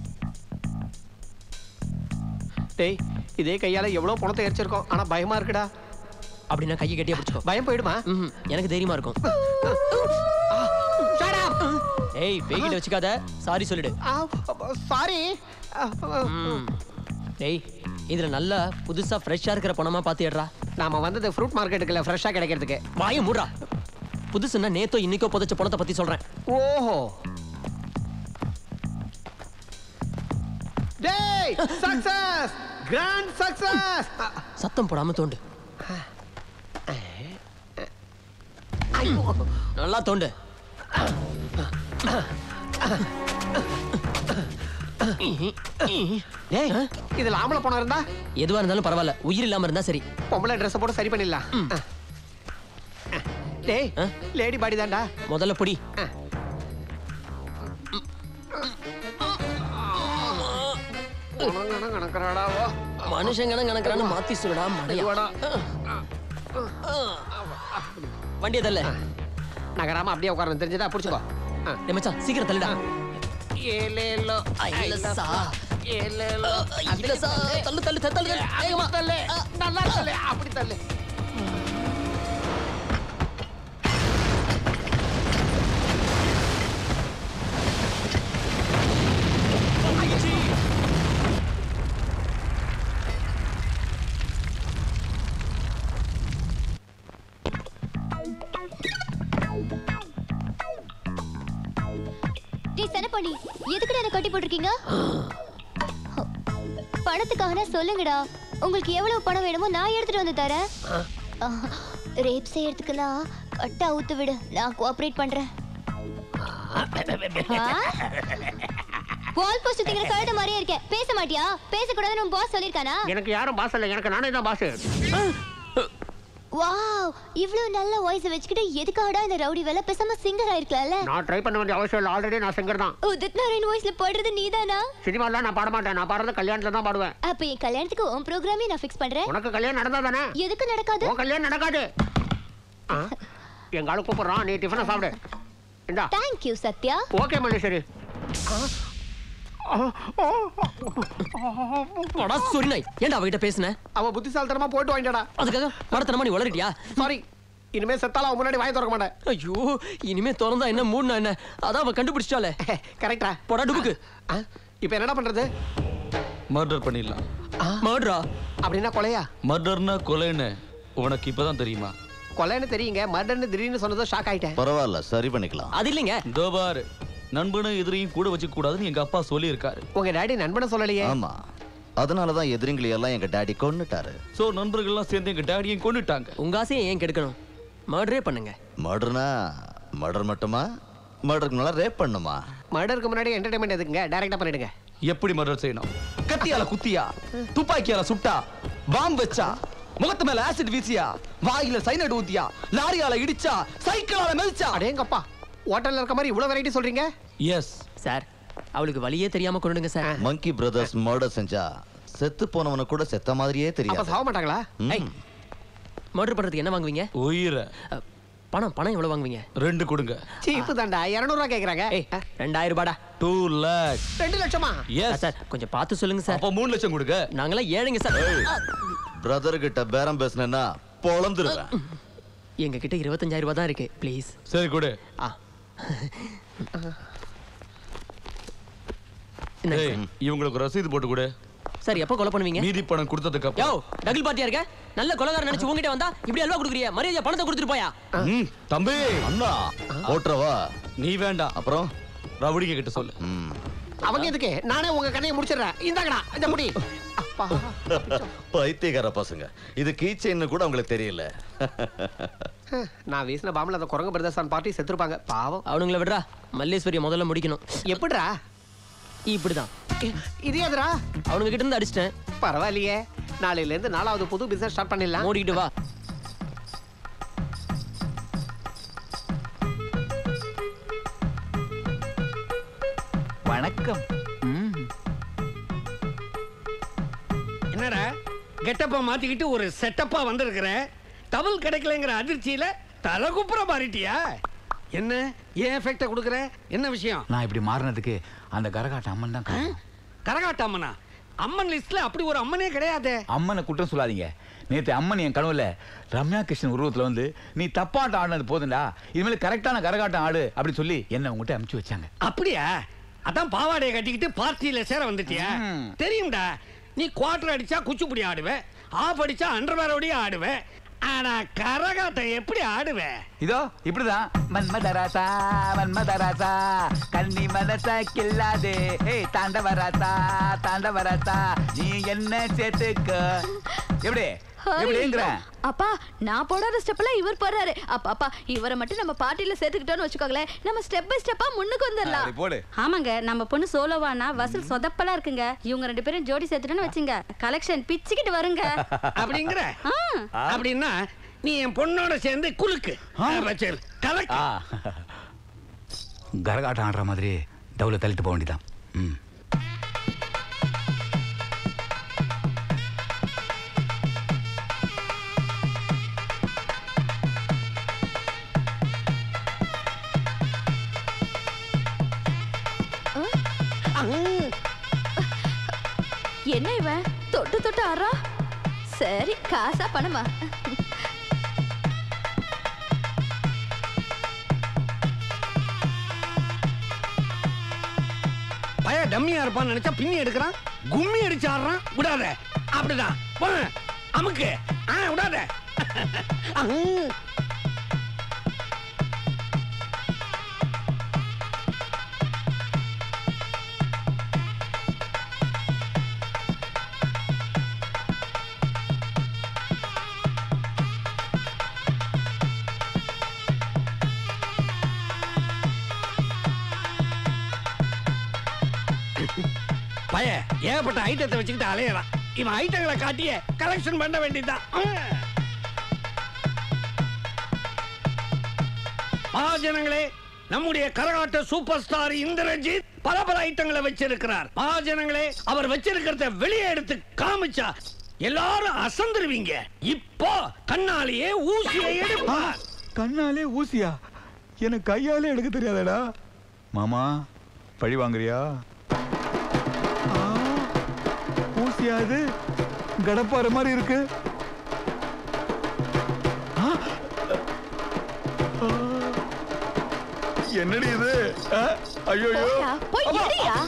டேய் இதே கையால எவ்வளவு பணத்தை எரிச்சிருக்கோம் ஆனா பயமா இருக்குடா அப்படின்னா கையை கட்டியா பிடிச்சுக்கோ பயம் போயிடுமா ம்ஹும். எனக்கு தைரியமா இருக்கும் ஏய் பேகிட்ட வச்சுக்காத சாரி சொல்லிடு சாரி ம். டேய் இதுல நல்லா புதுசா ஃப்ரெஷ்ஷா இருக்கிற பணமா பாத்துடுறா நாம வந்தது ஃப்ரூட் மார்க்கெட்டுக்குள்ள ஃப்ரெஷ்ஷா கிடைக்கிறதுக்கு வாய மூடுறா புதுசுன்னா நேத்தோ இன்னைக்கோ புதைச்ச பணத்தை பத்தி சொல்றேன் ஓஹோ டேய் சக்சஸ் கிராண்ட் சக்சஸ் சத்தம் போடாம தோண்டு நல்லா தோண்டு டேய் இதுல ஆம்பளை பணம் இருந்தா எதுவா இருந்தாலும் பரவாயில்ல உயிர் இல்லாம இருந்தா சரி பொம்பளை ட்ரெஸ் போட்டு சரி பண்ணிடலாம் டேய் லேடி பாடி தான்டா முதல்ல பொடி கணக்கறாடாவோ மனுஷங்கன கணக்குறான்னு மாத்தி சொல்லுடா மடையா வண்டியை தள்ள நகராம அப்படியே உட்காரணும் தெரிஞ்சதா புடிச்சுக்கோ டேய் மச்சான் சீக்கிரம் தள்ளுடா ஏலேலோ ஐலசா. ஏலேலோ ஐலசா. தள்ளு தள்ளு தள்ளு தள்ளு வேகமா தள்ளு நல்லா தள்ளு அப்படி தள்ளு டேய் சனப்பண்ணி எதுக்குடா என்ன கட்டி போட்டிருக்கீங்க பணத்துக்காகனா சொல்லுங்கடா உங்களுக்கு எவ்வளவு பணம் வேணுமோ நான் எடுத்துட்டு வந்து தரேன் ரேப் செய்யறதுக்குன்னா கட்ட அவுத்து விடு நான் கோஆபரேட் பண்றேன் வால் போஸ்ட் தூக்கிற கழுத மாதிரியே இருக்கேன் பேச மாட்டியா பேசக்கூடாதுன்னு உன் பாஸ் சொல்லிருக்கானா எனக்கு யாரும் பாஸ் இல்ல எனக்கு நானே தான் பாஸ் வாவ் இவ்வளவு நல்ல வாய்ஸ் வச்சுக்கிட்டு எதுக்காகடா இந்த ரவுடி வேலை பேசாம சிங்கர் ஆயிருக்கலாம்ல நான் ட்ரை பண்ண வேண்டிய அவசியம் இல்லை ஆல்ரெடி நான் சிங்கர் தான் உதித் நாராயண் வாய்ஸ்ல பாடுறது நீதானா சினிமாலாம் நான் பாட மாட்டேன் நான் பாடுறது கல்யாணத்துல தான் பாடுவேன் அப்ப என் கல்யாணத்துக்கு உன் ப்ரோக்ராமே நான் ஃபிக்ஸ் பண்றேன் உனக்கு கல்யாணம் நடந்தா தானே எதுக்கு நடக்காது உன் கல்யாணம் நடக்காது ஆ, எங்க ஆளு கூப்பிடுறான் நீ டிஃபனை சாப்பிடு இந்தா thank you Sathya okay Malleswari அடா சொரி நாய் ஏன்டா அவகிட்ட பேசுன அவ புத்திசாலித்தனமா போட்டு வாங்கிட்டடா அதுக்காக மடத்தனமா நீ வளரிட்டியா சாரி இனிமே செத்தால அவன் முன்னாடி வாய திறக்க மாட்டேன் ஐயோ இனிமே திறந்தா என்ன மூடுனா என்ன அதான் அவ கண்டுபிடிச்சிட்டாலே கரெக்டா போடா டுபுக்கு இப்போ என்னடா பண்றது மர்டர் பண்ணிடலாம் மர்டரா அப்படின்னா கொலையா மர்டர்னா கொலைன்னு உனக்கு இப்பதான் தெரியுமா கொலைன்னு தெரியுங்க மர்டர்னு திடீர்னு சொன்னதும் ஷாக் ஆயிட்டேன் பரவாயில்ல சரி பண்ணிக்கலாம் அது இல்லைங்க இதோ பாரு நண்பனும் எதிரியும் கூட வச்சுக்க கூடாதுன்னு எங்க அப்பா சொல்லியிருக்காரு உங்க டாடி நண்பனை சொல்லலையே ஆமா அதனாலதான் எதிரிங்களை எல்லாம் எங்க டாடி கொன்னுட்டாரு சோ நண்பர்கள்லாம் சேர்ந்து எங்க டாடியும் கொண்டுட்டாங்க உங்க ஆசையை ஏன் கெடுக்கணும் மர்டரே பண்ணுங்க மர்டர்னா மர்டர் மட்டுமா மர்டருக்கு நல்லா ரேப் பண்ணுமா மர்டருக்கு முன்னாடி என்டர்டைன்மெண்ட் எதுக்குங்க டைரக்டா பண்ணிடுங்க எப்படி மர்டர் செய்யணும் கத்தியால குத்தியா துப்பாக்கியால சுட்டா பாம்பு வச்சா முகத்து மேல ஆசிட் வீசியா வாயில சைனட் ஊத்தியா லாரியால இடிச்சா சைக்கிளால மிதிச்சா அடேங்கப்பா ஹோட்டல்ல இருக்க மாதிரி இவ்வளவு வெரைட்டி சொல்றீங்க எஸ் சார் அவளுக்கு வழியே தெரியாம கொண்டுங்க சார் மங்கி பிரதர்ஸ் மர்டர் செஞ்சா செத்து போனவன கூட செத்த மாதிரியே அப்ப தெரியாது சாக மாட்டாங்களா ம். மர்டர் பண்றதுக்கு என்ன வாங்குவீங்க உயிரை பணம் பணம் எவ்வளவு வாங்குவீங்க ரெண்டு கொடுங்க சீப்பு தாண்டா இரநூறுவா கேக்குறாங்க ஏய் ரெண்டாயிரம் ரூபாடா டூ லேக் ரெண்டு லட்சமா எஸ் சார் கொஞ்சம் பார்த்து சொல்லுங்க சார் அப்ப மூணு லட்சம் கொடுங்க நாங்களாம் ஏழைங்க சார் பிரதர் கிட்ட பேரம் பேசினேன்னா பொழந்துருவேன் எங்க கிட்ட இருபத்தஞ்சாயிரம் ரூபாய் தான் இருக்கு ப்ளீஸ் சரி கொடு ஆ ஏய், இவங்களுக்கு ரசீது போட்டு கொடு சார் எப்போ கொலை பண்ணுவீங்க மீதி பணம் கொடுத்ததுக்கு யோ அப்புறம் டபுள் பார்ட்டியா இருக்க நல்ல கொலகாரன் நினைச்சு உங்ககிட்ட வந்தா இப்படி அல்வா கொடுக்குறியா மரியாதை பணத்தை கொடுத்துட்டு போயா ம், தம்பி அண்ணா ஓட்டுறவா நீ வேண்டாம் அப்புறம் ரவுடிங்க கிட்ட சொல்லு அவங்க எதுக்கு நானே உங்க கதையை முடிச்சிடுறேன் இந்தாங்கடா இந்த முடி அப்பா பைத்தியக்கார பசங்க இது கீச்சைன்னு கூட அவங்களுக்கு தெரியல நான் வீசின பாம்புல அந்த குரங்கு பிரதர்சான் பார்ட்டி செத்துருப்பாங்க பாவம் அவனுங்கள விடுறா மல்லேஸ்வரியை முதல்ல முடிக்கணும் எப்படிடா இப்படிதான் இது எதுடா அவனுங்க கிட்ட இருந்து அடிச்சிட்டேன் பரவாயில்லையே நாளையில இருந்து நாலாவது புது பிசினஸ் ஸ்டார்ட் பண்ணிடலாம் மூடிட்டு வா வணக்கம் என்னடா கெட்டப்பா மாத்திக்கிட்டு ஒரு செட்டப்பா வந்திருக்கிற டபுள் கிடைக்கலங்கிற அதிர்ச்சியில தலை குப்புற மாறிட்டியா என்ன ஏன் எஃபெக்ட கொடுக்குற என்ன விஷயம் நான் இப்படி மாறினதுக்கு அந்த கரகாட்ட அம்மன் தான் காரணம். கரகாட்ட அம்மனா அம்மன் லிஸ்ட்ல அப்படி ஒரு அம்மனே கிடையாதே அம்மனை குற்றம் சொல்லாதீங்க நேத்து அம்மன் என் கனவுல ரம்யா கிருஷ்ணன் உருவத்துல வந்து நீ தப்பாட்டம் ஆடினது போதுண்டா இனிமேல் கரெக்டான கரகாட்டம் ஆடு அப்படின்னு சொல்லி என்ன உங்ககிட்ட அமுச்சு வச்சாங்க அப்படியா அதான் பாவாடையை கட்டிக்கிட்டு பார்ட்டியில சேர வந்துட்டியா தெரியும்டா நீ குவார்டர் அடிச்சா குச்சிப்புடி ஆடுவ ஆஃப் அடிச்சா அண்டர்வேரோடய ஆடுவ ஆனா கரகாட்டம் எப்படி ஆடுவ இதோ இப்படிதான் மன்மதராசா மன்மதராசா கண்ணி மனச கில்லாதே ஏய் தாண்டவராசா தாண்டவராசா நீ என்ன சேர்த்துக்க எப்படி எப்படிங்கிற அப்பா நான் போடாத ஸ்டெப்லாம் இவர் போடுறாரு அப்பா அப்பா இவரை மட்டும் நம்ம பார்ட்டில சேர்த்துக்கிட்டோம்னு வச்சுக்கோங்களேன் நம்ம ஸ்டெப் பை ஸ்டெப்பா முன்னுக்கு வந்துடலாம் போடு ஆமாங்க நம்ம பொண்ணு சோலோவானா வசூல் சொதப்பலா இருக்குங்க இவங்க ரெண்டு பேரும் ஜோடி சேர்த்துட்டோன்னு வச்சுங்க கலெக்ஷன் பிச்சுக்கிட்டு வருங்க அப்படிங்கிற அப்படின்னா நீ என் பொண்ணோட சேர்ந்து குலுக்கு வச்சல் கலக்கு ஆ. கரகாட்டம் ஆடுற மாதிரி டவுல தள்ளிட்டு போக வேண்டியதான் ம் என்ன இவன் தொட்டு தொட்டு ஆறா சரி காசா பணமா பய டம்மியா இருப்பான்னு நினைச்சா பின்னி எடுக்கிறான் கும்மி அடிச்சு ஆடுறான் விடாத அப்படிதான் போ, அமுக்கு ஆ விடாத அஹ். பய ஏகப்பட்ட ஐட்டத்தை வச்சுக்கிட்டு அலையறான் இவன் ஐட்டங்களை காட்டிய கலெக்ஷன் பண்ண வேண்டியதுதான் மகாஜனங்களே நம்முடைய கரகாட்ட சூப்பர் ஸ்டார் இந்திரஜித் பல பல ஐட்டங்களை வச்சிருக்கிறார் மகாஜனங்களே அவர் வச்சிருக்கிறத வெளியே எடுத்து காமிச்சா எல்லாரும் அசந்துருவீங்க இப்போ கண்ணாலேயே ஊசியை எடுப்பார் கண்ணாலே ஊசியா எனக்கு கையாலே எடுக்க தெரியாதடா மாமா பழி வாங்குறியா ஆ, ஊசியா இது கடப்பாற மாதிரி இருக்கு ஆ, ஆ, என்னடி இது ஆ, ஐயோ போய் எரியா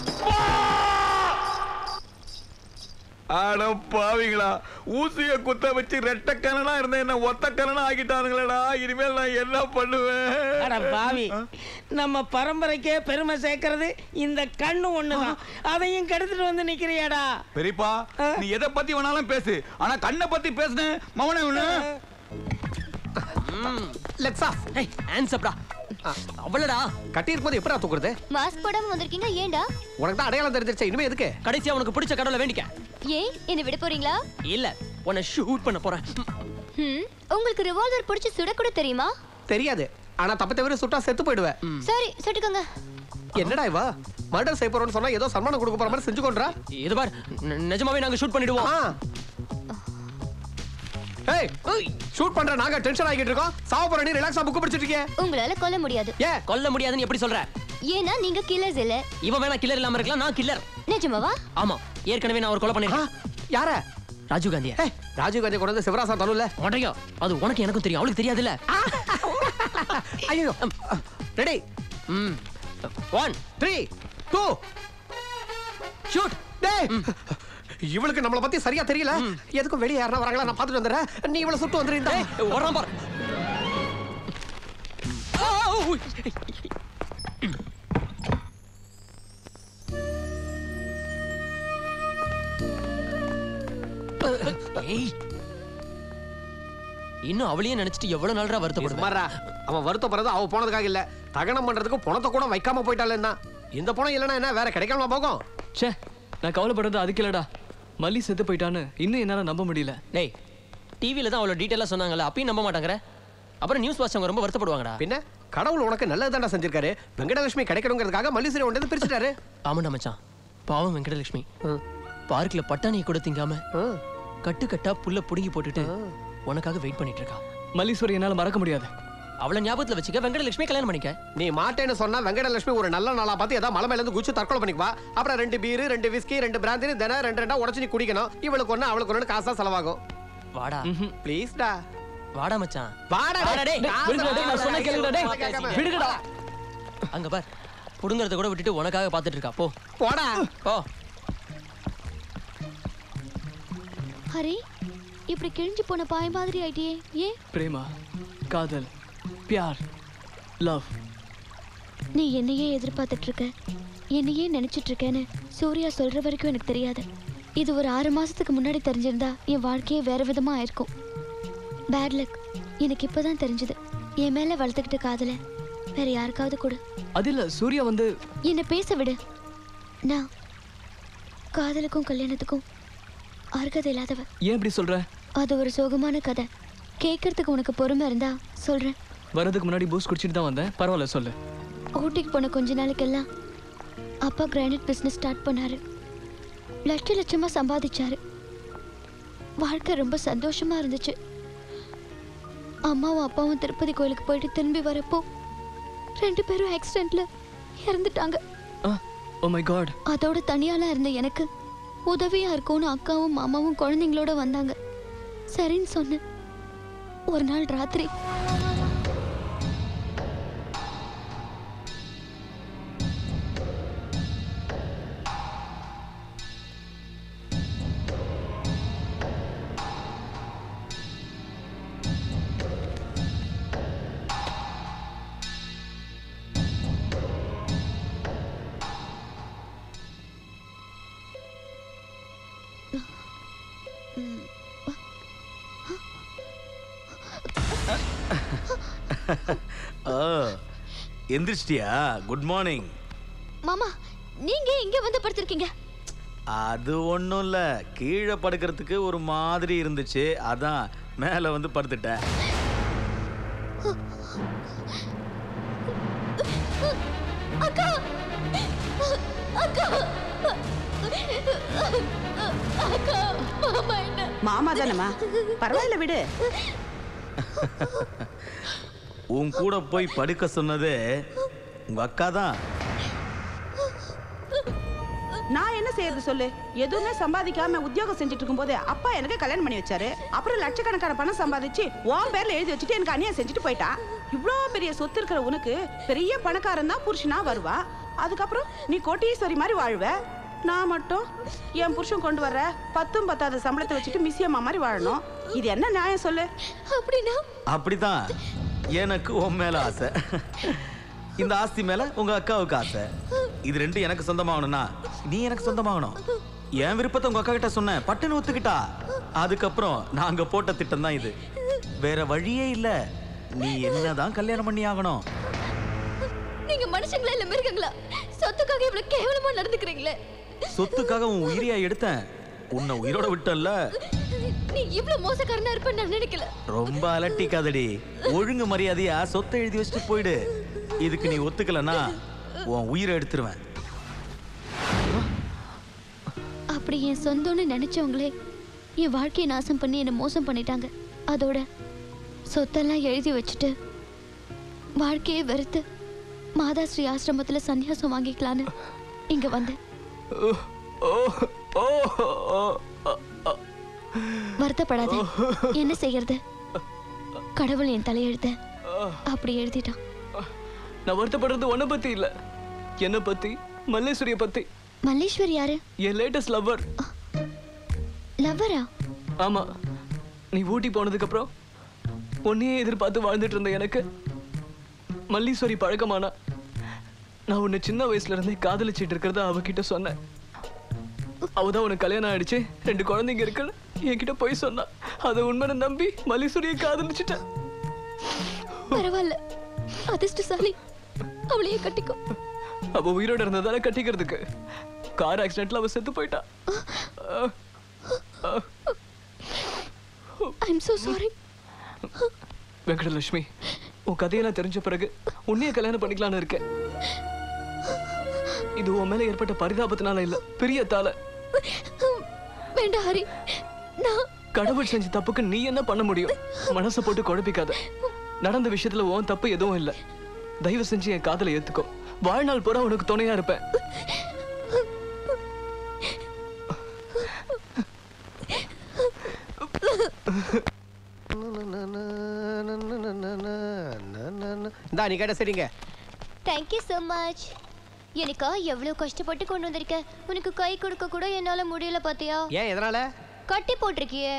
ஆட பாவிங்களா ஊசிய குத்த வச்சு ரெட்ட கணனா இருந்த என்ன ஒத்த கணனா ஆக்கிட்டானுங்களேடா இனிமேல் நான் என்ன பண்ணுவேன் அட பாவி நம்ம பரம்பரைக்கே பெருமை சேர்க்கறது இந்த கண்ணு ஒண்ணுதான் அதையும் கெடுத்துட்டு வந்து நிக்கிறியாடா பெரியப்பா நீ எதை பத்தி வேணாலும் பேசு ஆனா கண்ணை பத்தி பேசுன மவனே ஒண்ணு லெட்ஸ் ஆஃப் ஏய் ஹேண்ட்ஸ் அப்டா அவ்வளடா கட்டி இருக்கும்போது எப்படா தூக்குறது மாஸ்க் போடாம வந்திருக்கீங்க ஏன்டா உனக்கு தான் அடையாளம் தெரிஞ்சிருச்சு இனிமே எதுக்கு கடைசியா உனக்கு பிடிச்ச கடவுளை வேண்டிக்க ஏன் என்ன விட போறீங்களா இல்ல உன்னை ஷூட் பண்ண போறேன் ஹம், உங்களுக்கு ரிவால்வர் பிடிச்சி சுடக்கூட தெரியுமா தெரியாது ஆனா தப்பு தவிர சுட்டா செத்து போயிடுவேன் சரி சுட்டுக்கோங்க என்னடா இவா மர்டர் செய்ய போறோம்னு சொன்னா ஏதோ சன்மானம் கொடுக்க போற மாதிரி செஞ்சு கொண்டா இது பார் ந- நிஜமாவே நாங்க ஷூட் பண்ணிடுவோம் ஏய் ஷூட் பண்ற நாங்க டென்ஷன் ஆகிட்டு இருக்கோம் சாவ போற நீ ரிலாக்ஸா புக் படிச்சிட்டு இருக்கே உங்களால கொல்ல முடியாது ஏன் கொல்ல முடியாதுன்னு எப்படி சொல்ற ஏன்னா நீங்க கில்லர்ஸ் இல்ல இவன் வேணா கில்லர் இல்லாம இருக்கலாம் நான் கில்லர் நிஜமாவா ஆமா ஏற்கனவே நான் ஒரு கொலை பண்ணிருக்கேன் யார ராஜீவ் காந்தியா ராஜீவ் காந்தி கொண்டு வந்து சிவராசா தருல மொட்டையோ அது உனக்கு எனக்கும் தெரியும் அவளுக்கு தெரியாதுல்ல ஐயோ ரெடி ம் ஒன் த்ரீ டூ ஷூட் டேய் இவளுக்கு நம்மளை பத்தி சரியா தெரியல எதுக்கும் வெளியே யாரா வராங்களா நான் பார்த்துட்டு வந்துடுறேன் நீ இவளை சுட்டு வந்துருந்தா வரான் பாரு ஏய் இன்னும் அவளையே நினைச்சிட்டு எவ்வளவு நாளா வருத்தப்படுவேன் சுமாரா அவன் வருத்தப்படுறது அவ போனதுக்காக இல்ல தகனம் பண்றதுக்கு பணத்தை கூட வைக்காம போயிட்டாளேன்னா இந்த பணம் இல்லைன்னா என்ன வேற கிடைக்காம போகும் ச்சே நான் கவலைப்படுறது அதுக்கு இல்லடா மல்லி செத்து போயிட்டான்னு இன்னும் என்னால நம்ப முடியல டேய் டிவில தான் அவ்வளவு டீடைலா சொன்னாங்கல்ல அப்பயும் நம்ப மாட்டாங்கற அப்புறம் நியூஸ் வாட்சவங்க ரொம்ப வருத்தப்படுவாங்கடா பின்ன கடவுள் உனக்கு நல்லது தாண்டா செஞ்சிருக்காரு வெங்கடலட்சுமி கிடைக்கணுங்கிறதுக்காக மல்லிசரி ஒன்று பிரிச்சுட்டாரு ஆமாண்டா மச்சான் பாவம் வெங்கடலட்சுமி பார்க்ல பட்டாணியை கூட திங்காம கட்டு கட்டா புல்ல புடுங்கி போட்டுட்டு உனக்காக வெயிட் பண்ணிட்டு இருக்கா மல்லீஸ்வரி என்னால மறக்க முடியாது அவளை ஞாபகத்துல வச்சுக்க வெங்கடலட்சுமி கல்யாணம் பண்ணிக்க நீ மாட்டேன்னு சொன்னா வெங்கடலட்சுமி ஒரு நல்ல நாளா பார்த்து ஏதாவது மலை மேல இருந்து குச்சி தற்கொலை பண்ணிக்குவா அப்புறம் ரெண்டு பீரு ரெண்டு விஸ்கி ரெண்டு பிராந்தி தினம் ரெண்டு ரெண்டா உடச்சு நீ குடிக்கணும் இவளுக்கு ஒண்ணு அவளுக்கு ஒண்ணு காசா செலவாகும் வாடா ப்ளீஸ்டா வாடா மச்சான் வாடா வாடா டேய் காசை விடுங்கடா டேய், நான் சொன்னா கேளுங்கடா டேய் கேட்காம. விடுங்கடா அங்க பார் புடுங்கறத கூட விட்டுட்டு உனக்காக பார்த்துட்டு இருக்கா போ போடா போ ஹரி இப்படி கிழிஞ்சு போன பாய மாதிரி ஆயிட்டியே ஏன் பிரேமா காதல் பியார் லவ் நீ என்னையே எதிர்பார்த்துட்டு இருக்க என்னையே நினைச்சிட்டு இருக்கேன்னு சூர்யா சொல்ற வரைக்கும் எனக்கு தெரியாது இது ஒரு ஆறு மாசத்துக்கு முன்னாடி தெரிஞ்சிருந்தா என் வாழ்க்கையே வேற விதமா ஆயிருக்கும் பேட் லக் எனக்கு இப்பதான் தெரிஞ்சது என் மேல வளர்த்துக்கிட்ட காதல வேற யாருக்காவது கொடு அது இல்ல சூர்யா வந்து என்னை பேச விடு நான் காதலுக்கும் கல்யாணத்துக்கும் அருகதை இல்லாதவ ஏன் இப்படி சொல்ற அது ஒரு சோகமான கதை கேட்கறதுக்கு உனக்கு பொறுமை இருந்தா சொல்றேன் வரதுக்கு முன்னாடி பூஸ்ட் குடிச்சிட்டு தான் வந்தேன் பரவாயில்ல சொல்லு ஊட்டிக்கு போன கொஞ்ச நாளைக்கெல்லாம் அப்பா கிரானைட் பிஸ்னஸ் ஸ்டார்ட் பண்ணாரு லட்ச லட்சமா சம்பாதிச்சாரு வாழ்க்கை ரொம்ப சந்தோஷமா இருந்துச்சு அம்மாவும் அப்பாவும் திருப்பதி கோயிலுக்கு போயிட்டு திரும்பி வரப்போ ரெண்டு பேரும் ஆக்சிடென்ட்ல இறந்துட்டாங்க ஓ மை காட் அதோட தனியாலாம் இருந்த எனக்கு உதவியா இருக்கும்னு அக்காவும் மாமாவும் குழந்தைங்களோட வந்தாங்க சரின்னு சொன்னேன் ஒரு நாள் ராத்திரி ஓ எந்திரிச்சிட்டியா குட் மார்னிங் மாமா நீங்க இங்க வந்து படுத்திருக்கீங்க அது ஒன்றும் இல்லை கீழே படுக்கிறதுக்கு ஒரு மாதிரி இருந்துச்சு அதான் மேலே வந்து படுத்துட்டேன் அக்கா அக்கா அக்கா மாமா என்ன மாமா தானேம்மா பரவாயில்ல விடு உன் கூட போய் படுக்க சொன்னது உங்க அக்கா தான் நான் என்ன செய்யறது சொல்லு எதுவுமே சம்பாதிக்காம உத்தியோகம் செஞ்சுட்டு இருக்கும்போது அப்பா எனக்கு கல்யாணம் பண்ணி வச்சாரு அப்புறம் லட்சக்கணக்கான பணம் சம்பாதிச்சு உன் பேர்ல எழுதி வச்சுட்டு எனக்கு அநியாயம் செஞ்சுட்டு போயிட்டான் இவ்வளோ பெரிய சொத்து இருக்கிற உனக்கு பெரிய பணக்காரன் தான் புருஷனா வருவா அதுக்கப்புறம் நீ கோட்டீஸ்வரி மாதிரி வாழ்வ நான் மட்டும் என் புருஷன் கொண்டு வர்ற பத்தும் பத்தாத சம்பளத்தை வச்சுட்டு மிஸ்யம்மா மாதிரி வாழணும் இது என்ன நியாயம் சொல்லு அப்படின்னா அப்படிதான் எனக்கு உன் மேல ஆசை இந்த ஆஸ்தி மேல உங்க அக்காவுக்கு ஆசை இது ரெண்டும் எனக்கு சொந்தமாகணும்னா நீ எனக்கு சொந்தமாகணும் என் விருப்பத்தை உங்க அக்கா கிட்ட சொன்னேன் பட்டுன்னு ஒத்துக்கிட்டா அதுக்கப்புறம் நாங்க போட்ட திட்டம் தான் இது வேற வழியே இல்ல நீ என்னதான் கல்யாணம் பண்ணி ஆகணும் நீங்க மனுஷங்களா இல்ல மிருகங்களா சொத்துக்காக இவ்வளவு கேவலமா நடந்துக்கிறீங்களே சொத்துக்காக உன் உயிரியா எடுத்தேன் உன்னை உயிரோட விட்டல்ல நீ இவ்வளவு மோசக்காரனா இருப்பேன்னு நான் நினைக்கல ரொம்ப அலட்டிக்காதடி ஒழுங்கு மரியாதையா சொத்தை எழுதி வச்சுட்டு போயிடு இதுக்கு நீ ஒத்துக்கலனா உன் உயிரை எடுத்துருவேன் அப்படி என் சொந்தம்னு நினைச்சவங்களே என் வாழ்க்கையை நாசம் பண்ணி என்னை மோசம் பண்ணிட்டாங்க அதோட சொத்தெல்லாம் எழுதி வச்சுட்டு வாழ்க்கையை வெறுத்து மாதாஸ்ரீ ஆசிரமத்துல சன்னியாசம் வாங்கிக்கலான்னு இங்க வந்தேன் வருத்தப்படாத என்ன செய்யறது கடவுள் என் தலையெழுத்த அப்படி எழுதிட்டான் நான் வருத்தப்படுறது உன்னை பத்தி இல்ல என்னை பத்தி மல்லேஸ்வரிய பத்தி மல்லேஸ்வர் யாரு என் லேட்டஸ்ட் லவ்வர் லவ்வரா ஆமா நீ ஊட்டி போனதுக்கு அப்புறம் உன்னையே எதிர்பார்த்து வாழ்ந்துட்டு இருந்த எனக்கு மல்லீஸ்வரி பழக்கமானா நான் உன்னை சின்ன வயசுல இருந்தே காதலிச்சிட்டு இருக்கிறத அவகிட்ட சொன்னேன் அவதான் உனக்கு கல்யாணம் ஆயிடுச்சு ரெண்டு குழந்தைங்க இருக்குன்னு என்கிட்ட போய் சொன்னா அதை உண்மையை நம்பி மல்லீஸ்வரியை காதலிச்சிட்டேன் பரவாயில்ல அதிர்ஷ்டசாலி அவளையே கட்டிக்கோ அவ உயிரோட இருந்ததால கட்டிக்கிறதுக்கு கார் ஆக்சிடென்ட்ல அவ செத்து போயிட்டா ஐம் so சாரி வெங்கடலட்சுமி உன் கதையெல்லாம் தெரிஞ்ச பிறகு உன்னைய கல்யாணம் பண்ணிக்கலாம்னு இருக்கேன் இது உன் மேல ஏற்பட்ட பரிதாபத்தினால இல்ல பிரியத்தால வேண்டாம் ஹரி நான் கடவுள் செஞ்ச தப்புக்கு நீ என்ன பண்ண முடியும் மனசை போட்டு குழப்பிக்காத நடந்த விஷயத்துல உன் தப்பு எதுவும் இல்ல தயவு செஞ்சு என் காதலை ஏத்துக்கோ வாழ்நாள் பூரா உனக்கு துணையா இருப்பேன் இந்தா நீ கேட்ட சரிங்க தேங்க்யூ so மச் எனக்கா எவ்வளவு கஷ்டப்பட்டு கொண்டு வந்திருக்க உனக்கு கை கொடுக்க கூட என்னால முடியல பாத்தியா ஏன் எதனால கட்டி போட்டிருக்கியே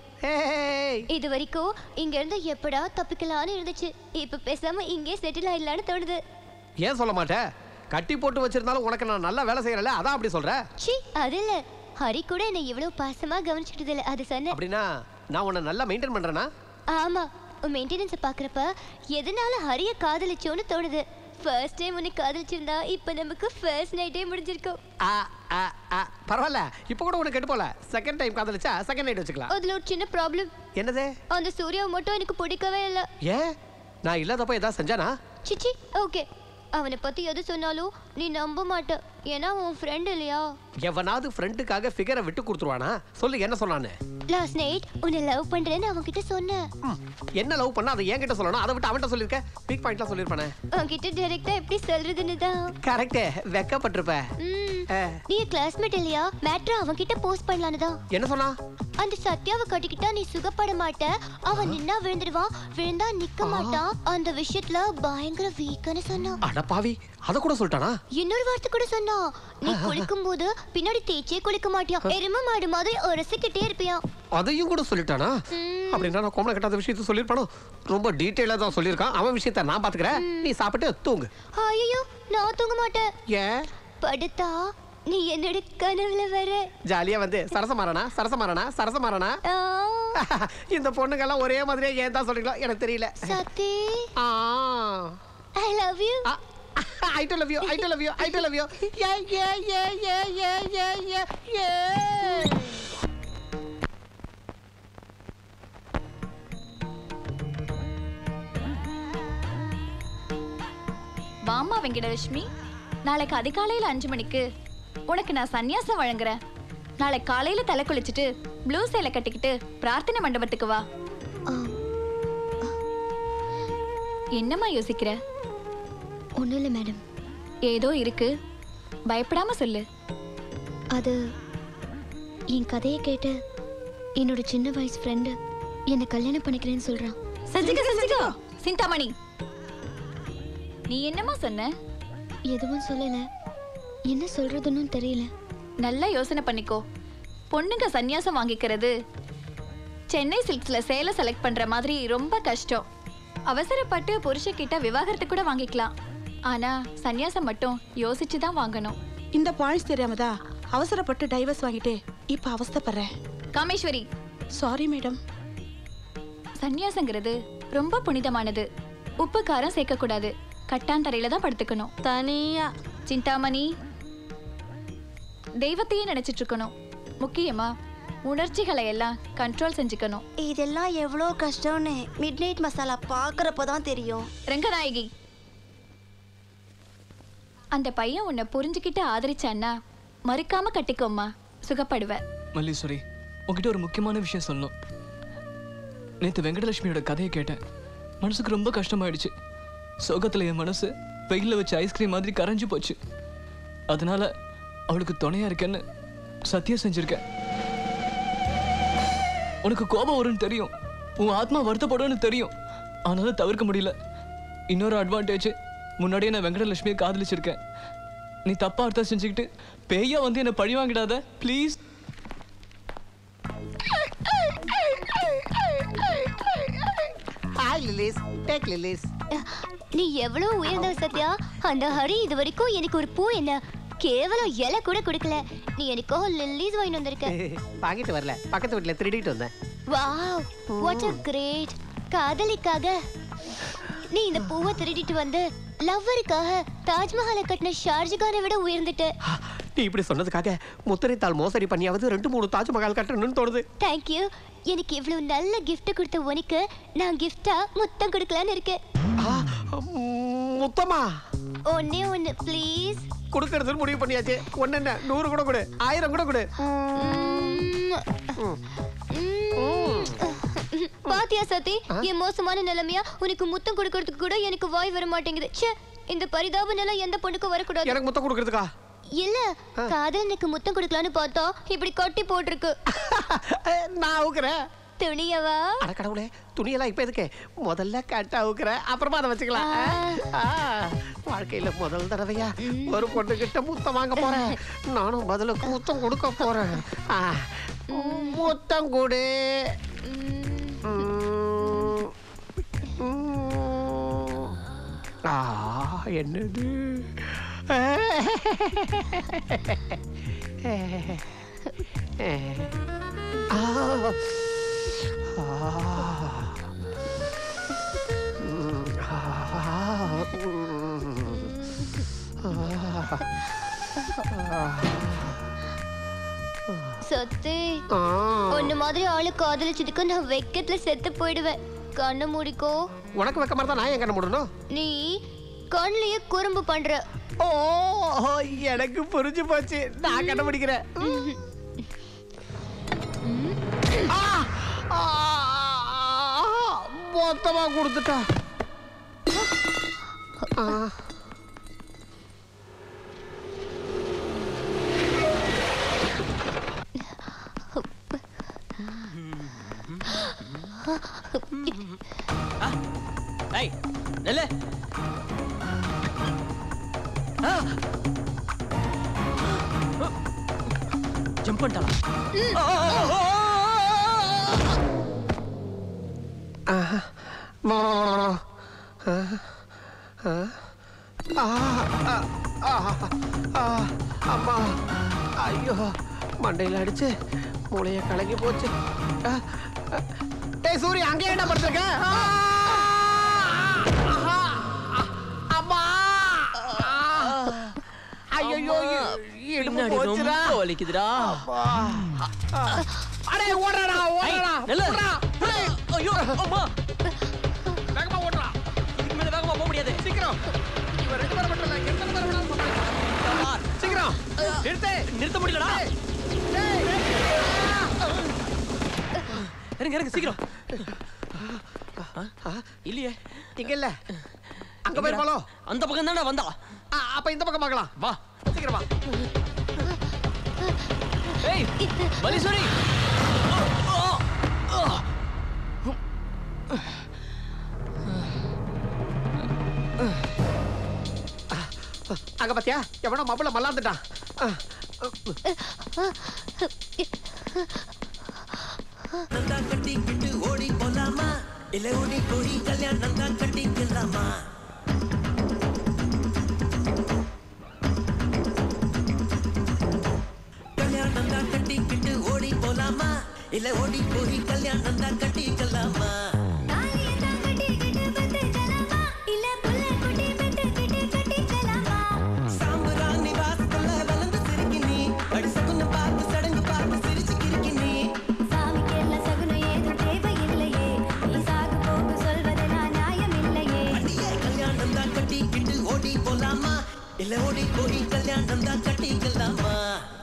இது வரைக்கும் இங்க இருந்து எப்படா தப்பிக்கலாம்னு இருந்துச்சு இப்ப பேசாம இங்கே செட்டில் ஆயிடலான்னு தோணுது ஏன் சொல்ல மாட்டேன் கட்டி போட்டு வச்சிருந்தாலும் உனக்கு நான் நல்லா வேலை செய்யறல அதான் அப்படி சொல்ற சி அது இல்ல ஹரி கூட என்னை இவ்வளவு பாசமா கவனிச்சுக்கிட்டது இல்ல அது சொன்னேன் அப்படின்னா நான் உன்னை நல்லா மெயின்டைன் பண்றேனா ஆமா உன் மெயின்டெனன்ஸை பாக்குறப்ப எதனால ஹரிய காதலிச்சோன்னு தோணுது ஃபர்ஸ்ட் டைம் உன்னை காதலிச்சிருந்தா இப்ப நமக்கு ஃபர்ஸ்ட் நைட்டே முடிஞ்சிருக்கும் ஆ, ஆ, ஆ, பரவாயில்ல இப்போ கூட உனக்கு கெட்டு போல செகண்ட் டைம் காதலிச்சா செகண்ட் நைட் வச்சுக்கலாம் அதுல ஒரு சின்ன ப்ராப்ளம் என்னது அந்த சூர்யாவை மட்டும் எனக்கு பிடிக்கவே இல்ல ஏன் நான் இல்லாதப்ப ஏதாவது செஞ்சானா சிச்சி ஓகே அவனை பத்தி எது சொன்னாலும் நீ நம்ப மாட்ட ஏன்னா உன் ஃப்ரெண்ட் இல்லையா எவனாவது ஃப்ரெண்டுக்காக ஃபிகரை விட்டு கொடுத்துருவானா சொல்லு என்ன சொன்னான்னு லாஸ்ட் நைட் உன்னை லவ் பண்றேன்னு அவன்கிட்ட சொன்னேன் என்ன லவ் பண்ணா அதை என்கிட்ட சொல்லணும் அதை விட்டு அவன்கிட்ட சொல்லிருக்க பிக் பாயிண்ட்லாம் சொல்லிருப்பானே உன்கிட்ட டைரக்டா எப்படி சொல்றதுன்னு தான் கரெக்டே வெக்கப்பட்டிருப்ப ஆ, நீ கிளாஸ்மேட் இல்லையா மேட்ரு அவன்கிட்ட போஸ்ட் பண்ணலான்னு தான் என்ன சொன்னா அந்த சத்யாவை கட்டிக்கிட்டா நீ சுகப்பட மாட்ட அவன் நின்னா விழுந்துடுவான் விழுந்தா நிக்க மாட்டான் அந்த விஷயத்துல பயங்கர வீக்குன்னு சொன்னான் அட பாவி அத கூட சொல்லிட்டானா இன்னொரு வார்த்தை கூட சொன்னா நீ குளிக்கும் போது பின்னாடி தேய்ச்சே குளிக்க மாட்டியா எரும மாடு மாதிரி உரசிக்கிட்டே இருப்பியா அதையும் கூட சொல்லிட்டானா அப்படின்னா நான் கோமலை கட்டாத விஷயத்த சொல்லியிருப்பானோ ரொம்ப டீட்டெயிலாக தான் சொல்லியிருக்கான் அவன் விஷயத்த நான் பாத்துக்கிறேன் நீ சாப்பிட்டு தூங்கு ஐயோ நான் தூங்க மாட்டேன் ஏன் படுத்தா நீ என்னோட கனவுல வர ஜாலியா வந்து சரசமாறனா சரசமாறனா சரசமாறனா இந்த பொண்ணுங்கெல்லாம் ஒரே மாதிரியே ஏன் தான் சொல்றீங்களோ எனக்கு தெரியல சத்தி ஆ I love you I too love you I too love you I too love you ஏ ஏ ஏ ஏ ஏ ஏ ஏ ஏ வாமா வெங்கடலட்சுமி நாளைக்கு அதிகாலையில அஞ்சு மணிக்கு உனக்கு நான் சன்னியாசம் வழங்குறேன் நாளை காலையில தலை குளிச்சுட்டு ப்ளூ சேலை கட்டிக்கிட்டு பிரார்த்தனை மண்டபத்துக்கு வா என்னம்மா யோசிக்கிற ஒன்றும் இல்லை மேடம் ஏதோ இருக்கு பயப்படாம சொல்லு அது என் கதையை கேட்டு என்னோட சின்ன வயசு ஃப்ரெண்டு என்னை கல்யாணம் பண்ணிக்கிறேன்னு சொல்றான் செஞ்சுக்க செஞ்சுக்க சிந்தாமணி நீ என்னம்மா சொன்ன எதுவும் சொல்லல என்ன சொல்றதுன்னு தெரியல நல்லா யோசனை பண்ணிக்கோ பொண்ணுங்க சந்நியாசம் வாங்கிக்கிறது சென்னை சில்க்ஸ்ல சேலை செலக்ட் பண்ற மாதிரி ரொம்ப கஷ்டம் அவசரப்பட்டு புருஷக்கிட்ட விவாகரத்து கூட வாங்கிக்கலாம் ஆனா சந்நியாசம் மட்டும் யோசிச்சு தான் வாங்கணும் இந்த பாயிண்ட்ஸ் தெரியாமதா அவசரப்பட்டு டைவர்ஸ் வாங்கிட்டு இப்ப அவஸ்தைப்படுறேன் காமேஸ்வரி சாரி மேடம் சந்நியாசங்கிறது ரொம்ப புனிதமானது உப்பு காரம் சேர்க்க கூடாது கட்டாந்தரையில தான் படுத்துக்கணும் தனியா சிந்தாமணி தெய்வத்தையே நினைச்சிட்டு இருக்கணும் முக்கியமா உணர்ச்சிகளை எல்லாம் கண்ட்ரோல் செஞ்சுக்கணும் இதெல்லாம் எவ்வளோ கஷ்டம்னு மிட் நைட் மசாலா பார்க்குறப்ப தான் தெரியும் ரங்கநாயகி அந்த பையன் உன்னை புரிஞ்சுக்கிட்டு ஆதரிச்சான்னா மறுக்காம கட்டிக்கோம்மா சுகப்படுவ மல்லீஸ்வரி உன்கிட்ட ஒரு முக்கியமான விஷயம் சொல்லணும் நேத்து வெங்கடலட்சுமியோட கதையை கேட்டேன் மனசுக்கு ரொம்ப கஷ்டமாயிடுச்சு சோகத்துல என் மனசு வெயில வச்ச ஐஸ்கிரீம் மாதிரி கரைஞ்சு போச்சு அதனால அவளுக்கு துணையா இருக்கேன்னு சத்தியம் செஞ்சிருக்கேன் உனக்கு கோபம் வரும்னு தெரியும் உன் ஆத்மா வருத்தப்படும்னு தெரியும் ஆனாலும் தவிர்க்க முடியல இன்னொரு அட்வான்டேஜ் முன்னாடியே நான் வெங்கடலட்சுமியை காதலிச்சிருக்கேன் நீ தப்பா அர்த்தம் செஞ்சுக்கிட்டு பேயா வந்து என்ன பழி வாங்கிடாத please hi lilies take lilies நீ எவ்வளவு உயர்ந்தவ சத்யா அந்த ஹரி இது வரைக்கும் எனக்கு ஒரு பூ என்ன கேவலம் இலை கூட கொடுக்கல நீ எனக்கோ லில்லிஸ் வாங்கி வந்திருக்க வாங்கிட்டு வரல பக்கத்து வீட்டுல திருடிட்டு வந்தேன் வாவ் வாட் அ கிரேட் காதலிக்காக நீ இந்த பூவை திருடிட்டு வந்து லவ்வருக்காக தாஜ்மஹாலை கட்டின ஷார்ஜகானை விட உயர்ந்துட்ட நீ இப்படி சொன்னதுக்காக முத்திரைத்தாள் மோசடி பண்ணியாவது ரெண்டு மூணு தாஜ்மஹால் கட்டணும்னு தோணுது தேங்க்யூ எனக்கு இவ்வளவு நல்ல gift கொடுத்த உனக்கு நான் கிஃப்டா முத்தம் கொடுக்கலான்னு இருக்கேன் முத்தமா ஒன்னே ஒன்னு ப்ளீஸ் கொடுக்கறதுன்னு முடிவு பண்ணியாச்சு ஒன்னு என்ன நூறு கூட கொடு ஆயிரம் கூட கொடு பாத்தியா சதி என் மோசமான நிலைமையா உனக்கு முத்தம் கொடுக்கறதுக்கு கூட எனக்கு வாய் வர மாட்டேங்குது ச்சே இந்த பரிதாப நிலை எந்த பொண்ணுக்கும் வரக்கூடாது எனக்கு முத்தம் கொடுக்கறதுக்கா இல்ல காதலனுக்கு முத்தம் கொடுக்கலான்னு பார்த்தா இப்படி கொட்டி போட்டிருக்கு நான் அவுக்குறேன் துணியவா அட கடவுளே துணியெல்லாம் இப்ப எதுக்கு முதல்ல கட்ட அவுக்குறேன் அப்புறமா அதை வச்சுக்கலாம் ஆ, வாழ்க்கையில முதல் தடவையா ஒரு பொண்ணு கிட்ட முத்தம் வாங்க போறேன் நானும் பதிலுக்கு முத்தம் கொடுக்க போறேன் ஆ, முத்தம் கொடு ம், ம். ஆ என்னது ஆ சத்தி ஒன்னு மாதிரி ஆளு காதலிச்சதுக்கு நான் வெக்கத்துல செத்து போயிடுவேன் கண்ணை மூடிக்கோ உனக்கு வைக்க மாதிரி தான் நான் என் கண்ண முடணும் நீ கண்ணிலேயே குறும்பு பண்ற ஓ எனக்கு புரிஞ்சு போச்சு நான் கண்டுபிடிக்கிறேன் ஆ! ஆ! மொத்தமா கொடுத்துட்டா ஆ. ஏய் நெல்லு ஜம்ப் பண்ணிட்டான் ஆ. வா, வா, வா, வா. ஆ. ஆ. ஆ, ஆ, ஆ, ஆ, அம்மா ஐயோ மண்டையில் அடிச்சு மூளைய கலங்கி போச்சு ஆ, ஆ. டேய் சூரிய அங்கே என்ன படுத்திருக்க ஆ, ஆ, அம்மா ஐயோ இடுப்பு பின்னாடி போச்சுடா ரொம்ப வலிக்குதுடா அடே ஓடுறா ஓடுறா நெல்லு. ஓடுறா ஐயோ அம்மா வேகமா ஓடுறா இதுக்கு மேல வேகமா போக முடியாது சீக்கிரம் இவன் ரெண்டு பேரும் மட்டும் இல்ல எத்தனை பேர் வேணாலும் சமாளிக்கலாம். சீக்கிரம் நிறுத்து நிறுத்த முடியலடா இறங்க இறங்க சீக்கிரம் இல்லையே இங்க இல்ல அங்க போயிருப்பாளோ அந்த பக்கம் தானே வந்தா ஆ, அப்ப இந்த பக்கம் பார்க்கலாம் வா சீக்கிரம் வா ஏய் மலீஸ்வரி அங்க பாத்தியா எவனோ மபுல மல்லாந்துட்டான் ஆ, நந்தா கட்டிக்கிட்டு ஓடி போலாமா இல்ல ஓடி போய் கல்யாணம் தான் கட்டிக்கலாமா கல்யாணம் தான் கட்டிக்கிட்டு ஓடி போலாமா இல்ல ஓடி போய் கல்யாணம் தான் கட்டிக்கலாமா சாம்பராணி வாசத்துல வளர்ந்து சிரிக்கி நீ அடி சகுன பார்த்து சடங்கு பார்த்து சிரிச்சு கிறுக்கி நீ அடியே கல்யாணம் தான் கட்டிக்கிட்டு ஓடி போலாமா இல்ல ஓடி போய் கல்யாணம் தான் கட்டிக்கலாமா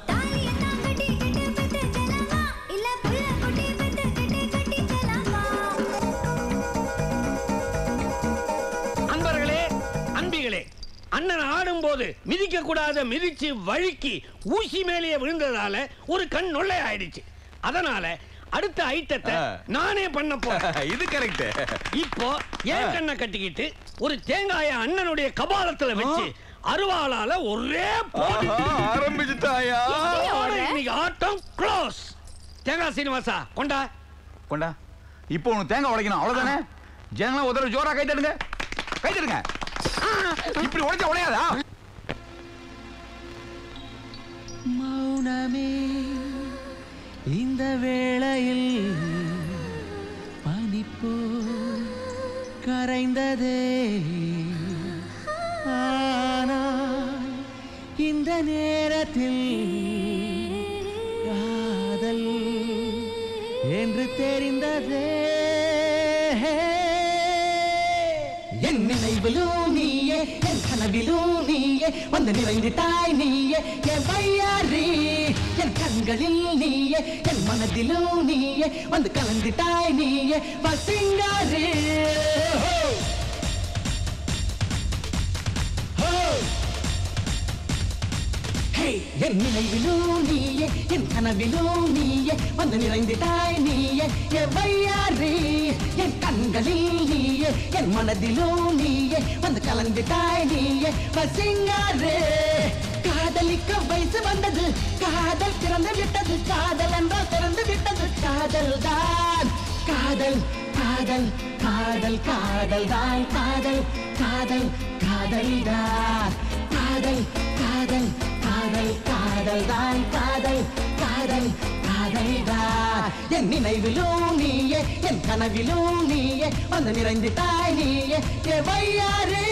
அன்பர்களே அன்பிகளே அண்ணன் ஆடும்போது மிதிக்க கூடாத மிதிச்சு வழுக்கி ஊசி மேலேயே விழுந்ததால ஒரு கண் நொல்லை ஆயிடுச்சு அதனால அடுத்த ஐட்டத்தை நானே பண்ண போறேன் இது கரெக்ட் இப்போ என் கண்ணை கட்டிக்கிட்டு ஒரு தேங்காய அண்ணனுடைய கபாலத்துல வச்சு அருவாளால ஒரே போடு ஆரம்பிச்சுட்டாயா இதோட இன்னைக்கு ஆட்டம் க்ளோஸ் தேங்காய் சீனிவாசா கொண்டா கொண்டா இப்போ உனக்கு தேங்காய் உடைக்கணும் அவ்வளவுதானே ஜனங்களா ஒரு தடவை ஜோரா கை தட்டுங்க கை தட்டுங்க இப்படி உடைச்சா உடையாதா மௌனமே இந்த வேளையில் பனிப்போ கரைந்ததே ஆனால் இந்த நேரத்தில் காதல் என்று தெரிந்ததே என் நினைவிலும் நீயே என் கனவிலும் நீயே வந்து நிறைந்துட்டாய் நீயே என் வையாரி என் கண்களில் நீயே என் மனதிலும் நீயே வந்து கலந்துட்டாய் நீயே வசிங்காரி என் நினைவிலும் நீயே என் கனவிலும் நீயே வந்து நிறைந்துட்டாய் நீயே என் வையாரி என் கண்களில் நீயே என் மனதிலும் நீயே வந்து கலந்துட்டாய் நீயே வசிங்காரே காதலிக்க வயசு வந்தது காதல் திறந்து விட்டது காதல் என்றால் திறந்து விட்டது காதல் தான் காதல் காதல் காதல் காதல் தான் காதல் காதல் காதலிதான் காதல் காதல் காதல் காதல் தான் காதல் காதல் காதலிதான் என் நினைவிலும் நீயே என் கனவிலும் நீயே வந்து நிறைந்துட்டாய் நீயே எ வையாரே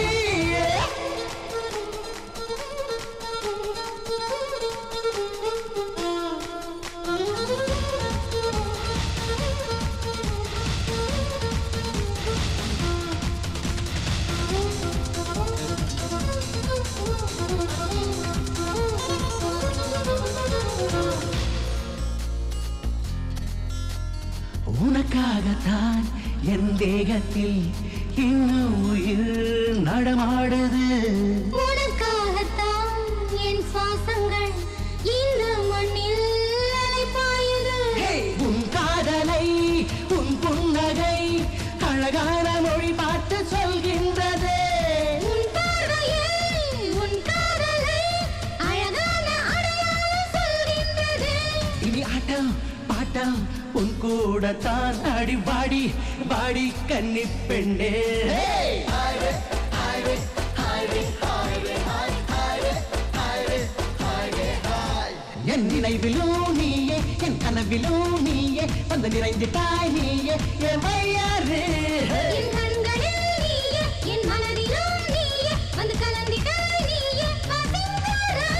உனக்காகத்தான் என் தேகத்தில் இன்னும் உயிர் நடமாடுது உனக்காகத்தான் என் சுவாசங்கள் இந்த மண்ணில் அலைப்பாயுது உன் காதலை உன் புன்னகை அழகான மொழி பார்த்து சொல்கின்றது உன் பார்வையில் உன் காதலை அழகான அடையாளம் சொல்கின்றது இனி ஆட்டம் பாட்டம் உன் கூடத்தான் அடி பாடி பாடி கன்னி பெண்ணே என் நினைவிலும் நீயே என் கனவிலும் நீயே வந்து நிறைந்துட்டாய் நீயே என் வையாரே என் கண்களில் நீயே என் மனதிலும் நீயே வந்து கலந்திட்டாய் நீயே வசிந்தாரா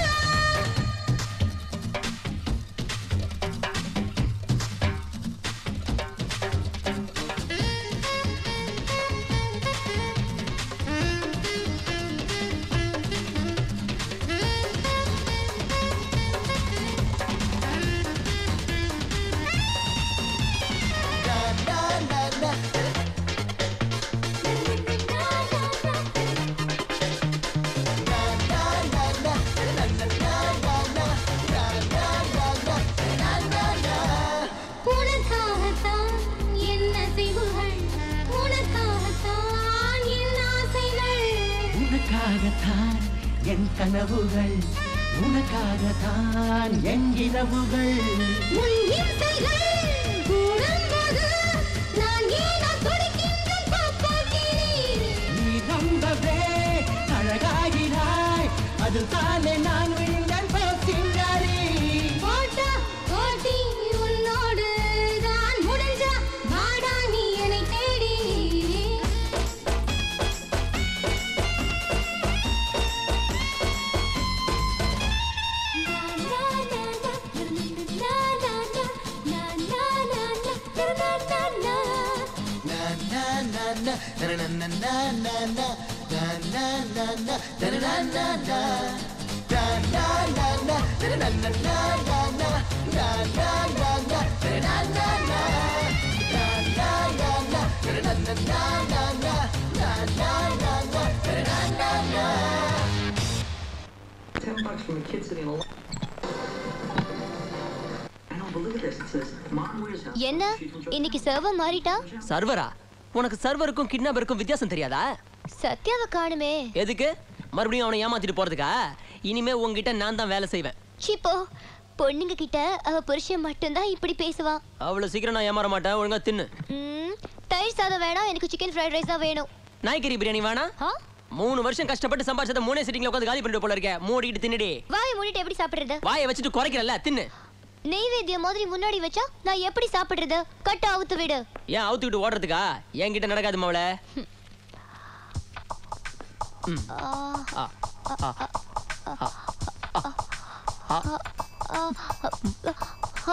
உனக்காகத்தான் என் அசைவுகள் உனக்காகத்தான் என் ஆசைகள் உனக்காகத்தான் என் கனவுகள் உனக்காகத்தான் என் இரவுகள் உன் இசைகள் கூடும்போது நான் ஏனோ துடிக்கின்றேன் பாப்பாக்கிறேன் நீ ரொம்பவே அழகாகிறாய் அது தானே நான் விழுந்தேன் போசிங்காரி போட்டா போட்டி உன்னோடு தான் முடிஞ்சா வாடா நீ என்னை தேடி Ten bucks from a kid sitting alone. I know, but look at this. It says, Mom wears house. என்ன இன்னைக்கு சர்வர் மாறிட்டா சர்வரா உனக்கு சர்வருக்கும் கிட்னாப்பருக்கும் வித்தியாசம் தெரியாதா சத்யாவை காணுமே எதுக்கு மறுபடியும் அவனை ஏமாத்திட்டு போறதுக்கா இனிமே உன்கிட்ட நான் தான் வேலை செய்வேன் சிப்போ பொண்ணுங்க கிட்ட அவ புருஷன் மட்டும்தான் இப்படி பேசுவான் அவ்வளவு சீக்கிரம் நான் ஏமாற மாட்டேன் ஒழுங்கா தின்னு ம், தயிர் சாதம் வேணாம் எனக்கு சிக்கன் ஃப்ரைட் ரைஸ் தான் வேணும் நாய்க்கறி பிரியாணி வேணா மூணு வருஷம் கஷ்டப்பட்டு சம்பாதிச்சத மூணே சிட்டிங்ல உட்காந்து காலி பண்ணிட்டு போல இருக்க மூடிட்டு தின்னுடி வாயை மூடிட்டு எப்படி சாப்பிடுறது வாயை வச்சுட்டு குறைக்கிறல்ல தின்னு நெய்வேத்தியம் மாதிரி முன்னாடி வச்சா நான் எப்படி சாப்பிடுறது கட்ட அவுத்து விடு ஏன் அவுத்துக்கிட்டு ஓடுறதுக்கா என்கிட்ட நடக்காது மாவள ஆ, ஆ ஆ ஆ, ஆ, ஆ,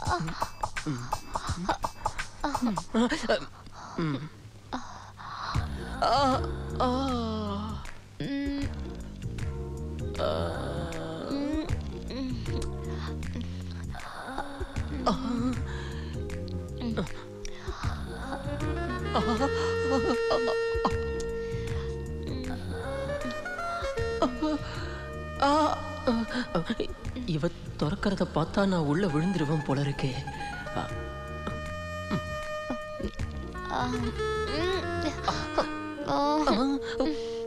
இவ திறக்கிறத பார்த்தா நான் உள்ள விழுந்துருவேன் போல இருக்கே ஆ, ஆ, ம், ஆ.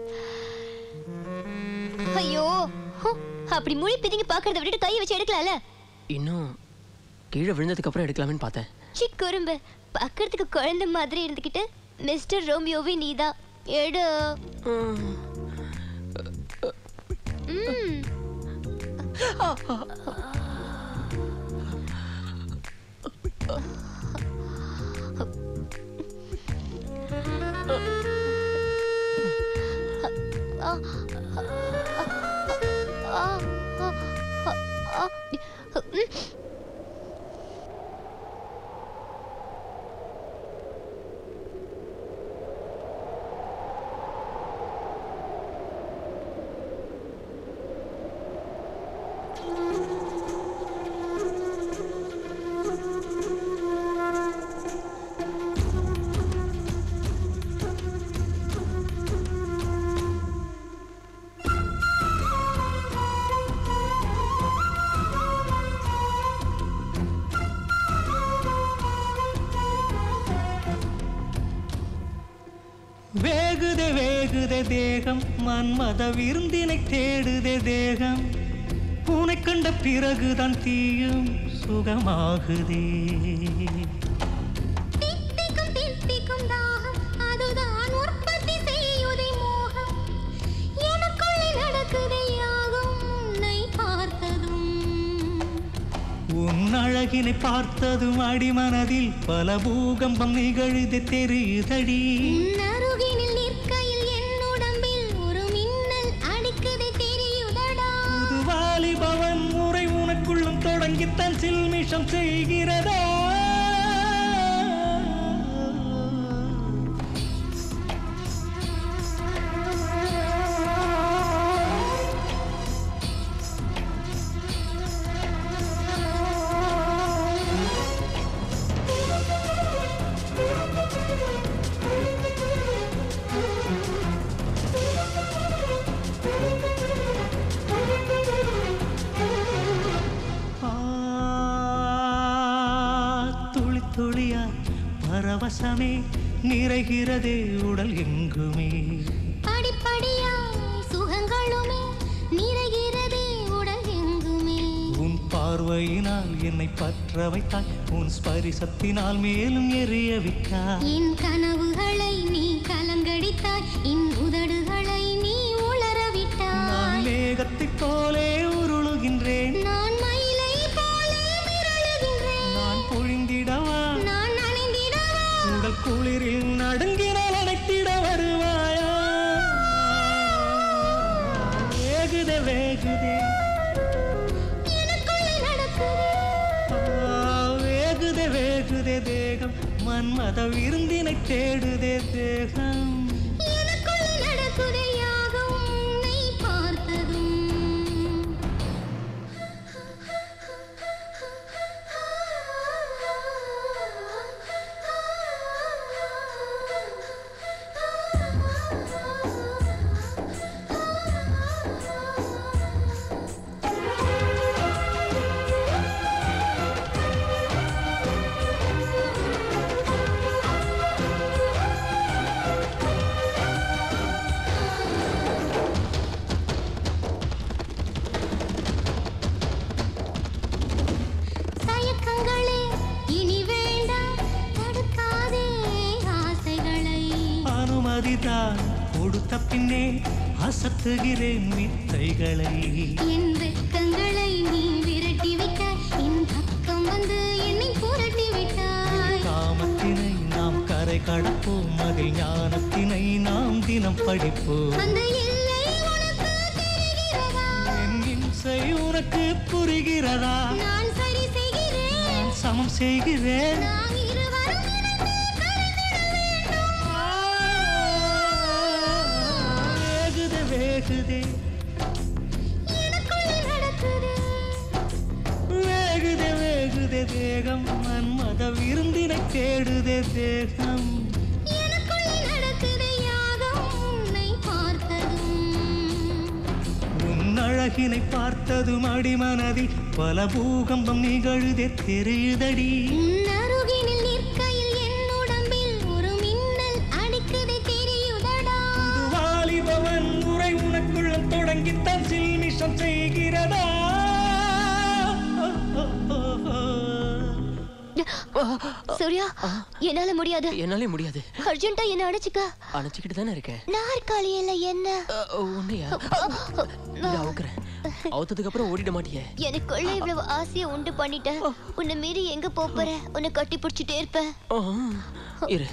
ஐயோ ஹு, அப்படி முழி பிதுங்கி பாக்குறத விட்டுட்டு கையை வச்சு எடுக்கலாம்ல இன்னும் கீழே விழுந்ததுக்கு அப்புறம் எடுக்கலாமேன்னு பார்த்தேன் சி குறும்பு பார்க்கறதுக்கு குழந்தை மாதிரி இருந்துக்கிட்டு மிஸ்டர் ரோமியோவே நீதான் எடு ம். ஆ, ஆ, ஆ, ஆ, ஆ, ம். வேகுதே வேகுதே தேகம் மன்மத விருந்தினை தேடுதே தேகம் உனை கண்ட பிறகுதான் தீயும் சுகமாகுதே தித்திக்கும் தித்திக்கும் தாகம் அதுதான் உற்பத்தி செய்யுதை மோகம் எனக்குள்ளே நடக்குதை யாகும் உன்னை பார்த்ததும் உன் அழகினை பார்த்ததும் அடிமனதில் பல பூகம்பம் நிகழுதே தெரியுதடி உன் அருகினில் நிற்கையில் என் உடம்பில் ஒரு மின்னல் அடிக்குதை தெரியுதடா புது வாலிபவன் முறை உனக்குள்ளும் தொடங்கித்தான் சில்மிஷம் செய்கிறதா ஆ, துளி துளியா பரவசமே நிறைகிறதே உடல் எங்குமே படிப்படியாய் சுகங்களுமே நிறைகிறதே உடல் எங்குமே உன் பார்வையினால் என்னை பற்ற வைத்தாய் உன் ஸ்பரிசத்தினால் மேலும் எரிய விட்டாய் என் கனவுகளை நீ கலங்கடித்தாய் என் உதடுகளை நீ உளர நான் விட்டாய் மேகத்தைப் போலே உருளுகின்றேன் நான் மயிலை போலே மிரளுகின்றேன் நான் பொழிந்திடவா நான் நனைந்திடவா உங்கள் குளிரில் நடுங்கினால் அணைத்திட வருவாயா வேகுதே வேகுதே எனக்குள்ளே நடக்குதே ஆ, வேகுதே வேகுதே தேகம் மன்மத விருந்தினை தேடுதே தேகம் எனக்குள்ளே நடக்குதே யாகும் உன்னை பார்த்ததும் ஆ பாதிதான் கொடுத்த பின்னே அசத்துகிறேன் வித்தைகளை என் வெட்கங்களை நீ விரட்டி விட்டாய் என் பக்கம் வந்து என்னை புரட்டி விட்டாய் காமத்தினை நாம் கரை கடப்போம் அதில் ஞானத்தினை நாம் தினம் படிப்போம் அந்த எல்லை உனக்கு தெரிகிறதா என் இம்சை உனக்கு புரிகிறதா நான் சரி செய்கிறேன் நான் சமம் செய்கிறேன் நாம் இருவரும் வேகுதே வேகுதே எனக்குள்ளே நடக்குது வேகுதே வேகுதே தேகம் மன்மத விருந்தினை தேடுதே தேகம் எனக்குள்ளே நடக்குது யாகம் உன்னை பார்த்ததும் உன் அழகினை பார்த்ததும் அடிமனதில் பல பூகம்பம் நிகழுதே தெரியுதடி உன் அருகினில் நிற்கையில் என் உடம்பில் ஒரு மின்னல் அடிக்குது தெரியுதடா வாலிபவன் முறை உனக்குள்ளம் தொடங்கித்தான் சில்மிஷம் செய்கிறதா சூர்யா என்னால முடியாது என்னாலே முடியாது அர்ஜென்ட்டா என்ன அடைச்சுக்க அணைச்சிக்கிட்டு தானே இருக்கேன் நாற்காலியில என்ன உன்னையா இதை அவுக்குறேன் அவுத்ததுக்கு அப்புறம் ஓடிட மாட்டியே எனக்குள்ள இவ்வளவு ஆசையை உண்டு பண்ணிட்ட உன்னை மீறி எங்க போப் போற உன்னை கட்டி பிடிச்சிட்டே இருப்பேன் இரு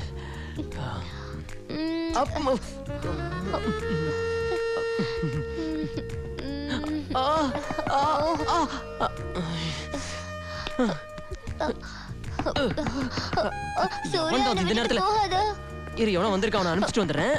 சூர்யா வந்தோம் என்னை இந்த விட்டுட்டு நேரத்துல போகாத இரு எவனோ வந்திருக்கான் அவனை அனுப்பிச்சிட்டு வந்துடுறேன்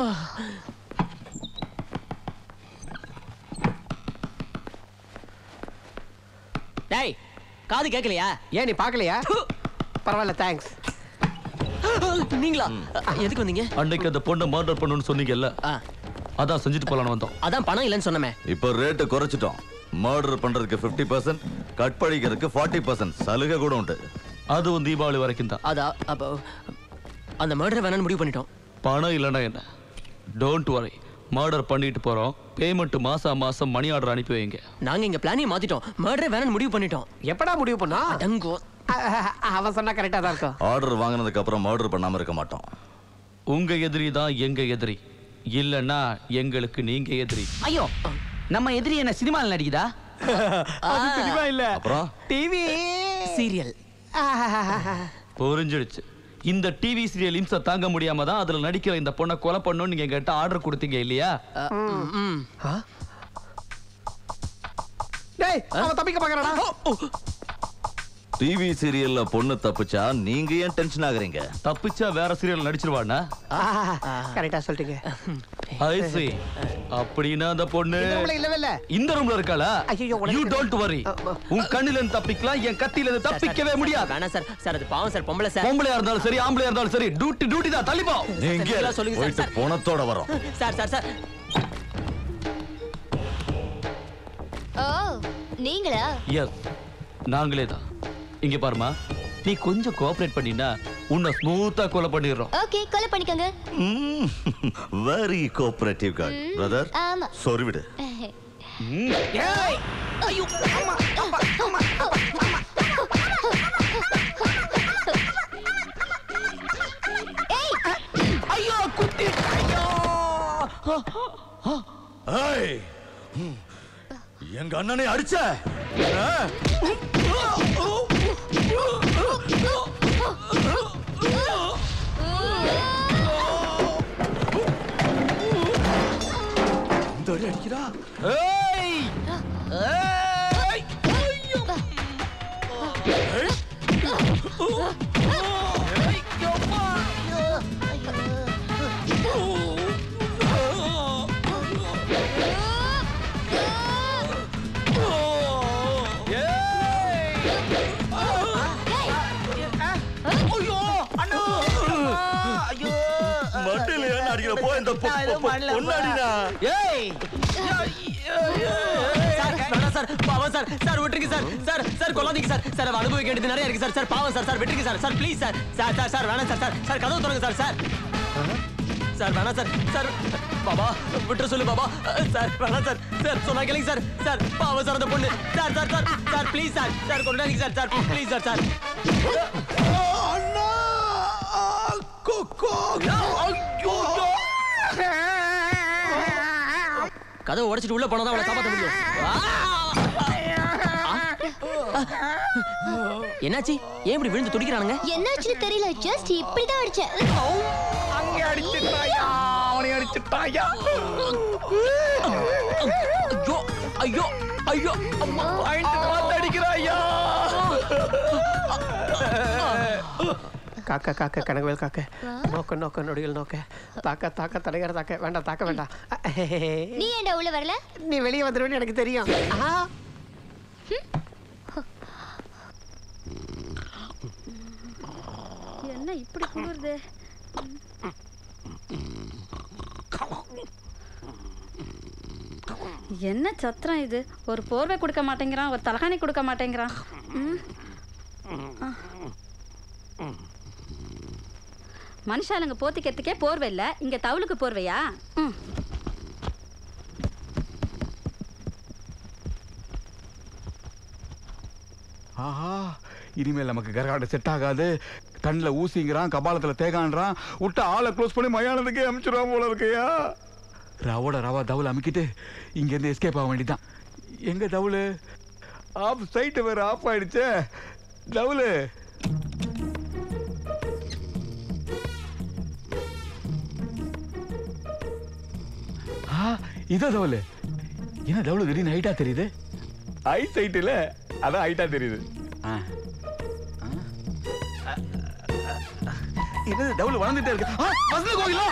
டேய் காது கேட்கலையா ஏன் நீ பார்க்கலையா பரவாயில்ல தேங்க்ஸ் நீங்களா எதுக்கு வந்தீங்க அன்னைக்கு அந்த பொண்ணை மர்டர் பண்ணணும்னு சொன்னீங்கல்ல அதான் செஞ்சுட்டு போலான்னு வந்தோம் அதான் பணம் இல்லைன்னு சொன்னமே இப்போ ரேட்டு குறைச்சிட்டோம் மர்டர் பண்றதுக்கு 50% பர்சன்ட் கட்பழிக்கிறதுக்கு ஃபார்ட்டி பர்சன்ட் சலுகை கூட உண்டு அதுவும் தீபாவளி வரைக்கும் தான் அதா அப்போ அந்த மர்டரை வேணாம்னு முடிவு பண்ணிட்டோம் பணம் இல்லைன்னா என்ன டோன்ட் வரி மர்டர் பண்ணிட்டு போறோம் பேமெண்ட் மாசம் மாசம் மணி ஆர்டர் அனுப்பி வைங்க நாங்க இங்க பிளானையும் மாத்திட்டோம் மர்டரை வேணாம்னு முடிவு பண்ணிட்டோம் எப்படா முடிவு பண்ணா அடங்கோ அவன் சொன்னா கரெக்டா தான் இருக்கும் ஆர்டர் வாங்கினதுக்கு அப்புறம் மர்டர் பண்ணாம இருக்க மாட்டோம் உங்க எதிரி தான் எங்க எதிரி இல்லைன்னா எங்களுக்கு நீங்க எதிரி ஐயோ நம்ம எதிரி என்ன சினிமாவில் நடிக்குதா அது சினிமா இல்ல அப்புறம் டிவி சீரியல் புரிஞ்சிடுச்சு இந்த டிவி சீரியல் இம்சை தாங்க முடியாம தான் அதுல நடிக்கிற இந்த பொண்ணை கொலை பண்ணணும்னு நீங்க எங்கிட்ட ஆர்டர் கொடுத்தீங்க இல்லையா டேய் அவன் தப்பிக்க பாக்குறாடா டிவி சீரியல்ல பொண்ணு தப்பிச்சா நீங்க ஏன் டென்ஷன் ஆகுறீங்க தப்பிச்சா வேற சீரியல் நடிச்சிருவானா கரெக்டா சொல்லிட்டீங்க ஐ see அப்படின்னா அந்த பொண்ணு இந்த roomல இல்லவே இல்ல. இந்த ரூம்ல இருக்காளா ஐயையோ, உனக்கு யூ தெரியும். டோன்ட் வரி உன் கண்ணில இருந்து தப்பிக்கலாம் என் கத்தியில இருந்து தப்பிக்கவே முடியாது வேணாம் சார் சார் அது பாவம் சார் பொம்பளை சார் பொம்பளையா இருந்தாலும் சரி ஆம்பளையா இருந்தாலும் சரி டியூட்டி டியூட்டி தான் தள்ளிப்போ நீங்க இதெல்லாம் சொல்லுங்க சார், போயிட்டு சார். பணத்தோட வரோம் சார் சார் சார் ஓ நீங்களா எஸ் நாங்களே தான் இங்க பாருமா நீ கொஞ்சம் கோஆபரேட் பண்ணினா உன்னை ஸ்மூத்தா கொலை பண்ணிடுறோம் ஓகே கொலை பண்ணிக்கோங்க வெரி கோஆபரேட்டிவ் கார்டு பிரதர் ஆமா சொறி விடு ஐயோ அம்மா அப்பா அம்மா அப்பா அம்மா ஐயோ குட்டி ஐயோ ஏய் ம். எங்க அண்ணனை அடிச்ச ஆ? இந்த அடி அடிக்கிறா ஏய் ஏய் ஐயோ ஏய் ஐயோம்மா ஐயோ அண்ணா ஐயோ மட்டில ஏன் அடிக்கிற போ இந்த பொ- பொ- பொ- பொண்ணாடிடா ஏய் சார் வேணாம் சார் பாவம் சார் சார் விட்டுருங்க சார் சார் சார் கொல்லாதீங்க சார் சார் அவ அனுபவிக்க வேண்டியது நிறைய இருக்கு சார் சார் பாவம் சார் சார் விட்டுருங்க sir sir please sir sir sir sir வேணாம் சார் சார் சார் கதவு திறங்க சார் சார் சார் வேணாம் சார் சார் பாபா விட்டுற சொல்லு பாபா சார் வேணாம் சார் சார் சொன்னா கேளுங்க சார் சார் பாவம் சார் அந்த பொண்ணு sir sir sir sir please sir sir கொண்டாதீங்க sir sir please sir sir அண்ணா கொக்கோ ஐயோ கதவை உடைச்சிட்டு உள்ள போனா தான் அவளை காப்பாற்ற முடியும் ஆ! என்னாச்சு ஏன் இப்படி விழுந்து துடிக்கிறானுங்க என்னாச்சுன்னு தெரியல ஜஸ்ட் இப்படிதான் அடிச்சேன் அங்கே அடிச்சுட்டாயா அவனை அடிச்சுட்டாயா ஐயோ ஐயோ ஐயோ அம்மா பாயிண்ட் பார்த்து அடிக்கிறாயா காக்க காக்க கனகவேல் காக்க நோக்க நோக்க நொடிகள் நோக்க தாக்க தாக்க தடைகிற தாக்க வேண்டாம் தாக்க வேண்டாம் நீ ஏன்டா உள்ள வரல நீ வெளியே வந்துருவேன்னு எனக்கு தெரியும் ஆஹா. என்ன இப்படி குளிருது என்ன சத்திரம் இது ஒரு போர்வை கொடுக்க மாட்டேங்கிறான் ஒரு தலகாணி கொடுக்க மாட்டேங்கிறான் ம். ஆ. மனுஷாளுங்க போத்திக்கிறதுக்கே போர்வை இல்ல இங்க தவுளுக்கு போர்வையா ம். ஆஹா இனிமேல் நமக்கு கரகாட்டம் செட் ஆகாது கண்ணில் ஊசிங்கிறான் கபாலத்தில் தேகான்றான் விட்டு ஆளை க்ளோஸ் பண்ணி மயானத்துக்கே அனுப்பிச்சிடுவான் போல இருக்கையா ரவோட ரவா தவுல் அமுக்கிட்டு இங்கேருந்து எஸ்கேப் ஆக வேண்டியதான் எங்க தவுலு ஆஃப் சைட்டு வேற ஆஃப் ஆயிடுச்சே தவுலு ஆ இதோ தவுலு என்ன தவுலு திடீர்னு ஹைட்டா தெரியுது ஐ சைட்டுல அதான் ஹைட்டா தெரியுது ஆ இது டபுள் வளர்ந்துட்டே இருக்கு ஆ, வசந்த கோகிலம்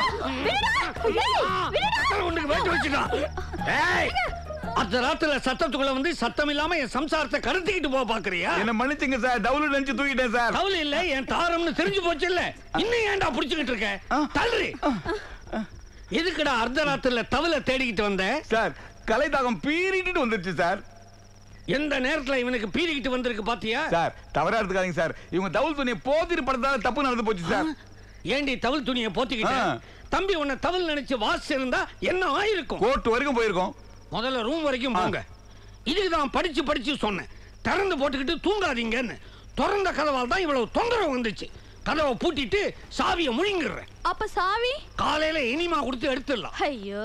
உனக்கு வேட்டு வச்சுட்டான் ஏய் அந்த ராத்துல சத்தத்துக்குள்ள வந்து சத்தம் இல்லாம என் சம்சாரத்தை கடத்திக்கிட்டு போக பாக்குறியா என்ன மன்னிச்சுங்க சார் டபுள் நினைச்சு தூக்கிட்டேன் சார் கவலை இல்ல என் தாரம்னு தெரிஞ்சு போச்சு இல்ல இன்னும் ஏன்டா புடிச்சுக்கிட்டு இருக்க தள்ளுறி எதுக்குடா அர்த்த ராத்திரில தவளை தேடிக்கிட்டு வந்த சார் கலை தாகம் பீறிட்டு வந்துருச்சு சார் எந்த நேரத்துல இவனுக்கு பீறிக்கிட்டு வந்திருக்கு பாத்தியா சார் தவறா எடுத்துக்காதீங்க சார் இவங்க தவுல் துணியை போத்திட்டு படத்தால தப்பு நடந்து போச்சு சார் ஏண்டி தவள் துணியை போத்திக்கிட்ட ஆ. தம்பி உன்னை தவள் நினைச்சு வாசி இருந்தா என்ன ஆயிருக்கும் கோர்ட் வரைக்கும் போயிருக்கோம் முதல்ல ரூம் வரைக்கும் போங்க இதுக்கு தான் படிச்சு படிச்சு சொன்னேன் திறந்து போட்டுக்கிட்டு தூங்காதீங்கன்னு திறந்த கதவால் தான் இவ்வளவு தொந்தரவு வந்துச்சு கதவை பூட்டிட்டு சாவியை முழுங்கிடுறேன் அப்ப சாவி காலையில இனிமா கொடுத்து எடுத்துடலாம் ஐயோ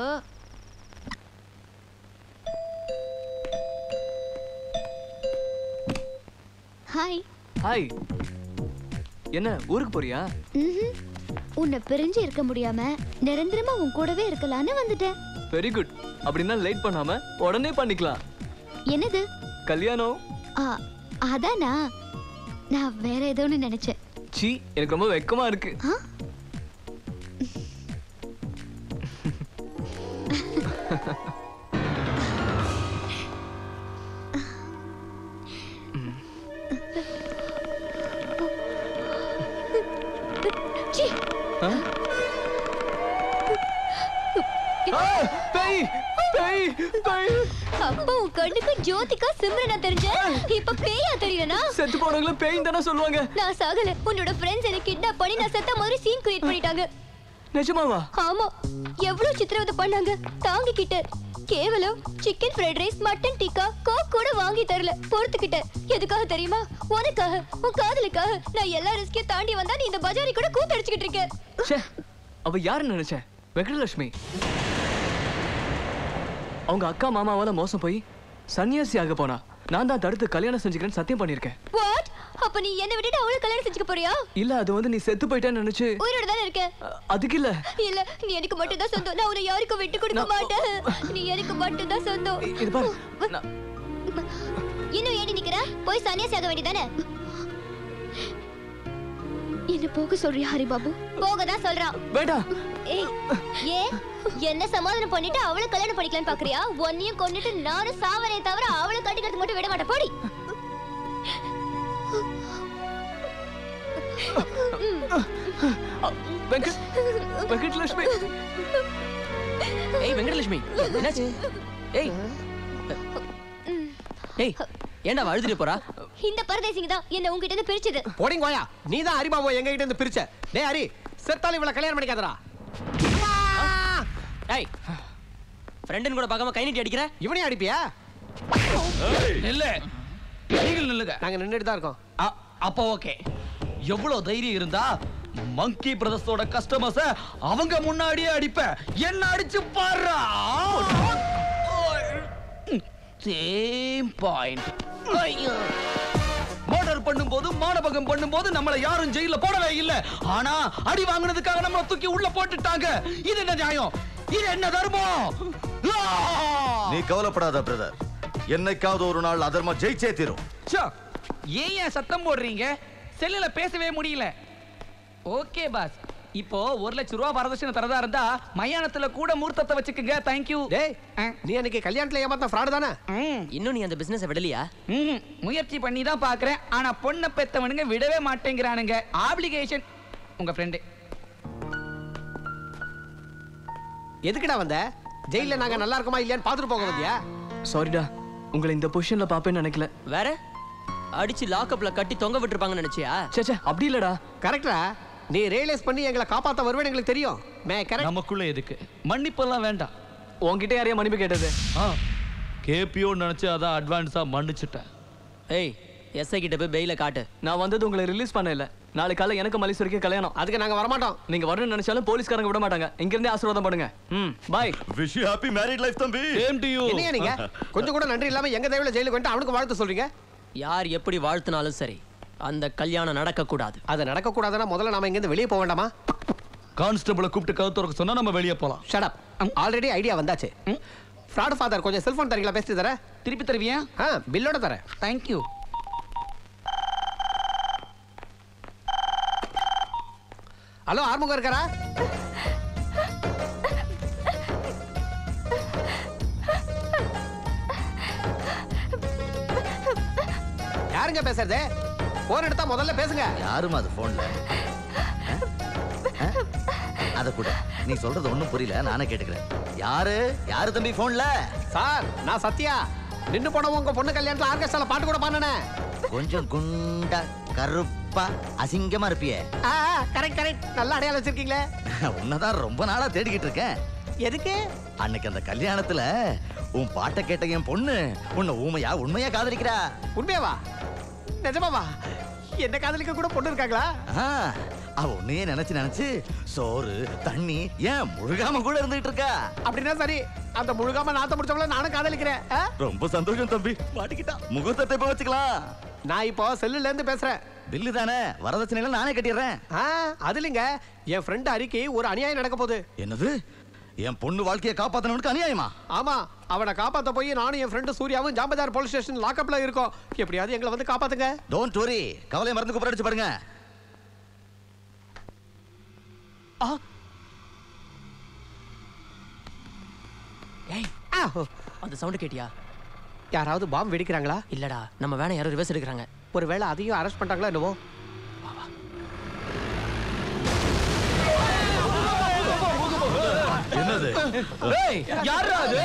ஹாய் ஹாய் என்ன ஊருக்கு போறியா ம்ஹும். உன்னை பிரிஞ்சு இருக்க முடியாம நிரந்தரமா உன் கூடவே இருக்கலாம்னு வந்துட்டேன் வெரி குட் அப்படின்னா லேட் பண்ணாம உடனே பண்ணிக்கலாம் என்னது கல்யாணம் ஆ, அதானா நான் வேற ஏதோன்னு நினைச்சேன் சீ எனக்கு ரொம்ப வெக்கமா இருக்கு ஆ? சீ. பேய் பேய் பேய் அப்ப உன் கண்ணுக்கு ஜோதிகா சிம்ரனா தெரிஞ்ச இப்ப பேயா தெரியலனா செத்து போனவங்கள பேய் தானே சொல்லுவாங்க நான் சாகல உன்னோட ஃப்ரெண்ட்ஸ் எனக்கு கிட்னாப் பண்ணி நான் செத்த மாதிரி சீன் கிரியேட் பண்ணிட்டாங்க நிஜமாவா ஆமா எவ்வளவு சித்திரவதை பண்ணாங்க தாங்கிக்கிட்ட கேவலம் chicken fried rice mutton tikka Coke கூட வாங்கி தரல பொறுத்துக்கிட்ட எதுக்காக தெரியுமா உனக்காக உன் காதலுக்காக நான் எல்லா ரிஸ்கையும் தாண்டி வந்தா நீ இந்த பஜாரி கூட கூத்தடிச்சுக்கிட்டு இருக்க ச்சே அவ யாருன்னு நினைச்சேன் வெங்கடலட்சுமி அவங்க அக்கா மாமாவால மோசம் போய் சன்னியாசி ஆக போனா நான் தான் தடுத்து கல்யாணம் செஞ்சுக்கிறேன்னு சத்தியம் பண்ணிருக்கேன் வாட் அப்ப நீ என்ன விட்டுட்டு அவளை கல்யாணம் செஞ்சுக்க போறியா இல்ல அது வந்து நீ செத்து போயிட்டேன்னு நினைச்சு உயிரோட தானே இருக்க அதுக்கு இல்ல இல்ல நீ எனக்கு மட்டும் தான் சொந்தம் நான் உன்னை யாருக்கும் விட்டு கொடுக்க மாட்டேன் நீ எனக்கு மட்டும் தான் சொந்தம் இது பாரு இன்னும் ஏடி நிக்கிற போய் சன்னியாசி ஆக வேண்டியதானே என்ன போக சொல்றியா ஹரிபாபு போக தான் சொல்றான் வேண்டாம் ஏய் ஏ என்ன சமாதானம் பண்ணிட்டு அவளை கல்யாணம் பண்ணிக்கலாம்னு பாக்குறியா ஒன்னையும் கொண்டுட்டு நானும் சாவரே தவிர அவளை கட்டிக்கிறதுக்கு மட்டும் விட மாட்டேன் போடி வெங்கட் வெங்கட்லட்சுமி ஏய் வெங்கடலட்சுமி என்னாச்சு ஏய் ஏய் ஏன்டா அவ அழுதுட்டு போறா இந்த பரதேசிங்க தான் என்ன உங்ககிட்ட இருந்து பிரிச்சது போடிங்கோயா நீ தான் ஹரிபாபு எங்க கிட்ட இருந்து பிரிச்ச டேய் ஹரி செத்தாலும் இவளை கல்யாணம் பண்ணிக்காதடா ஏய் ஃப்ரெண்டன் கூட பார்க்காம கை நீட்டி அடிக்கிற இவனையும் அடிப்பியா இல்ல நீங்கள் நில்லுங்க நாங்க நின்னுட்டு தான் இருக்கோம் அப்போ ஓகே எவ்வளவு தைரியம் இருந்தா மங்கி பிரதர்ஸோட கஸ்டமர்ஸ அவங்க முன்னாடியே அடிப்ப என்ன அடிச்சு பாருடா சேம் பாயிண்ட் மர்டர் பண்ணும்போது மானபகம் பண்ணும்போது நம்மள யாரும் ஜெயில போடவே இல்ல ஆனா அடி வாங்குனதுக்காக நம்மள தூக்கி உள்ள போட்டுட்டாங்க இது என்ன நியாயம் இது என்ன தர்மம் ஆ! நீ கவலைப்படாத பிரதர் என்னைக்காவது ஒரு நாள் அதர்மம் ஜெயிச்சே தீரும் ச்சே, ஏன் ஏன் சத்தம் போடுறீங்க செல்லுல பேசவே முடியல ஓகே பாஸ் இப்போ ஒரு லட்சம் ரூபா வரதட்சணை தரதா இருந்தா மயானத்துல கூட மூர்த்தத்தை வச்சுக்கோங்க தேங்க்யூ டேய் நீ அன்னைக்கு கல்யாணத்துல ஏமாத்த ஃப்ராடு தானே இன்னும் நீ அந்த பிசினஸ் விடலையா ம் முயற்சி பண்ணி தான் பாக்குறேன் ஆனா பொண்ணை பெத்தவனுங்க விடவே மாட்டேங்கிறானுங்க ஆப்ளிகேஷன் உங்க ஃப்ரெண்டு எதுக்குடா வந்த ஜெயில நாங்க நல்லா இருக்கோமா இல்லையான்னு பாத்துட்டு போக வந்தியா சாரிடா உங்களை இந்த பொசிஷன்ல பாப்பேன்னு நினைக்கல வேற அடிச்சு லாக்அப்ல கட்டி தொங்க விட்டுருப்பாங்கன்னு நினைச்சியா சேச்சே அப்படி இல்லடா கரெக்டா நீ ரியலைஸ் பண்ணி எங்களை காப்பாத்த வருவேன்னு எங்களுக்கு தெரியும் மே கரெக்ட் நமக்குள்ள எதுக்கு மன்னிப்பெல்லாம் வேண்டாம் உன்கிட்ட யாரையா மன்னிப்பு கேட்டது கேபியோ நினைச்சு அதான் அட்வான்ஸா மன்னிச்சுட்டேன் ஏய் எஸ்ஐ கிட்ட போய் பெயில காட்டு நான் வந்தது உங்களை ரிலீஸ் பண்ண இல்ல நாளை காலை எனக்கு மலேஸ்வரிக்கு கல்யாணம் அதுக்கு நாங்க வரமாட்டோம் நீங்க வரணும்னு நினைச்சாலும் போலீஸ்காரங்க விட மாட்டாங்க இங்க இருந்தே ஆசீர்வாதம் பண்ணுங்க ம் bye wish you happy married life தம்பி சேம் டு யூ என்னையா நீங்க கொஞ்சம் கூட நன்றி இல்லாம எங்க தேவையில ஜெயிலுக்கு வந்துட்டு அவனுக்கு வாழ்த்து சொல்றீங்க யார் எப்படி வாழ்த்தினாலும் சரி அந்த கல்யாணம் நடக்க கூடாது அது நடக்க கூடாதுன்னா முதல்ல நாம இங்க இருந்து வெளியே போக வேண்டாமா கான்ஸ்டபிளை கூப்பிட்டு கவுத்துறக்க சொன்னா நம்ம வெளியே போலாம் ஷட் அப் ஆல்ரெடி ஐடியா வந்தாச்சு ஃப்ராட் ஃபாதர் கொஞ்சம் செல்போன் தரீங்களா பேசிட்டு தர திருப்பி தருவியா ஆ பில்லோட தரேன் தேங்க்யூ ஹலோ ஆர்முகம் இருக்காரா யாருங்க பேசுறது போன் எடுத்தா முதல்ல பேசுங்க யாருமா அது போன்ல அத கூட நீ சொல்றது ஒண்ணும் புரியல நானே கேட்டுக்கிறேன் யாரு யாரு தம்பி போன்ல சார் நான் சத்யா நின்னு போனவங்க உங்க பொண்ணு கல்யாணத்துல ஆர்கெஸ்ட்ரால பாட்டு கூட பாடுனே கொஞ்சம் குண்டா கருப்பா அசிங்கமா இருப்பியே கரெக்ட் கரெக்ட் நல்லா அடையாளம் வச்சிருக்கீங்களே உன்னதான் ரொம்ப நாளா தேடிக்கிட்டு இருக்கேன் எதுக்கு அன்னைக்கு அந்த கல்யாணத்துல உன் பாட்டை கேட்ட என் பொண்ணு உன்னை ஊமையா உண்மையா காதலிக்கிறா உண்மையாவா நிஜமாவா என்ன காதலிக்க கூட பொண்ணு இருக்காங்களா ஆ, அவ உன்னையே நினைச்சு நினைச்சு சோறு தண்ணி ஏன் முழுகாம கூட இருந்துட்டு இருக்கா அப்படின்னா சரி அந்த முழுகாம நாத்த முடிச்சவங்கள நானும் காதலிக்கிறேன் ஆ? ரொம்ப சந்தோஷம் தம்பி மாட்டிக்கிட்டா முகூர்த்தத்தை இப்ப வச்சுக்கலாம் நான் இப்போ செல்லுல இருந்து பேசுறேன் பில்லு தானே வரதட்சணையில நானே கட்டிடுறேன் ஆ, அது இல்லைங்க என் ஃப்ரெண்ட் அறிக்கை ஒரு அநியாயம் நடக்க போகுது என்னது என் பொண்ணு வாழ்க்கையை காப்பாத்தனவனுக்கு அநியாயமா ஆமா அவனை காப்பாத்த போய் நானும் என் ஃப்ரெண்டு சூர்யாவும் ஜாம்பஜார் போலீஸ் ஸ்டேஷன் லாக்அப்ல இருக்கோம் எப்படியாவது எங்களை வந்து காப்பாத்துங்க டோன்ட் வரி கவலை மறந்து கூப்பிட பாருங்க ஏய் அந்த சவுண்ட் கேட்டியா யாராவது பாம்பு வெடிக்கிறாங்களா இல்லடா நம்ம வேணா யாரும் ரிவர்ஸ் எடுக்கிறாங்க ஒருவேளை அதையும் அரெஸ்ட் பண்ணிட்டாங்களா என்னவோ என்னது ஏய் யாரா அது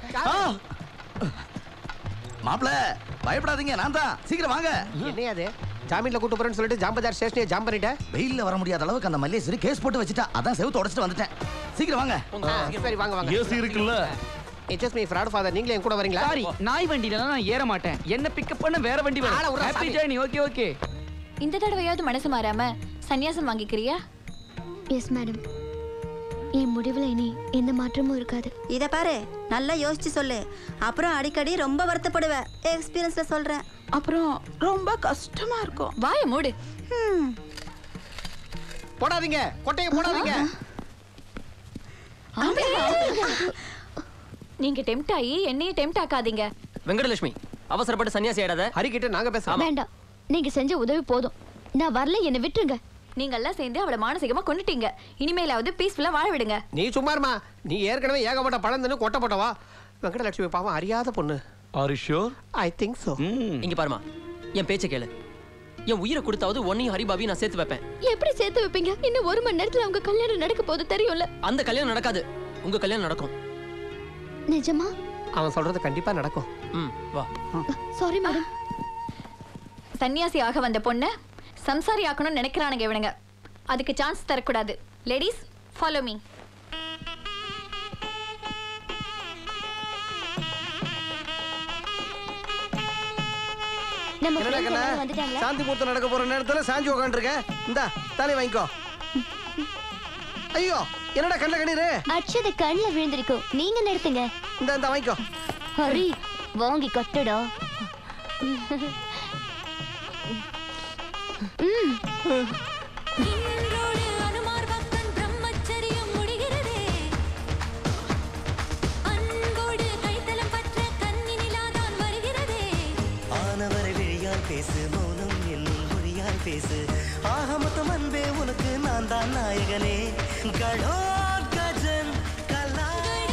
மாப்ள பயப்படாதீங்க நான் தான் சீக்கிரம் வாங்க என்னையா அது ஜாமீன்ல கூட்டு போறேன்னு சொல்லிட்டு ஜாம்பஜார் ஸ்டேஷனே ஜாம் பண்ணிட்டேன் வெயில்ல வர முடியாத அளவுக்கு அந்த மல்லேஸ்வரி கேஸ் போட்டு வச்சுட்டா அதான் செவுத்து உடைச்சிட்டு வந்துட்டேன் சீக்கிரம் வாங்க ஆ, சரி வாங்க வாங்க ஏசி இருக்குல்ல இட்ஸ் மீ ஃப்ராட் ஃபாதர் நீங்களே என் கூட வரீங்களா சாரி நாய் வண்டியில நான் ஏற மாட்டேன் என்ன பிக்கப் பண்ண வேற வண்டி ஆளை வரும் விட்றா, ஹாப்பி சாமி. ஜர்னி ஓகே ஓகே இந்த தடவையாவது மனசு மாறாம சன்னியாசம் வாங்கிக்கிறியா எஸ் மேடம் என் முடிவில் இனி எந்த மாற்றமும் இருக்காது இத பாரு நல்லா யோசிச்சு சொல்லு அப்புறம் அடிக்கடி ரொம்ப வருத்தப்படுவ எக்ஸ்பீரியன்ஸ்ல சொல்றேன் அப்புறம் ரொம்ப கஷ்டமா இருக்கும் வாய மூடு போடாதீங்க கொட்டையை போடாதீங்க நீங்க டெம்ட் ஆகி என்னையும் டெம்ட் ஆக்காதீங்க வெங்கடலட்சுமி அவசரப்பட்டு சன்னியாசி ஆயிடாத ஹரிக்கிட்ட நாங்க பேசுறோம் வேண்டாம் நீங்க செஞ்ச உதவி போதும் நான் வரல என்னை விட்டுருங்க நீங்க எல்லாம் சேர்ந்து அவளை மானசீகமா கொண்டுட்டீங்க இனிமேலாவது பீஸ்ஃபுல்லா வாழ விடுங்க நீ சும்மா இருமா நீ ஏற்கனவே ஏகப்பட்ட பழம் தின்னு கொட்டை போட்டவா வெங்கடலட்சுமி பாவம் அறியாத பொண்ணு are you sure I think so இங்க பாருமா என் பேச்சை கேளு என் உயிரை கொடுத்தாவது உன்னையும் ஹரிபாபி நான் சேர்த்து வைப்பேன் எப்படி சேர்த்து வைப்பீங்க இன்னும் ஒரு மணி நேரத்துல உங்க கல்யாணம் நடக்க போகுது தெரியும்ல அந்த கல்யாணம் நடக்காது உங்க கல்யாணம் நடக்கும் நிஜமா அவன் சொல்றது கண்டிப்பா நடக்கும் ம் வா சாரி மேடம் சன்னியாசி ஆக வந்த பொண்ணை சம்சாரி ஆக்கணும்னு நினைக்கிறானுங்க இவனுங்க அதுக்கு சான்ஸ் தரக்கூடாது லேடிஸ் ஃபாலோ மீ நம்ம என்னடா friends கண்ணா எல்லாரும் வந்துட்டாங்களா சாந்தி முகூர்த்தம் நடக்க போற நேரத்துல சாஞ்சி உட்காந்துருக்க இந்தா தாலி வாங்கிக்கோ ஐயோ என்னடா கண்ணில் கண்ணீரு அச்சத கண்ணில் விழுந்திருக்கும் நீங்க நிறுத்துங்க இந்த இந்த வாங்கிக்கோ ஹரி வாங்கி கட்டுடா ம் இன்றோடு அனுமார் பக்தன் பிரம்மச்சரியம் முடிகிறதே அன்போடு கைத்தலம் பற்ற கன்னி நிலாதான் வருகிறதே ஆனவரை விழியால் பேசு மௌனம் என்னும் மொழியால் பேசு ஆக மொத்தம் அன்பே உனக்கு நான் தான் நாயகனே கடோ கஜன் கலா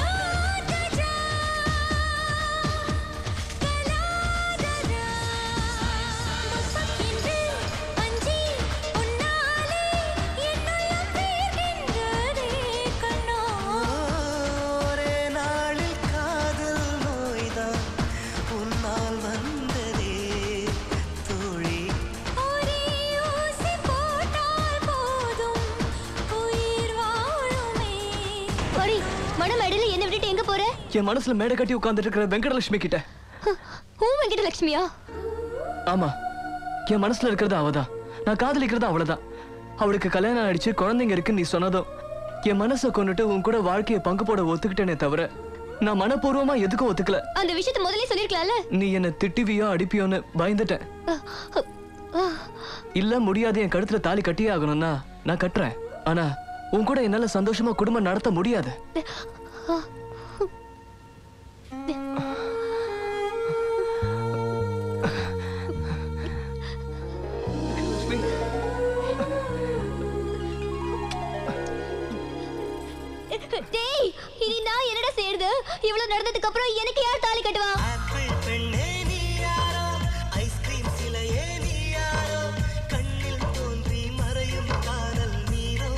என்று அஞ்சி உன்னாலே என்னுள்ளம் வீழ்கின்றதே கண்ணா ஒரே நாளில் காதல் நோய்தான் உன்னால் வந்ததே தோழி ஒரே ஊசி போட்டால் போதும் உயிர் வாழுமே போடி மணமேடையில என்ன விட்டுட்டு எங்க போற என் மனசுல மேடை கட்டி உட்கார்ந்துட்டு இருக்கிற வெங்கடலட்சுமி கிட்ட ஊ வெங்கட லட்சுமியா ஆமா என் மனசுல இருக்கிறது அவதான் நான் காதலிக்கிறது அவளதான் அவளுக்கு கல்யாணம் ஆயிடுச்சு குழந்தைங்க இருக்குன்னு நீ சொன்னதும் என் மனசை கொண்டுட்டு உன் கூட வாழ்க்கையை பங்கு போட ஒத்துக்கிட்டேனே தவிர நான் மனப்பூர்வமா எதுக்கும் ஒத்துக்கல அந்த விஷயத்தை முதல்ல சொல்லிருக்கலாம்ல நீ என்ன திட்டுவியோ அடிப்பியோன்னு பயந்துட்டேன் இல்ல முடியாது என் கழுத்துல தாலி கட்டியே ஆகணும்னா நான் கட்டுறேன் ஆனா உன் கூட என்னால சந்தோஷமா குடும்பம் நடத்த முடியாது டேய் இனி நான் என்னடா செய்யறது இவ்வளவு நடந்ததுக்கு அப்புறம் எனக்கு யார் தாலி கட்டுவா பெண்ணே நீ யாரோ ஐஸ்கிரீம் சிலையே நீ யாரோ கண்ணில் தோன்றி மறையும் காதல் நீரோ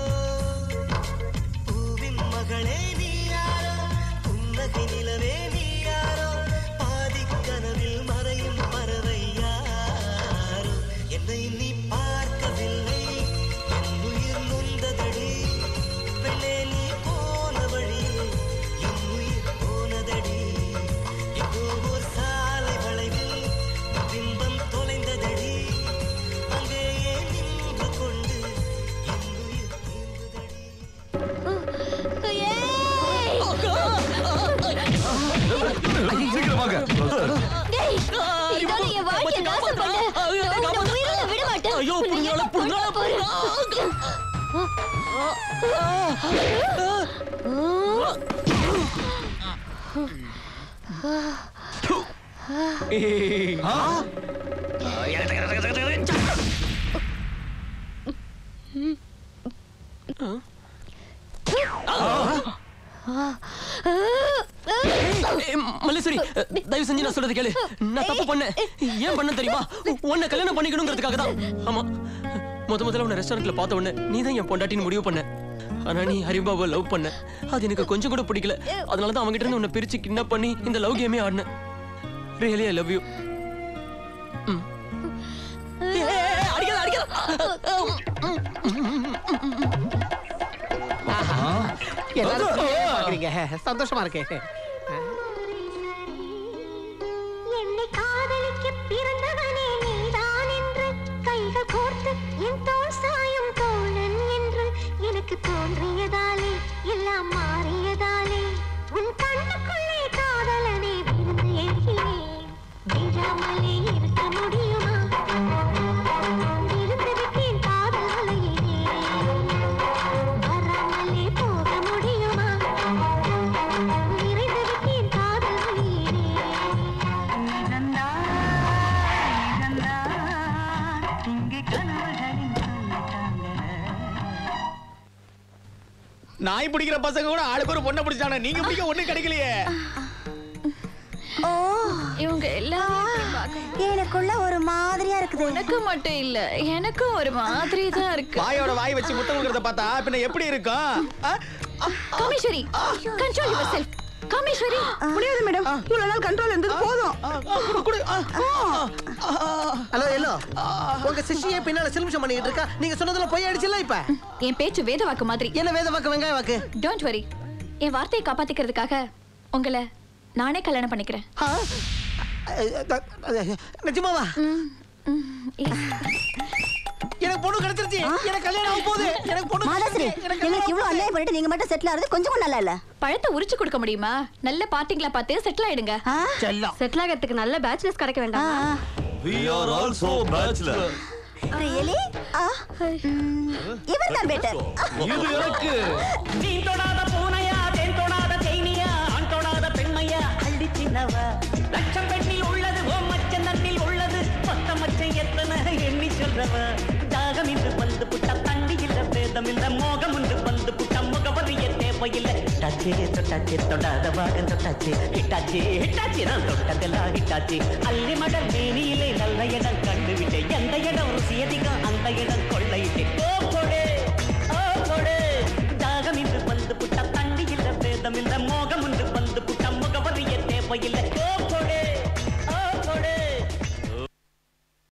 பூவின் மகளே நீ யாரோ புன்னகை நிலவே நீ யாரோ பாதிக் கனவில் மறையும் பறவை யாரோ என்னை நீ பார்க்கவில்லை என் உயிர் நொந்ததடி பெண்ணே நீ போன வழியில் என் உயிர் போனதடி இதோ ஓர் சாலை வளைவில் பிம்பம் தொலைந்ததடி அங்கேயே நின்று கொண்டு என் உயிர் சீக்கிரம் வாங்க டேய் இதோட என் வாழ்க்கைய நாசம் பண்ண நான் உன்னை உயிரோட விட மாட்டேன் ஐயோ, உன்னை புடுங்கால, என்ன புடுங்கால, பண்ண ஏய், மல்லேஸ்வரி தயவு செஞ்சு நான் சொல்றது கேளு நான் தப்பு பண்ணேன் ஏன் பண்ண தெரியுமா உன்னை கல்யாணம் பண்ணிக்கணுங்கிறதுக்காக தான் ஆமா முத முதல்ல உன்னை ரெஸ்டாரண்ட்ல பார்த்த உடனே நீ தான் என் பொண்டாட்டின்னு முடிவு பண்ண ஆனா நீ ஹரிபாபாவை லவ் பண்ண அது எனக்கு கொஞ்சம் கூட பிடிக்கல அதனால தான் அவங்ககிட்ட இருந்து உன்னை பிரிச்சு கிட்னாப் பண்ணி இந்த லவ் கேமே ஆடினேன் ரியலி ஐ லவ் யூ அடிக்கல எல்லாரும் இப்படியே பார்க்கறீங்க சந்தோஷமா இருக்கே என்னை காதலிக்க பிறந்தவனே நீதான் என்று கைகள் கோர்த்து என் தோள் சாயும் தோழன் என்று எனக்கு தோன்றியதாலே எல்லாம் மாறியதாலே உன் கண்ணுக்குள்ளே காதலனே விருந்து எழுகிறேன் விழாமலே இருக்க முடியுமா விருந்து விட்டேன் காதல் வலையிலே வராமலே போக முடியுமா நிறைந்து விட்டேன் காதல் வழியிலே நாய் பிடிக்கிற பசங்க கூட ஆளுக்கு ஒரு பொண்ணை பிடிச்சானே நீங்க பிடிக்க ஒண்ணு கிடைக்கலையே ஓ இவங்க எல்லாரும் எனக்குள்ள ஒரு மாதிரியா இருக்குது உனக்கு மட்டும் இல்ல எனக்கும் ஒரு மாதிரி தான் இருக்கு வாயோட வாய் வச்சு முத்தம் கொடுக்கறத பார்த்தா பின்ன எப்படி இருக்கும் ஆ? Kameswari control yourself Kameswari முடியாது மேடம் இவ்வளவு நாள் கண்ட்ரோல் இருந்தது போதும் ஹலோ எல்லோ உங்க சிஷ்யே பின்னால சிலுமிஷம் பண்ணிட்டு இருக்கா நீங்க சொன்னதுல பொய் அடிச்சுல இப்ப என் பேச்சு வேத வாக்கு மாதிரி என்ன வேத வாக்கு வெங்காய வாக்கு டோன்ட் வரி என் வார்த்தையை காப்பாத்திக்கிறதுக்காக உங்களை நானே கல்யாணம் பண்ணிக்கிறேன் நிஜமாவா எனக்கு பொண்ணு கிடைச்சிருச்சு எனக்கு கல்யாணம் ஆக போகுது எனக்கு பொண்ணு மாதாஸ்ரீ எங்களுக்கு இவ்வளவு அநியாயம் பண்ணிட்டு நீங்க மட்டும் செட்டில் ஆறது கொஞ்சம் கூட நல்லா இல்ல பழத்தை உரிச்சு கொடுக்க முடியுமா நல்ல பார்ட்டிங்களா பார்த்து செட்டில் ஆயிடுங்க செல்லம் செட்டில் ஆகிறதுக்கு நல்ல பேச்சுலர்ஸ் கிடைக்க வேண்டாம் We are also bachelor. Really இவர் தான் பெட்டர் இது எனக்கு நீ தொடாத பூனையா தேன் தொடாத தேனியா ஆண் தொடாத பெண்மையா அள்ளி சின்னவா லட்சம் பெண்ணில் உள்ளது ஓ மச்சம் தண்ணில் உள்ளது பத்த மச்சம் எத்தனை எண்ணி சொல்றவ தாகம் இன்று வந்து புட்ட தண்ணி இல்ல பேதம் இல்ல மோகம் இன்று வந்து புட்ட முகவரிய தேவையில்லை ஹிட்டாச்சி தொட்டாச்சி தொடாத பாகம் தொட்டாச்சி ஹிட்டாச்சி ஹிட்டாச்சி நான் தொட்டதெல்லாம் ஹிட்டாச்சி அள்ளி மடல் மேனியிலே நல்ல இடம் கண்டுவிட்டேன் எந்த இடம் ருசி அதிகம் அந்த இடம் கொள்ளையிட்டேன் ஓ கொடு ஓ கொடு தாகம் இன்று வந்து புட்ட தண்ணி இல்ல பேதம் இல்ல மோகம் இன்று வந்து புட்ட முகவரிய தேவையில்லை ஓ